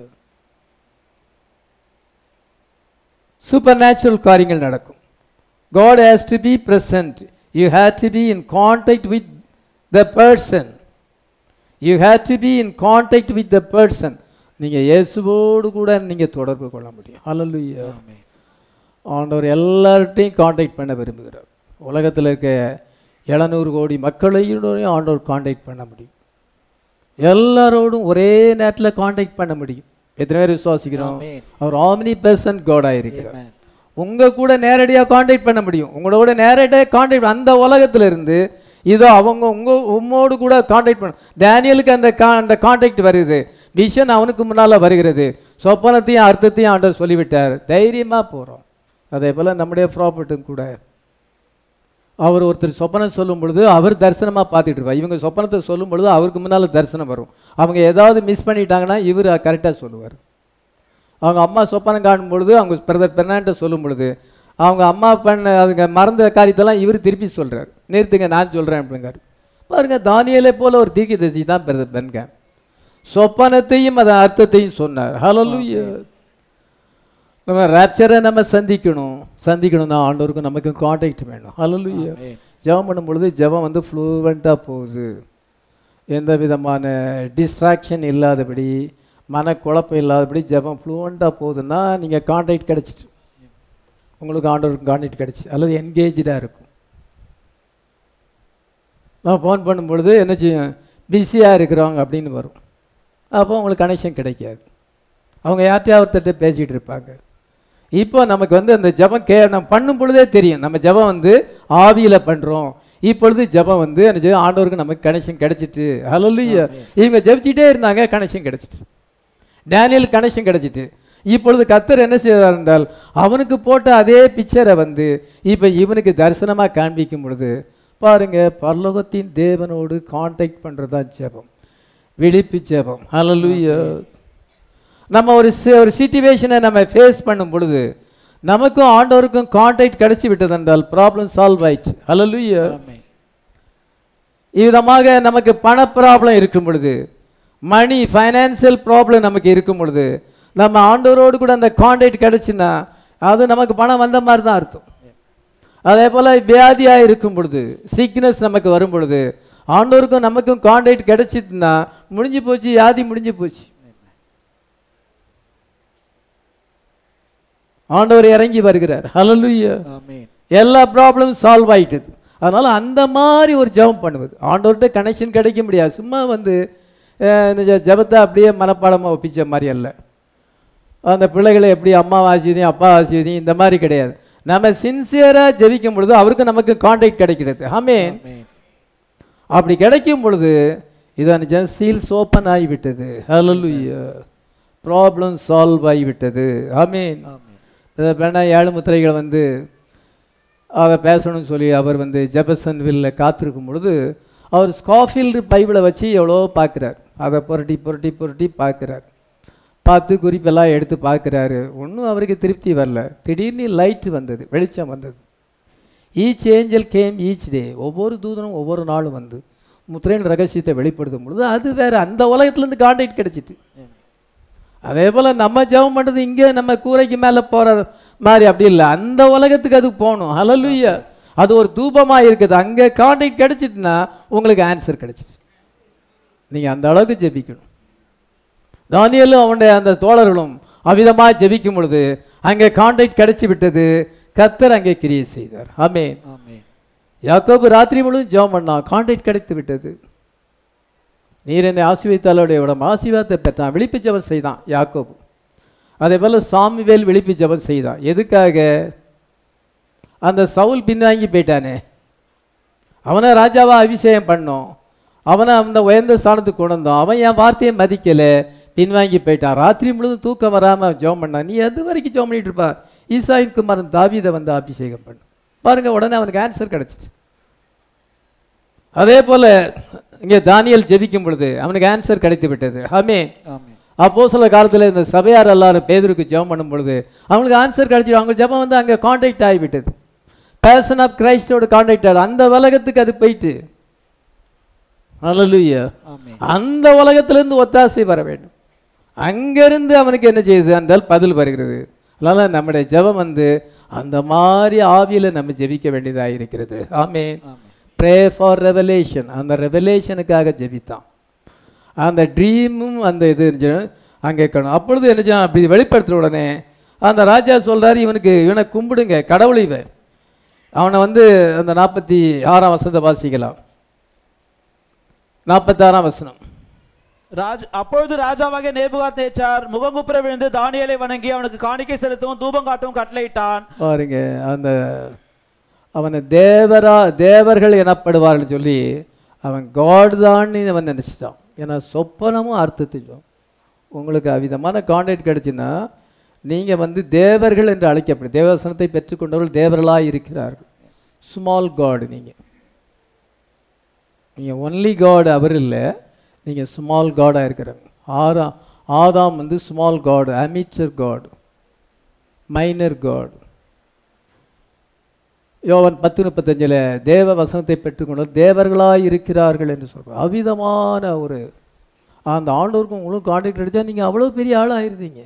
சூப்பர் நேச்சுரல் காரியங்கள் நடக்கும் God has to be present you have to be in contact with the person you have to be in contact with the person நீங்கள் இயேசுவோடு கூட நீங்கள் தொடர்பு கொள்ள முடியும் ஹalleluya ஆமென் ஆண்டவர் எல்லார்ட்டையும் காண்டாக்ட் பண்ண விரும்புகிறார் உலகத்தில் இருக்க எழுநூறு கோடி மக்களையும் ஆண்டவர் காண்டாக்ட் பண்ண முடியும் எல்லாரோடும் ஒரே நேரத்தில் காண்டாக்ட் பண்ண முடியும் எத்தனை பேர் விசுவாசிக்கிறோம் Amen. அவர் ஆம்னி பர்சன் கோடாக இருக்கிறார் Amen. உங்க கூட நேரடியாக காண்டாக்ட் பண்ண முடியும் உங்களோட நேரடியாக காண்டாக்ட் அந்த உலகத்துல இருந்து இதோ அவங்க உங்க உம்மோடு கூட காண்டாக்ட் பண்ண டேனியலுக்கு அந்த கா அந்த காண்டாக்ட் வருது விஷன் அவனுக்கு முன்னால வருகிறது சொப்பனத்தையும் அர்த்தத்தையும் ஆண்டவர் சொல்லிவிட்டார் தைரியமா போறோம் அதே போல நம்முடைய ப்ராப்பர்ட்டும் கூட அவர் ஒருத்தர் சொப்பனம் சொல்லும் பொழுது அவர் தரிசனமா பார்த்துட்டு இருப்பார் இவங்க சொப்பனத்தை சொல்லும் பொழுது அவருக்கு முன்னால தரிசனம் வரும் அவங்க ஏதாவது மிஸ் பண்ணிட்டாங்கன்னா இவர் கரெக்டாக சொல்லுவார் அவங்க அம்மா சொப்பனம் காணும் பொழுது அவங்க பிரதர் பெர்னாண்ட சொல்லும் பொழுது அவங்க அம்மா பண்ண அதுங்க மறந்த காரியத்தெல்லாம் இவர் திருப்பி சொல்றார் நிறுத்துங்க நான் சொல்கிறேன் அப்படிங்காரு பாருங்க தானியலை போல ஒரு தீர்க்க தரிசி தான் பிரதர் பெண்க சொப்பனத்தையும் அதன் அர்த்தத்தையும் சொன்னார் ஹalleluya நம்ம ரேப்சரை நம்ம சந்திக்கணும் சந்திக்கணும்னா ஆண்டவருக்கும் நமக்கு காண்டாக்ட் வேணும் ஹalleluya Amen. ஜெபம் பண்ணும் பொழுது ஜெபம் வந்து ஃப்ளூவெண்ட்டாக போகுது எந்த விதமான டிஸ்ட்ராக்ஷன் இல்லாதபடி மனக்குழப்பம் இல்லாதபடி ஜெபம் ஃப்ளூவெண்ட்டாக போகுதுன்னா நீங்கள் காண்டாக்ட் கிடச்சிட்டு உங்களுக்கு ஆண்டவருக்கு காண்டாக்ட் கிடச்சி அல்லது என்கேஜாக இருக்கும் நான் ஃபோன் பண்ணும் பொழுது என்ன செய்யும் பிஸியாக இருக்கிறவங்க அப்படின்னு வரும் அப்போ உங்களுக்கு கனெக்ஷன் கிடைக்காது அவங்க யார்ட்டையா ஒருத்தர்கிட்ட பேசிகிட்டு இருப்பாங்க இப்போ நமக்கு வந்து அந்த ஜெபம் கே நம்ம பண்ணும் பொழுதே தெரியும் நம்ம ஜெபம் வந்து ஆவியில் பண்ணுறோம் இப்பொழுது ஜெபம் வந்து என்ன செய்யும் ஆண்டவருக்கு நமக்கு கனெக்ஷன் கிடைச்சிட்டு ஹalleluya இவங்க ஜெபிச்சிட்டே இருந்தாங்க கனெக்ஷன் கிடைச்சிட்டு டேனியல் கனெக்ஷன் கிடைச்சிட்டு இப்பொழுது கத்தர் என்ன செய்தார் என்றால் அவனுக்கு போட்ட அதே பிக்சரை வந்து இப்போ இவனுக்கு தரிசனமாக காண்பிக்கும் பொழுது பாருங்க பரலோகத்தின் தேவனோடு காண்டாக்ட் பண்ணுறது தான் ஜெபம் விழிப்பு ஜெபம் ஹalleluya நம்ம ஒரு சி- ஒரு சிச்சுவேஷனை நம்ம ஃபேஸ் பண்ணும் பொழுது நமக்கும் ஆண்டவருக்கும் காண்டாக்ட் கிடைச்சி விட்டது என்றால் ப்ராப்ளம் சால்வ் ஆயிடுச்சு ஹalleluya Amen. இவ்விதமாக நமக்கு பண ப்ராப்ளம் இருக்கும் பொழுது மணி ஃபைனான்சியல் ப்ராப்ளம் நமக்கு இருக்கும் பொழுது நம்ம ஆண்டவரோடு கூட அந்த காண்டாக்ட் கிடைச்சுன்னா அது நமக்கு பணம் வந்த மாதிரி தான் அர்த்தம் அதே போல் வியாதியாக இருக்கும் பொழுது சிக்னஸ் நமக்கு வரும் பொழுது ஆண்டவருக்கும் நமக்கும் காண்டாக்ட் கிடைச்சிட்டுனா முடிஞ்சு போச்சு வியாதி முடிஞ்சு போச்சு ஆண்டவர் இறங்கி வருகிறார் ஹalleluya Amen. எல்லா ப்ராப்ளமும் சால்வ் ஆயிட்டுது அதனால அந்த மாதிரி ஒரு ஜெபம் பண்ணுவது ஆண்டவர்கிட்ட கனெக்ஷன் கிடைக்க முடியாது சும்மா வந்து அஹ், இந்த ஜெ- ஜெபத்தை அப்படியே மனப்பாடமாக ஒப்பிச்ச மாதிரி அல்ல அந்த பிள்ளைகளை எப்படி அம்மா ஆசிரியதையும் அப்பா ஆசிரியதையும் இந்த மாதிரி கிடையாது நம்ம சின்சியராக ஜெபிக்கும் பொழுது அவருக்கு நமக்கு காண்டாக்ட் கிடைக்கிறது ஆமேன் Amen. அப்படி கிடைக்கும் பொழுது இதான் சீல்ஸ் ஓப்பன் ஆகிவிட்டது ஹalleluya ப்ராப்ளம் சால்வ் ஆகிவிட்டது ஆமீன் Amen. இதை வேணா ஏழு முத்திரைகள் வந்து அதை பேசணும்னு சொல்லி அவர் வந்து ஜெபசன் வில்ல காத்திருக்கும் பொழுது அவர் ஸ்காஃபீல்டு பைபிளை வச்சு எவ்வளோ பார்க்குறார் அதை புரட்டி புரட்டி புரட்டி பார்க்குறார் பார்த்து குறிப்பெல்லாம் எடுத்து பார்க்குறாரு ஒன்றும் அவருக்கு திருப்தி வரல திடீர்னு லைட் வந்தது வெளிச்சம் வந்தது each angel came each day ஒவ்வொரு தூதனும் ஒவ்வொரு நாளும் வந்து முத்திரையின் ரகசியத்தை வெளிப்படுத்தும் பொழுது அது வேற அந்த உலகத்துலேருந்து காண்டாக்ட் கிடைச்சிட்டு அதே போல் நம்ம ஜெபம் பண்ணுறது இங்கே நம்ம கூரைக்கு மேலே போகிற மாதிரி அப்படி இல்லை அந்த உலகத்துக்கு அது போகணும் ஹalleluya அது ஒரு தூபமாக இருக்குது அங்கே காண்டாக்ட் கிடைச்சிட்டுனா உங்களுக்கு ஆன்சர் கிடைச்சிச்சு நீங்கள் அந்த அளவுக்கு ஜெபிக்கணும் தானியலும் அவனுடைய அந்த தோழர்களும் அவ்விதமாக ஜெபிக்கும் பொழுது அங்கே காண்டாக்ட் கிடைச்சி விட்டது கத்தர் அங்கே கிரியை செய்தார் ஆமென் Amen. யாக்கோபு ராத்திரி முழுவதும் ஜெபம் பண்ணான் காண்டாக்ட் கிடைத்து விட்டது நீர் என்னை ஆசீர்வதித்தாலுடைய இடம் ஆசீர்வாதத்தை பெற்றான் விழிப்பு ஜெபம் செய்தான் யாக்கோபு அதே போல் சாமிவேல் விழிப்பு ஜெபம் செய்தான் எதுக்காக அந்த சவுல் பின்வாங்கி போயிட்டானே அவனை ராஜாவா அபிஷேகம் பண்ணோம் அவனை அந்த உயர்ந்த ஸ்தானத்துக்கு கொண்டு வந்தோம் அவன் என் வார்த்தையை மதிக்கலை பின்வாங்கி போயிட்டான் ராத்திரி முழுவதும் தூக்கம் வராமல் ஜெபம் பண்ணான் நீ எது வரைக்கும் ஜெபம் பண்ணிட்டு இருப்பா ஈசாயின் குமாரன் தாவீதை வந்து அபிஷேகம் பண்ணு பாருங்க உடனே அவனுக்கு ஆன்சர் கிடைச்சிச்சு அதே போல இங்கே தானியல் ஜெபிக்கும் பொழுது அவனுக்கு ஆன்சர் கிடைத்து விட்டது ஆமே Amen. அப்போ சில காலத்தில் இந்த சபையார் எல்லாரும் பேதருக்கு ஜெபம் பண்ணும் பொழுது அவங்களுக்கு ஆன்சர் கிடைச்சி அவங்க ஜெபம் வந்து அங்கே காண்டாக்ட் ஆகிவிட்டது பேசன் ஆஃப் கிரைஸ்டோட காண்டாக்ட் ஆகுது அந்த உலகத்துக்கு அது போயிட்டு ஹalleluya Amen. அந்த உலகத்திலிருந்து ஒத்தாசை வர வேண்டும் அங்கிருந்து அவனுக்கு என்ன செய்யுது என்றால் பதில் வருகிறது அதனால நம்முடைய ஜெபம் வந்து அந்த மாதிரி ஆவியில நம்ம ஜெபிக்க வேண்டியதாக இருக்கிறது ஆமென் Amen. ப்ரே ஃபார் ரெவலேஷன் அந்த ரெவலேஷனுக்காக ஜெபித்தான் அந்த ட்ரீமும் அந்த இது இருந்துச்சு, அங்கே இருக்கணும் அப்பொழுது என்ன செய்யணும் அப்படி வெளிப்படுத்துற உடனே அந்த ராஜா சொல்றாரு இவனுக்கு இவனை கும்பிடுங்க கடவுள் இவன் அவனை வந்து அந்த நாற்பத்தி ஆறாம் வசனத்தை வாசிக்கலாம் நாற்பத்தாறாம் வசனம் ராஜ் அப்பொழுது ராஜாவாகிய நேபுகாத் நேச்சார் முகங்குப்புற விழுந்து தானியேலை வணங்கி அவனுக்கு காணிக்கை செலுத்தவும் தூபம் காட்டவும் கட்டளையிட்டான் பாருங்க அந்த அவனை தேவரா தேவர்கள் எனப்படுவார்கள் சொல்லி அவன் காட் தான் அவன் நினைச்சிட்டான் ஏன்னா சொப்பனமும் அர்த்தத்தை சொல்லும். உங்களுக்கு அவ்விதமான கான்டாக்ட் கிடைச்சுன்னா நீங்கள் வந்து தேவர்கள் என்று அழைக்கப்படும் தேவசனத்தை பெற்றுக்கொண்டவர்கள் தேவர்களாக இருக்கிறார்கள் ஸ்மால் காட் நீங்கள் நீங்கள் ஒன்லி காட் அவர் இல்லை நீங்கள் ஸ்மால் காடாக இருக்கிறாங்க ஆரா ஆதாம் வந்து small god amateur god minor god யோவன் பத்து முப்பத்தஞ்சில் தேவ வசனத்தை பெற்றுக்கொண்டு தேவர்களாய் இருக்கிறார்கள் என்று சொல்கிறார் அவிதமான ஒரு அந்த ஆண்டோருக்கும் உங்களுக்கு கான்டாக்ட் கிடைச்சா நீங்கள் அவ்வளோ பெரிய ஆளாக இருந்தீங்க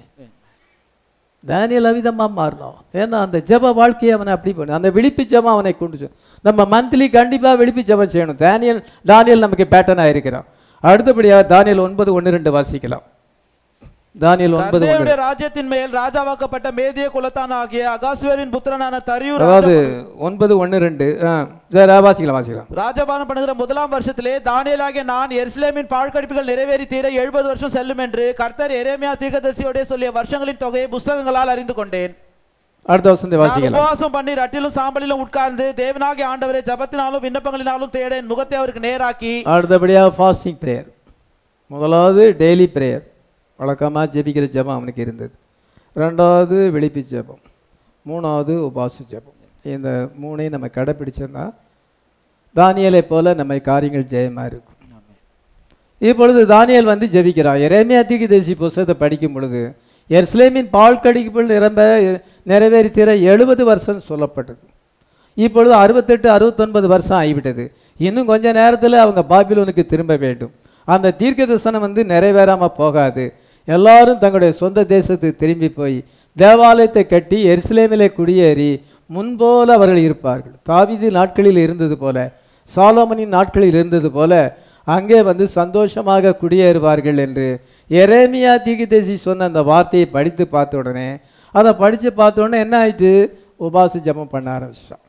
தானியல் அவிதமாக மாறினோம் ஏன்னா அந்த ஜெப வாழ்க்கையை அவனை அப்படி பண்ணு அந்த விழிப்பு ஜெபம் அவனை கொண்டு செல்லும். நம்ம மந்த்லி கண்டிப்பாக விழிப்பு ஜெபம் செய்யணும் தானியல் தானியல் நமக்கு பேட்டர்னாக இருக்கிறான் அடுத்தபடியாக தானியல் ஒன்பது ஒன்று ரெண்டு வாசிக்கலாம் தானியல் ஒன்பது ஒன்று கர்த்தருடைய ராஜ்யத்தின் மேல் ராஜாவாக்கப்பட்ட மேதிய குலத்தான் ஆகிய அகாசுவரின் புத்திரனான தரியூர் அதாவது ஒன்பது ஒன்று ரெண்டு ஆ சரி வாசிக்கலாம் வாசிக்கலாம் ராஜபானம் பண்ணுகிற முதலாம் வருஷத்திலே தானியலாகிய நான் எருசலேமின் பாழ்கடிப்புகள் நிறைவேறி தீர எழுபது வருஷம் செல்லும் என்று கர்த்தர் எரேமியா தீர்க்கதரிசியோடே சொல்லிய வருஷங்களின் தொகையை புஸ்தகங்களால் அறிந்து கொண்டேன் அடுத்த வசந்தை நான் வாசிக்கலாம் உபவாசம் பண்ணி ரட்டிலும் சாம்பலிலும் உட்கார்ந்து தேவனாகிய ஆண்டவரை ஜபத்தினாலும் விண்ணப்பங்களினாலும் தேட என் முகத்தை அவருக்கு நேராக்கி அடுத்தபடியாக ஃபாஸ்டிங் ப்ரேயர் முதலாவது டெய்லி ப்ரேயர் வழக்கமாக ஜெபிக்கிற ஜெபம் அவனுக்கு இருந்தது ரெண்டாவது விழிப்பு ஜெபம் மூணாவது உபாச ஜெபம் இந்த மூணையும் நம்ம கடைப்பிடிச்சோம்னா தானியலை போல நம்ம காரியங்கள் ஜெயமாக இருக்கும் இப்பொழுது தானியல் வந்து ஜெபிக்கிறான் எரேமியா தீக்கு தேசி புஸ்தகத்தை படிக்கும் பொழுது எர்ஸ்லேமின் பால் கடிப்புகள் நிரம்ப நிறைவேறி தீர எழுபது வருஷம் சொல்லப்பட்டது இப்பொழுது அறுபத்தெட்டு அறுபத்தொன்பது வருஷம் ஆகிவிட்டது இன்னும் கொஞ்ச நேரத்தில் அவங்க பாபிலோனுக்கு திரும்ப வேண்டும் அந்த தீர்க்க தரிசனம் வந்து நிறைவேறாமல் போகாது எல்லாரும் தங்களுடைய சொந்த தேசத்துக்கு திரும்பி போய் தேவாலயத்தை கட்டி எருசலேமிலே குடியேறி முன்போல அவர்கள் இருப்பார்கள் தாவீது நாட்களில் இருந்தது போல சாலோமனின் நாட்களில் இருந்தது போல அங்கே வந்து சந்தோஷமாக குடியேறுவார்கள் என்று எரேமியா தீர்க்கதரிசி சொன்ன அந்த வார்த்தையை படித்து பார்த்த உடனே அதை படித்து பார்த்த உடனே என்ன ஆயிடுச்சு உபாச ஜெபம் பண்ண ஆரம்பிச்சிட்டான்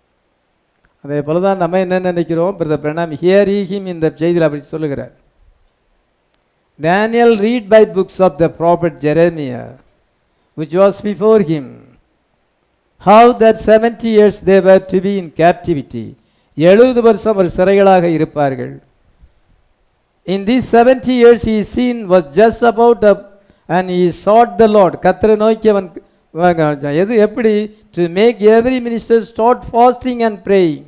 அதே போல தான் நம்ம என்ன நினைக்கிறோம் பிரதர் பிரணாம் ஹியர் ஹிம் இந்த செய்தியில் அப்படி சொல்லுகிறார் Daniel read by books of the prophet Jeremiah which was before him how that 70 years they were to be in captivity எழுபது வருஷம் அவர் சிறைகளாக இருப்பார்கள் in these 70 years he seen was just about up and he sought the lord கத்தரை நோக்கி அவன் வாங்க, எது எப்படி to make every minister start fasting and praying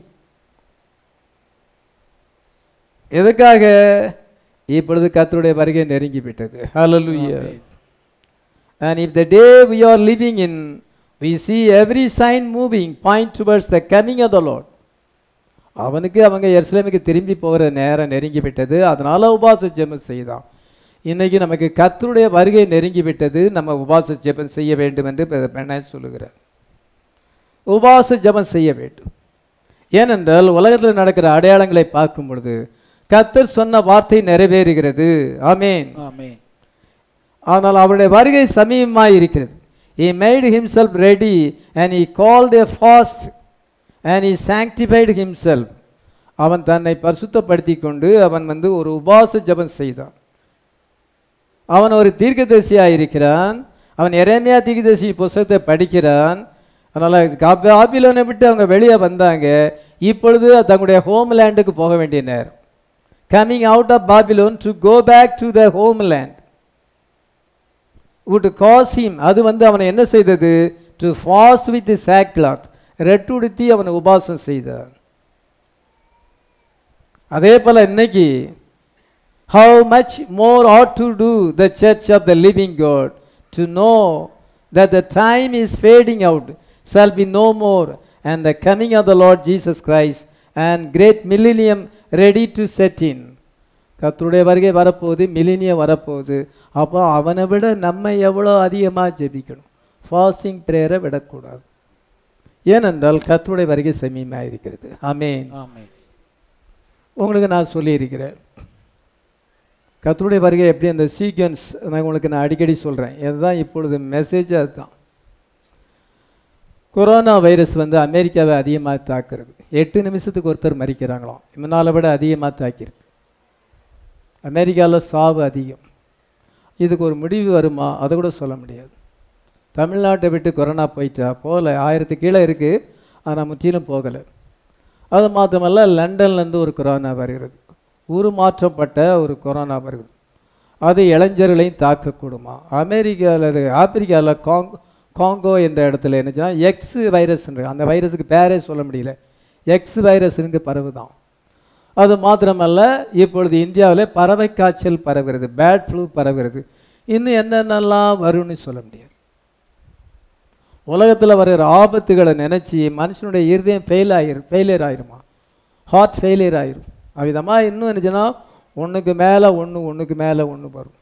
எதுக்காக இப்பொழுது கர்த்தருடைய வருகை நெருங்கி விட்டது hallelujah and if the day we are living in we see every sign moving point towards the coming of the lord அவனுக்கு அவங்க எருசலேமுக்கு திரும்பி போகிற நேரம் நெருங்கி விட்டது அதனால உபாச ஜெபம் செய்தான் இன்னைக்கு நமக்கு கர்த்தருடைய வருகை நெருங்கி விட்டது நம்ம உபாச ஜெபம் செய்ய வேண்டும் என்று பெண்ண சொல்லுகிறார் உபாச ஜெபம் செய்ய வேண்டும் ஏனென்றால் உலகத்தில் நடக்கிற அடையாளங்களை பார்க்கும் பொழுது கர்த்தர் சொன்ன வார்த்தை நிறைவேறுகிறது ஆமென் ஆமென் ஆனால் அவருடைய வருகை சமீபமாய் இருக்கிறது he made himself ready and he called a fast and he sanctified himself அவன் தன்னை பரிசுத்தப்படுத்தி கொண்டு அவன் வந்து ஒரு உபாச ஜெபம் செய்தான் அவன் ஒரு தீர்க்கதரிசியாக இருக்கிறான் அவன் எரேமியா தீர்க்கதரிசி புஸ்தகத்தை படிக்கிறான் அதனால் ஆபிலோனை விட்டு அவங்க வெளியே வந்தாங்க இப்பொழுது தங்களுடைய ஹோம்லேண்டுக்கு போக வேண்டிய நேரம் coming out of Babylon to go back to the homeland would cause him அது வந்து அவனை என்ன செய்தது to fast with sackcloth ரெட்டுடுத்தி அவனை உபாசம் செய்தான் அதே போல இன்னைக்கு how much more ought to do the church of the living God to know that the time is fading out shall be no more and the coming of the Lord Jesus Christ and great millennium ready to set in கர்த்தருடைய வருகை வரப்போகுது millennium வரப்போகுது அப்போ அவனை விட நம்ம எவ்வளோ அதிகமாக ஜெபிக்கணும் ஃபாஸ்டிங் ப்ரேயரை விடக்கூடாது ஏனென்றால் கர்த்தருடைய வருகை சமீபமாக இருக்கிறது ஆமென் ஆமென் உங்களுக்கு நான் சொல்லியிருக்கிறேன் கர்த்தருடைய வருகை எப்படி அந்த சீக்வன்ஸ் நான் உங்களுக்கு நான் அடிக்கடி சொல்கிறேன் இதுதான் இப்பொழுது மெசேஜ் அதுதான் கொரோனா வைரஸ் வந்து அமெரிக்காவை அதிகமாக தாக்குறது எட்டு நிமிஷத்துக்கு ஒருத்தர் மறிக்கிறாங்களாம் முன்னால விட அதிகமாக தாக்கியிருக்கு அமெரிக்காவில் சாவு அதிகம் இதுக்கு ஒரு முடிவு வருமா அதை கூட சொல்ல முடியாது தமிழ்நாட்டை விட்டு கொரோனா போயிட்டா போகல ஆயிரத்து கீழே இருக்குது ஆனால் முற்றிலும் போகலை அது மாத்திரமல்ல லண்டன்லேருந்து ஒரு கொரோனா வருகிறது உருமாற்றப்பட்ட ஒரு கொரோனா வருகிறது அது இளைஞர்களையும் தாக்கக்கூடுமா அமெரிக்காவில் ஆப்பிரிக்காவில் காங் காங்கோ என்ற இடத்துல என்னச்சுன்னா எக்ஸ் வைரஸ்ன்ற அந்த வைரஸுக்கு பேரே சொல்ல முடியல எக்ஸ் வைரஸ்னுக்கு பரவுதான் அது மாத்திரமல்ல இப்பொழுது இந்தியாவில் பறவை காய்ச்சல் பரவுகிறது பேட் ஃப்ளூ பரவுகிறது இன்னும் என்னென்னலாம் வரும்னு சொல்ல முடியாது உலகத்தில் வருகிற ஆபத்துகளை நினச்சி மனுஷனுடைய இருதயம் ஃபெயில் ஆயிரும் ஃபெயிலியர் ஆயிருமா ஹார்ட் ஃபெயிலியர் ஆயிரும் அவ்விதமாக இன்னும் என்னச்சுன்னா ஒன்றுக்கு மேலே ஒன்று ஒன்றுக்கு மேலே ஒன்று வரும்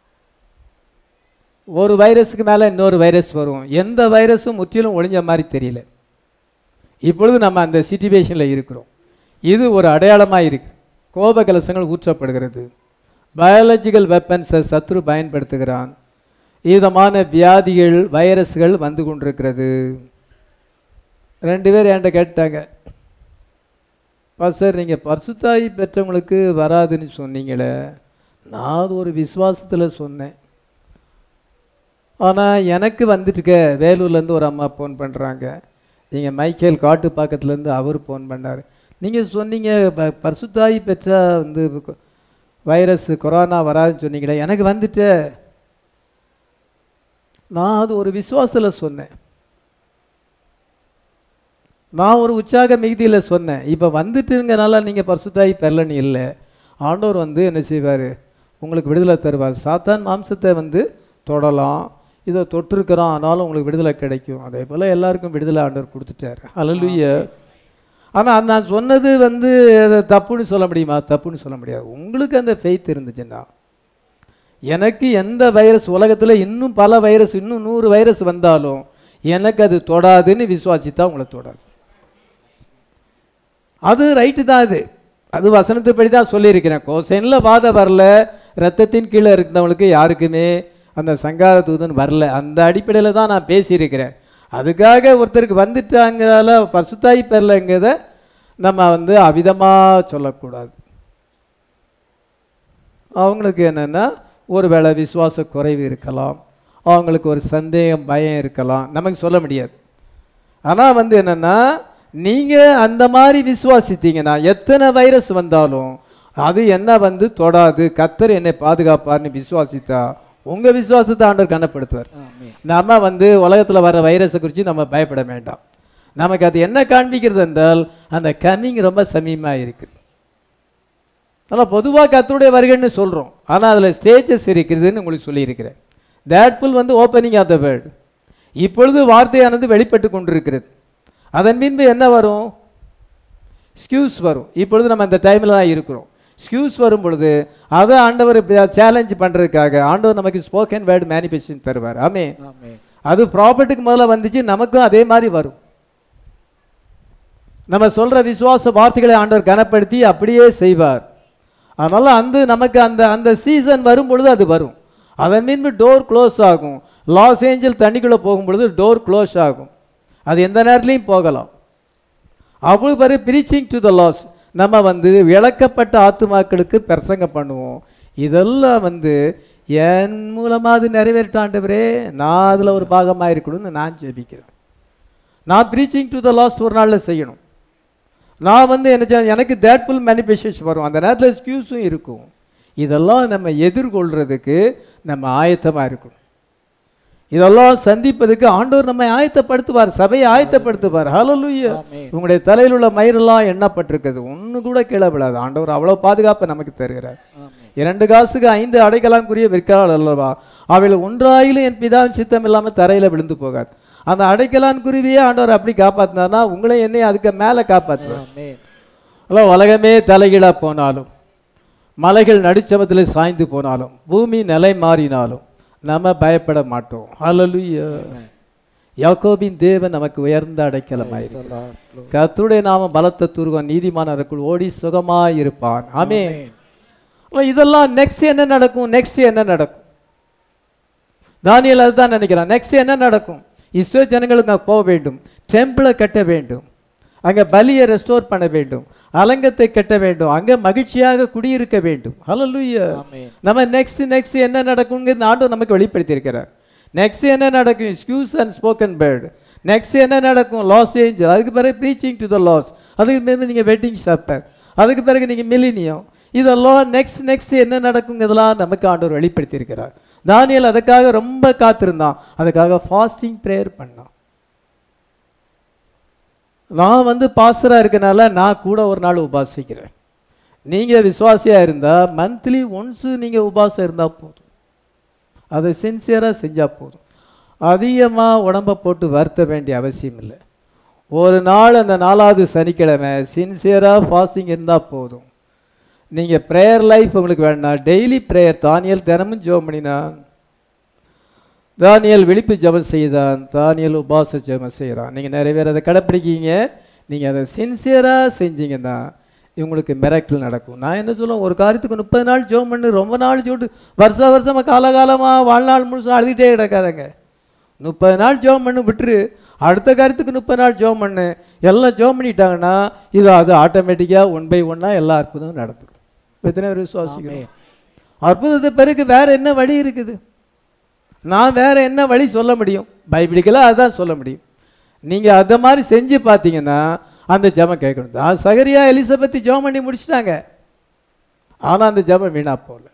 ஒரு வைரஸுக்கு மேலே இன்னொரு வைரஸ் வரும் எந்த வைரஸும் முற்றிலும் ஒழிஞ்ச மாதிரி தெரியல இப்பொழுது நம்ம அந்த சிச்சுவேஷனில் இருக்கிறோம் இது ஒரு அடையாளமாக இருக்கு கோப கலசங்கள் ஊற்றப்படுகிறது பயாலஜிக்கல் வெப்பன்ஸை சத்ரு பயன்படுத்துகிறான் விதமான வியாதிகள் வைரஸ்கள் வந்து கொண்டிருக்கிறது ரெண்டு பேர் என்கிட்ட கேட்டாங்க சார் நீங்கள் பரிசுத்தாய் பெற்றவங்களுக்கு வராதுன்னு சொன்னீங்களே நான் அது ஒரு விசுவாசத்தில் சொன்னேன் ஆனால் எனக்கு வந்துட்டுக்க வேலூர்லேருந்து ஒரு அம்மா ஃபோன் பண்ணுறாங்க நீங்கள் மைக்கேல் காட்டு பக்கத்துலேருந்து அவர் ஃபோன் பண்ணார் நீங்கள் சொன்னீங்க ப பரிசுத்தாய் பெற்றா வந்து வைரஸ் கொரோனா வராதுன்னு சொன்னீங்களே எனக்கு வந்துட்டு நான் அது ஒரு விசுவாசத்தில் சொன்னேன் நான் ஒரு உற்சாக மிகுதியில் சொன்னேன் இப்போ வந்துட்டுங்கனால நீங்கள் பரிசுத்தாய் பெறலன்னு இல்லை ஆண்டவர் வந்து என்ன செய்வார் உங்களுக்கு விடுதலை தருவார் சாத்தான் மாம்சத்தை வந்து தொடலாம் இதை தொட்டிருக்கிறோம் ஆனாலும் உங்களுக்கு விடுதலை கிடைக்கும் அதே போல் எல்லாருக்கும் விடுதலை ஆண்டவர் கொடுத்துட்டார் அலலுய ஆனால் நான் சொன்னது வந்து அதை தப்புன்னு சொல்ல முடியுமா தப்புன்னு சொல்ல முடியாது உங்களுக்கு அந்த ஃபெய்த் இருந்துச்சுன்னா எனக்கு எந்த வைரஸ் உலகத்தில் இன்னும் பல வைரஸ் இன்னும் நூறு வைரஸ் வந்தாலும் எனக்கு அது தொடாதுன்னு விசுவாசித்தா உங்களை தொடாது அது ரைட்டு தான் அது அது வசனத்துப்படி தான் சொல்லியிருக்கிறேன் கோசைனில் வாத வரல ரத்தத்தின் கீழே இருந்தவங்களுக்கு யாருக்குமே அந்த சங்காத தூதன் வரல அந்த அடிப்படையில் தான் நான் பேசியிருக்கிறேன் அதுக்காக ஒருத்தருக்கு வந்துட்டாங்கிறதால பசுத்தாய் பெறலைங்கிறத நம்ம வந்து அவிதமாக சொல்லக்கூடாது அவங்களுக்கு என்னென்னா ஒரு வேளை விசுவாச குறைவு இருக்கலாம் அவங்களுக்கு ஒரு சந்தேகம் பயம் இருக்கலாம் நமக்கு சொல்ல முடியாது ஆனால் வந்து என்னென்னா நீங்கள் அந்த மாதிரி விசுவாசித்தீங்கன்னா எத்தனை வைரஸ் வந்தாலும் அது என்ன வந்து தொடாது கத்தர் என்னை பாதுகாப்பார்னு விசுவாசித்தா உங்கள் விசுவாசத்தை ஆண்டவர் கனப்படுத்துவார் நம்ம வந்து உலகத்தில் வர வைரஸை குறித்து நம்ம பயப்பட வேண்டாம் நமக்கு அது என்ன காண்பிக்கிறது என்றால் அந்த கம்மிங் ரொம்ப சமீபமாக இருக்குது ஆனால் பொதுவாக கத்தருடைய வருகைன்னு சொல்கிறோம் ஆனால் அதில் ஸ்டேஜஸ் இருக்குதுன்னு உங்களுக்கு சொல்லியிருக்கிறேன் தேட் புல் வந்து ஓப்பனிங் ஆஃப் த வேர்டு இப்பொழுது வார்த்தையானது வெளிப்பட்டு கொண்டிருக்கிறது அதன் பின்பு என்ன வரும் ஸ்கியூஸ் வரும் இப்பொழுது நம்ம அந்த டைமில் தான் இருக்கிறோம் ஸ்கியூஸ் வரும் பொழுது அதை ஆண்டவர் சேலஞ்ச் பண்ணுறதுக்காக ஆண்டவர் நமக்கு ஸ்போக்கன் வேர்டு மேனிஃபெஸ்டேஷன் தருவார் ஆமே அது ப்ராப்பர்ட்டுக்கு முதல்ல வந்துச்சு நமக்கும் அதே மாதிரி வரும் நம்ம சொல்கிற விசுவாச வார்த்தைகளை ஆண்டவர் கனப்படுத்தி அப்படியே செய்வார் அதனால் அந்த நமக்கு அந்த அந்த சீசன் வரும் பொழுது அது வரும் அதன் மீன்பு டோர் க்ளோஸ் ஆகும் லாஸ் ஏஞ்சல் தண்ணிக்குள்ளே போகும் பொழுது டோர் க்ளோஸ் ஆகும் அது எந்த நேரத்துலையும் போகலாம் அவ்வளவு பிறகு பிரீச்சிங் டு த லாஸ் நம்ம வந்து விளக்கப்பட்ட ஆத்துமாக்களுக்கு பிரசங்கம் பண்ணுவோம் இதெல்லாம் வந்து என் மூலமாக அது நிறைவேற்றாண்டவரே நான் அதில் ஒரு பாகமாக இருக்கணும்னு நான் ஜெபிக்கிறேன் நான் ப்ரீச்சிங் டு த லாஸ் ஒரு நாளில் செய்யணும் நான் வந்து என்ன செய்ய- எனக்கு தேட்ஃபுல் மேனிஃபெஸ்டேஷன் வரும் அந்த நேரத்தில் எக்ஸ்கியூஸும் இருக்கும் இதெல்லாம் நம்ம எதிர்கொள்கிறதுக்கு நம்ம ஆயத்தமாக இருக்கணும் இதெல்லாம் சந்திப்பதுக்கு ஆண்டவர் நம்மை ஆயத்தப்படுத்துவார் சபையை ஆயத்தப்படுத்துவார் ஹalleluya உங்களுடைய தலையில் உள்ள மயிரெல்லாம் எண்ணப்பட்டிருக்குது ஒன்று கூட கீழே விழாது ஆண்டவர் அவ்வளோ பாதுகாப்பை நமக்கு தருகிறார் இரண்டு காசுக்கு ஐந்து அடைக்கலாங்குரிய விற்கிறாள் அல்லவா அவைகள் ஒன்றாயிலும் என் பிதாவின் சித்தம் இல்லாமல் தரையில் விழுந்து போகாது அந்த அடைக்கலான் குருவியே ஆண்டவர் அப்படி காப்பாத்தினார்னா உங்களை என்னையும் அதுக்கு மேலே காப்பாற்றுவார் அல்ல உலகமே தலைகீழா போனாலும் மலைகள் நடுச்சமத்தில் சாய்ந்து போனாலும் பூமி நிலை மாறினாலும் நம்ம பயப்பட மாட்டோம் ஹalleluya யாக்கோபின் தேவன் நமக்கு உயர்ந்த அடைக்கலமாயிருக்கு கர்த்தருடைய நாம பலத்த துருவன் நீதிமானருக்குள் ஓடி சுகமாய் இருப்பான் ஆமே இதெல்லாம் நெக்ஸ்ட் என்ன நடக்கும் நெக்ஸ்ட் என்ன நடக்கும் தானியல் அதுதான் நினைக்கிறான் நெக்ஸ்ட் என்ன நடக்கும் இஸ்ரோ ஜனங்களுக்கு நான் போக வேண்டும் டெம்பிளை கட்ட வேண்டும் அங்கே பலியை ரெஸ்டோர் பண்ண வேண்டும் அலங்கத்தை கட்ட வேண்டும் அங்கே மகிழ்ச்சியாக குடியிருக்க வேண்டும் ஹalleluya ஆமென். நம்ம நெக்ஸ்ட் நெக்ஸ்ட் என்ன நடக்குங்கிறது ஆண்டு நமக்கு வெளிப்படுத்தியிருக்கிறார் நெக்ஸ்ட் என்ன நடக்கும் ஸ்கியூஸ் அண்ட் ஸ்போக்கன் பேர்டு நெக்ஸ்ட் என்ன நடக்கும் லாஸ் ஏஞ்சல் அதுக்கு பிறகு ப்ரீச்சிங் டு த லாஸ் அதுக்கு பிறகு நீங்கள் வெட்டிங் சாப்டர் அதுக்கு பிறகு நீங்கள் மில்லினியம் இதெல்லாம் நெக்ஸ்ட் நெக்ஸ்ட் என்ன நடக்குங்கிறதெல்லாம் நமக்கு ஆண்டவர் வெளிப்படுத்தியிருக்கிறார் தானியல் அதுக்காக ரொம்ப காத்திருந்தான் அதுக்காக ஃபாஸ்டிங் ப்ரேயர் பண்ணான் நான் வந்து பாஸ்டராக இருக்கனால நான் கூட ஒரு நாள் உபாசிக்கிறேன் நீங்கள் விசுவாசியாக இருந்தால் மந்த்லி ஒன்ஸு நீங்கள் உபாசம் இருந்தால் போதும் அதை சின்சியராக செஞ்சால் போதும் அதிகமாக உடம்பை போட்டு வருத்த வேண்டிய அவசியம் இல்லை ஒரு நாள் அந்த நாலாவது சனிக்கிழமை சின்சியராக ஃபாஸ்டிங் இருந்தால் போதும் நீங்கள் ப்ரேயர் லைஃப் உங்களுக்கு வேணாம் டெய்லி ப்ரேயர் தானியல் தினமும் ஜெபம் பண்ணினான் தானியல் விழிப்பு ஜெபம் செய்தான் தானியல் உபாச ஜெபம் செய்கிறான் நீங்கள் நிறைய பேர் அதை கடைப்பிடிக்கீங்க நீங்கள் அதை சின்சியராக செஞ்சீங்கன்னா இவங்களுக்கு மிராக்கிள் நடக்கும் நான் என்ன சொல்லுவேன் ஒரு காரியத்துக்கு முப்பது நாள் ஜெபம் பண்ணு ரொம்ப நாள் சொல்லிட்டு வருஷ வருஷமாக காலகாலமாக வாழ்நாள் முழுசும் அழுதுகிட்டே கிடக்காதங்க முப்பது நாள் ஜெபம் பண்ணு விட்டுரு அடுத்த காரியத்துக்கு முப்பது நாள் ஜெபம் பண்ணு எல்லாம் ஜெபம் பண்ணிட்டாங்கன்னா இது அது ஆட்டோமேட்டிக்காக ஒன் பை ஒன்னாக எல்லா அற்புதமும் நடந்துடும் எத்தனை பேர் விசுவாசிக்கிறோம் அற்புதத்தை பிறகு வேற என்ன வழி இருக்குது நான் வேற என்ன வழி சொல்ல முடியும் பைபிளிக்கெல்லாம் அதுதான் சொல்ல முடியும் நீங்கள் அதை மாதிரி செஞ்சு பார்த்தீங்கன்னா அந்த ஜெபம் கேட்கணும் தான் சகரியா எலிசபெத்தி ஜெபம் பண்ணி முடிச்சிட்டாங்க ஆனால் அந்த ஜெபம் வீணா போகல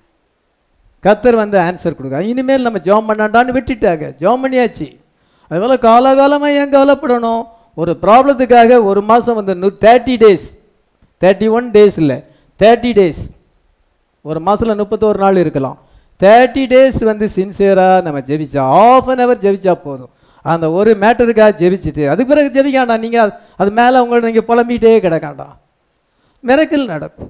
கத்தர் வந்து ஆன்சர் கொடுக்க இனிமேல் நம்ம ஜெபம் பண்ணாண்டான்னு விட்டுட்டாங்க ஜெபம் பண்ணியாச்சு அதுபோல் காலகாலமாக ஏன் கவலைப்படணும் ஒரு ப்ராப்ளத்துக்காக ஒரு மாதம் வந்து thirty days thirty one days இல்லை தேர்ட்டி டேஸ் ஒரு மாதத்தில் முப்பத்தோரு நாள் இருக்கலாம் தேர்ட்டி டேஸ் வந்து சின்சியராக நம்ம ஜெபிச்சா ஆஃப் அன் ஹவர் ஜெபிச்சா போதும் அந்த ஒரு மேட்டருக்காக ஜெபிச்சுட்டு அதுக்கு பிறகு ஜெபிக்காண்டாம் நீங்கள் அது மேலே உங்களை நீங்கள் புலம்பிகிட்டே கிடக்காண்டாம் மிரக்கல் நடக்கும்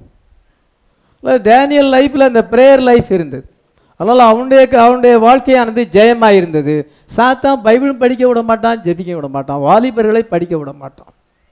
டேனியல் லைஃப்பில் அந்த ப்ரேயர் லைஃப் இருந்தது அதனால் அவனுடைய அவனுடைய வாழ்க்கையானது ஜெயமாக இருந்தது சாத்தான் பைபிளும் படிக்க விட மாட்டான் ஜெபிக்க விட மாட்டான் வாலிபர்களை படிக்க விட மாட்டான்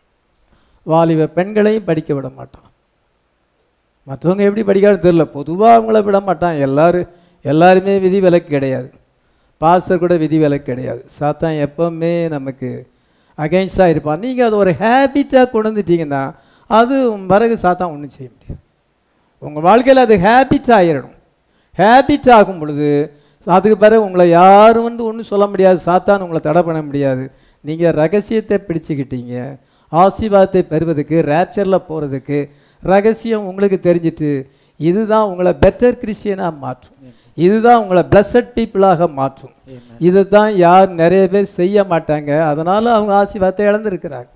வாலிப பெண்களையும் படிக்க விட மாட்டான் மற்றவங்க எப்படி படிக்காதுன்னு தெரியல பொதுவாக அவங்கள விட மாட்டான் எல்லாரும் எல்லாருமே விதி விலக்கு கிடையாது பாஸ்டர் கூட விதி விலக்கு கிடையாது சாத்தான் எப்பவுமே நமக்கு அகைன்ஸ்டாக இருப்பான் நீங்கள் அது ஒரு ஹேபிட்டாக கொண்டு வந்துட்டீங்கன்னா அது பிறகு சாத்தான் ஒன்றும் செய்ய முடியாது உங்கள் வாழ்க்கையில் அது ஹேபிட் ஆகிடணும் ஹேபிட் ஆகும் பொழுது அதுக்கு பிறகு உங்களை யாரும் வந்து ஒன்றும் சொல்ல முடியாது சாத்தான் உங்களை தடை பண்ண முடியாது நீங்கள் ரகசியத்தை பிடிச்சிக்கிட்டீங்க ஆசீர்வாதத்தை பெறுவதுக்கு ரேப்சரில் போகிறதுக்கு ரகசியம் உங்களுக்கு தெரிஞ்சிட்டு இதுதான் உங்களை பெட்டர் கிறிஸ்டியனாக மாற்றும் இதுதான் உங்களை பிளஸட் பீப்புளாக மாற்றும் இதை தான் யார் நிறைய பேர் செய்ய மாட்டாங்க அதனால அவங்க ஆசீர்வாதத்தை இழந்திருக்கிறாங்க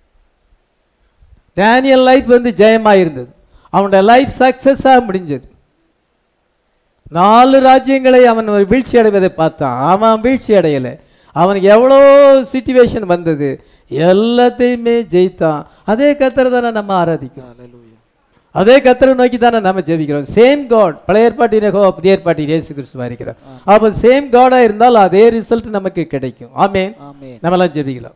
டேனியல் லைஃப் வந்து ஜெயமாக இருந்தது அவனோட லைஃப் சக்ஸஸாக முடிஞ்சது நாலு ராஜ்யங்களை அவன் ஒரு வீழ்ச்சி அடைவதை பார்த்தான் அவன் வீழ்ச்சி அடையலை அவனுக்கு எவ்வளோ சுச்சுவேஷன் வந்தது எல்லாத்தையுமே ஜெயித்தான் அதே கத்தரை தானே நம்ம ஆராதிக்கிறோம் அதே கத்தரை நோக்கி தானே நம்ம ஜெபிக்கிறோம் சேம் காட் பழைய ஏற்பாட்டின் யெகோவா, புதிய ஏற்பாட்டின் இயேசு கிறிஸ்துவா இருக்கிறார் அப்போ சேம் காடாக இருந்தால் அதே ரிசல்ட் நமக்கு கிடைக்கும் ஆமேன் ஆமென் நம்மலாம் ஜெபிக்கலாம்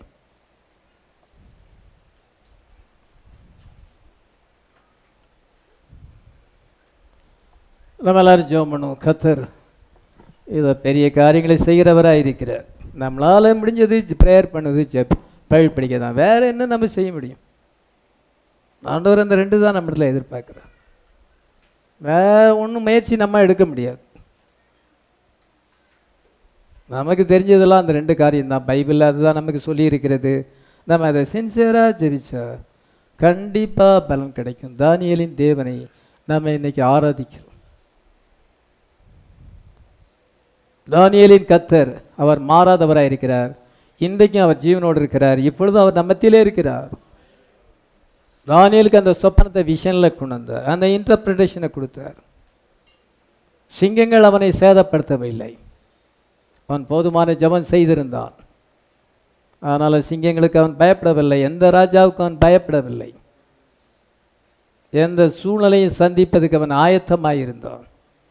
நம்ம எல்லாரும் ஜெபம் பண்ணுவோம் கத்தர் இதை பெரிய காரியங்களை செய்கிறவராக இருக்கிறார் நம்மளால முடிஞ்சது ப்ரேயர் பண்ணுது ஜெப் பைபிள் படிக்க தான் வேற என்ன நம்ம செய்ய முடியும் ஆண்டவர் அந்த ரெண்டு தான் நம்மள எதிர்பார்க்குறார் வேற ஒன்றும் முயற்சி நம்ம எடுக்க முடியாது நமக்கு தெரிஞ்சதெல்லாம் அந்த ரெண்டு காரியம் தான் பைபிளில் அதுதான் நமக்கு சொல்லி இருக்கிறது நம்ம அதை சின்சியராக ஜெபிச்சா கண்டிப்பாக பலன் கிடைக்கும் தானியலின் தேவனை நம்ம இன்னைக்கு ஆராதிக்கிறோம் தானியலின் கத்தர் அவர் மாறாதவராக இருக்கிறார் இன்றைக்கும் அவர் ஜீவனோடு இருக்கிறார் இப்பொழுதும் அவர் நம்ம மத்தியிலே இருக்கிறார் தானியலுக்கு அந்த சொப்பனத்தை விஷனில் கொண்டு வந்தார் அந்த இன்டர்பிரிட்டேஷனை கொடுத்தார் சிங்கங்கள் அவனை சேதப்படுத்தவில்லை அவன் போதுமான ஜெபம் செய்திருந்தான் அதனால் சிங்கங்களுக்கு அவன் பயப்படவில்லை எந்த ராஜாவுக்கு அவன் பயப்படவில்லை எந்த சூழ்நிலையை சந்திப்பதுக்கு அவன் ஆயத்தமாயிருந்தான்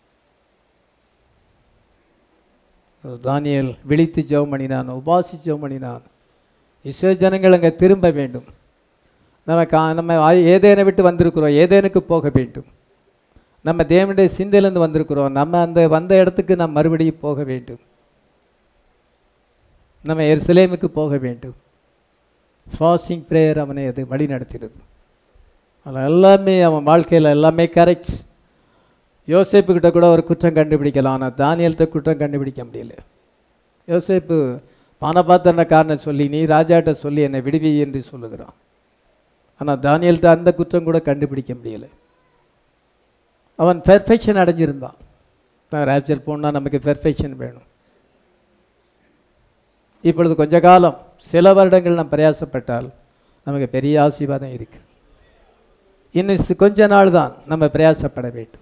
தானியேல் விழித்து ஜெபம் பண்ணினான் உபாசி ஜெபம் பண்ணினான் இஸ்ரோ ஜனங்கள் அங்கே திரும்ப வேண்டும் நம்ம கா நம்ம ஆ- ஏதேனை விட்டு வந்திருக்கிறோம் ஏதேனுக்கு போக வேண்டும் நம்ம தேவனுடைய சிந்தையிலேருந்து வந்திருக்கிறோம் நம்ம அந்த வந்த இடத்துக்கு நாம் மறுபடியும் போக வேண்டும் நம்ம எருசலேமுக்கு போக வேண்டும் ஃபாஸ்டிங் ப்ரேயர் அவனை அது வழி நடத்திடுது அதில் எல்லாமே அவன் வாழ்க்கையில் எல்லாமே கரெக்ட் யோசேப்புக்கிட்ட கூட ஒரு குற்றம் கண்டுபிடிக்கலாம் ஆனால் தானியல்கிட்ட குற்றம் கண்டுபிடிக்க முடியல யோசேப்பு பானபாத்திரன காரணம் சொல்லி நீ ராஜாட்ட சொல்லி என்னை விடுவி என்று சொல்லுகிறான் ஆனால் தானியல்கிட்ட அந்த குற்றம் கூட கண்டுபிடிக்க முடியலை அவன் பெர்ஃபெக்ஷன் அடைஞ்சிருந்தான் தான் ரேப்சர் போனால் நமக்கு பெர்ஃபெக்ஷன் வேணும் இப்பொழுது கொஞ்ச காலம் சில வருடங்கள் நாம் பிரயாசப்பட்டால் நமக்கு பெரிய ஆசீர்வாதம் இருக்கு இன்னும் சி- கொஞ்ச நாள் தான் நம்ம பிரயாசப்பட வேண்டும்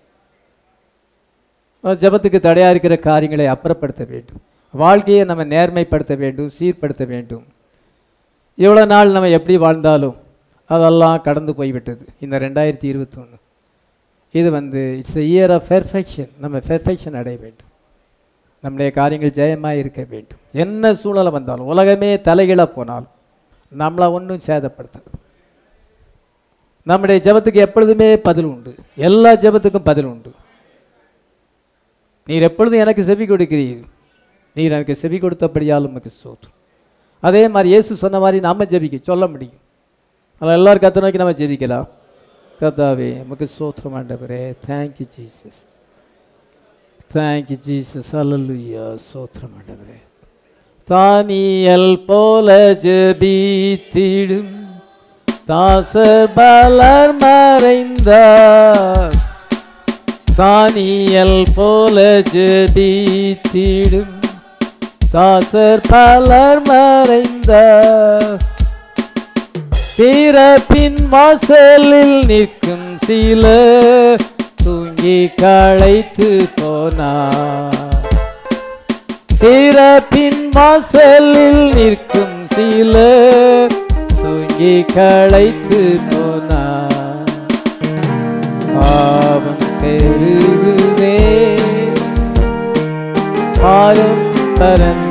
அஹ் ஜெபத்துக்கு தடையாக இருக்கிற காரியங்களை அப்புறப்படுத்த வேண்டும் வாழ்க்கையை நம்ம நேர்மைப்படுத்த வேண்டும் சீர்படுத்த வேண்டும் இவ்வளோ நாள் நம்ம எப்படி வாழ்ந்தாலும் அதெல்லாம் கடந்து போய்விட்டது இந்த ரெண்டாயிரத்தி இருபத்தொன்று இது வந்து இட்ஸ் இயர் ஆஃப் பெர்ஃபெக்ஷன் நம்ம பெர்ஃபெக்ஷன் அடைய வேண்டும் நம்முடைய காரியங்கள் ஜெயமாக இருக்க வேண்டும் என்ன சூழ்நிலை வந்தாலும் உலகமே தலைகீழாக போனாலும் நம்மளை ஒன்றும் சேதப்படுத்தாது நம்முடைய ஜெபத்துக்கு எப்பொழுதுமே பதில் உண்டு எல்லா ஜெபத்துக்கும் பதில் உண்டு நீர் எப்பொழுதும் எனக்கு செவி கொடுக்கிறீர் நீர் எனக்கு செவி கொடுத்தபடியால் உமக்கு சோத்து அதே மாதிரி இயேசு சொன்ன மாதிரி நாம ஜெபிக்க சொல்ல முடியும் அதில் எல்லாரும் கத்த நோக்கி நம்ம ஜெபிக்கலாம் கத்தாவே உமக்கு சோத்திரம் ஆண்டவரே தேங்க்யூ ஜீசஸ் தேங்க்யூ ஜீசஸ் அல்லலுயா சோத்திரம் ஆண்டவரே தானியல் போல ஜெபித்திடும் தாசர் பலர் மறைந்தார் தானியல் போல ஜெபித்திடும் தாசர் பலர் மறைந்தார் பிறப்பின் வாசலில் நிற்கும் சில தூங்கி களைத்து போனார் பிறப்பின் வாசலில் நிற்கும் சில தூங்கி களைத்து போனார் பாவம் பெருகுவே பாலும் பரன்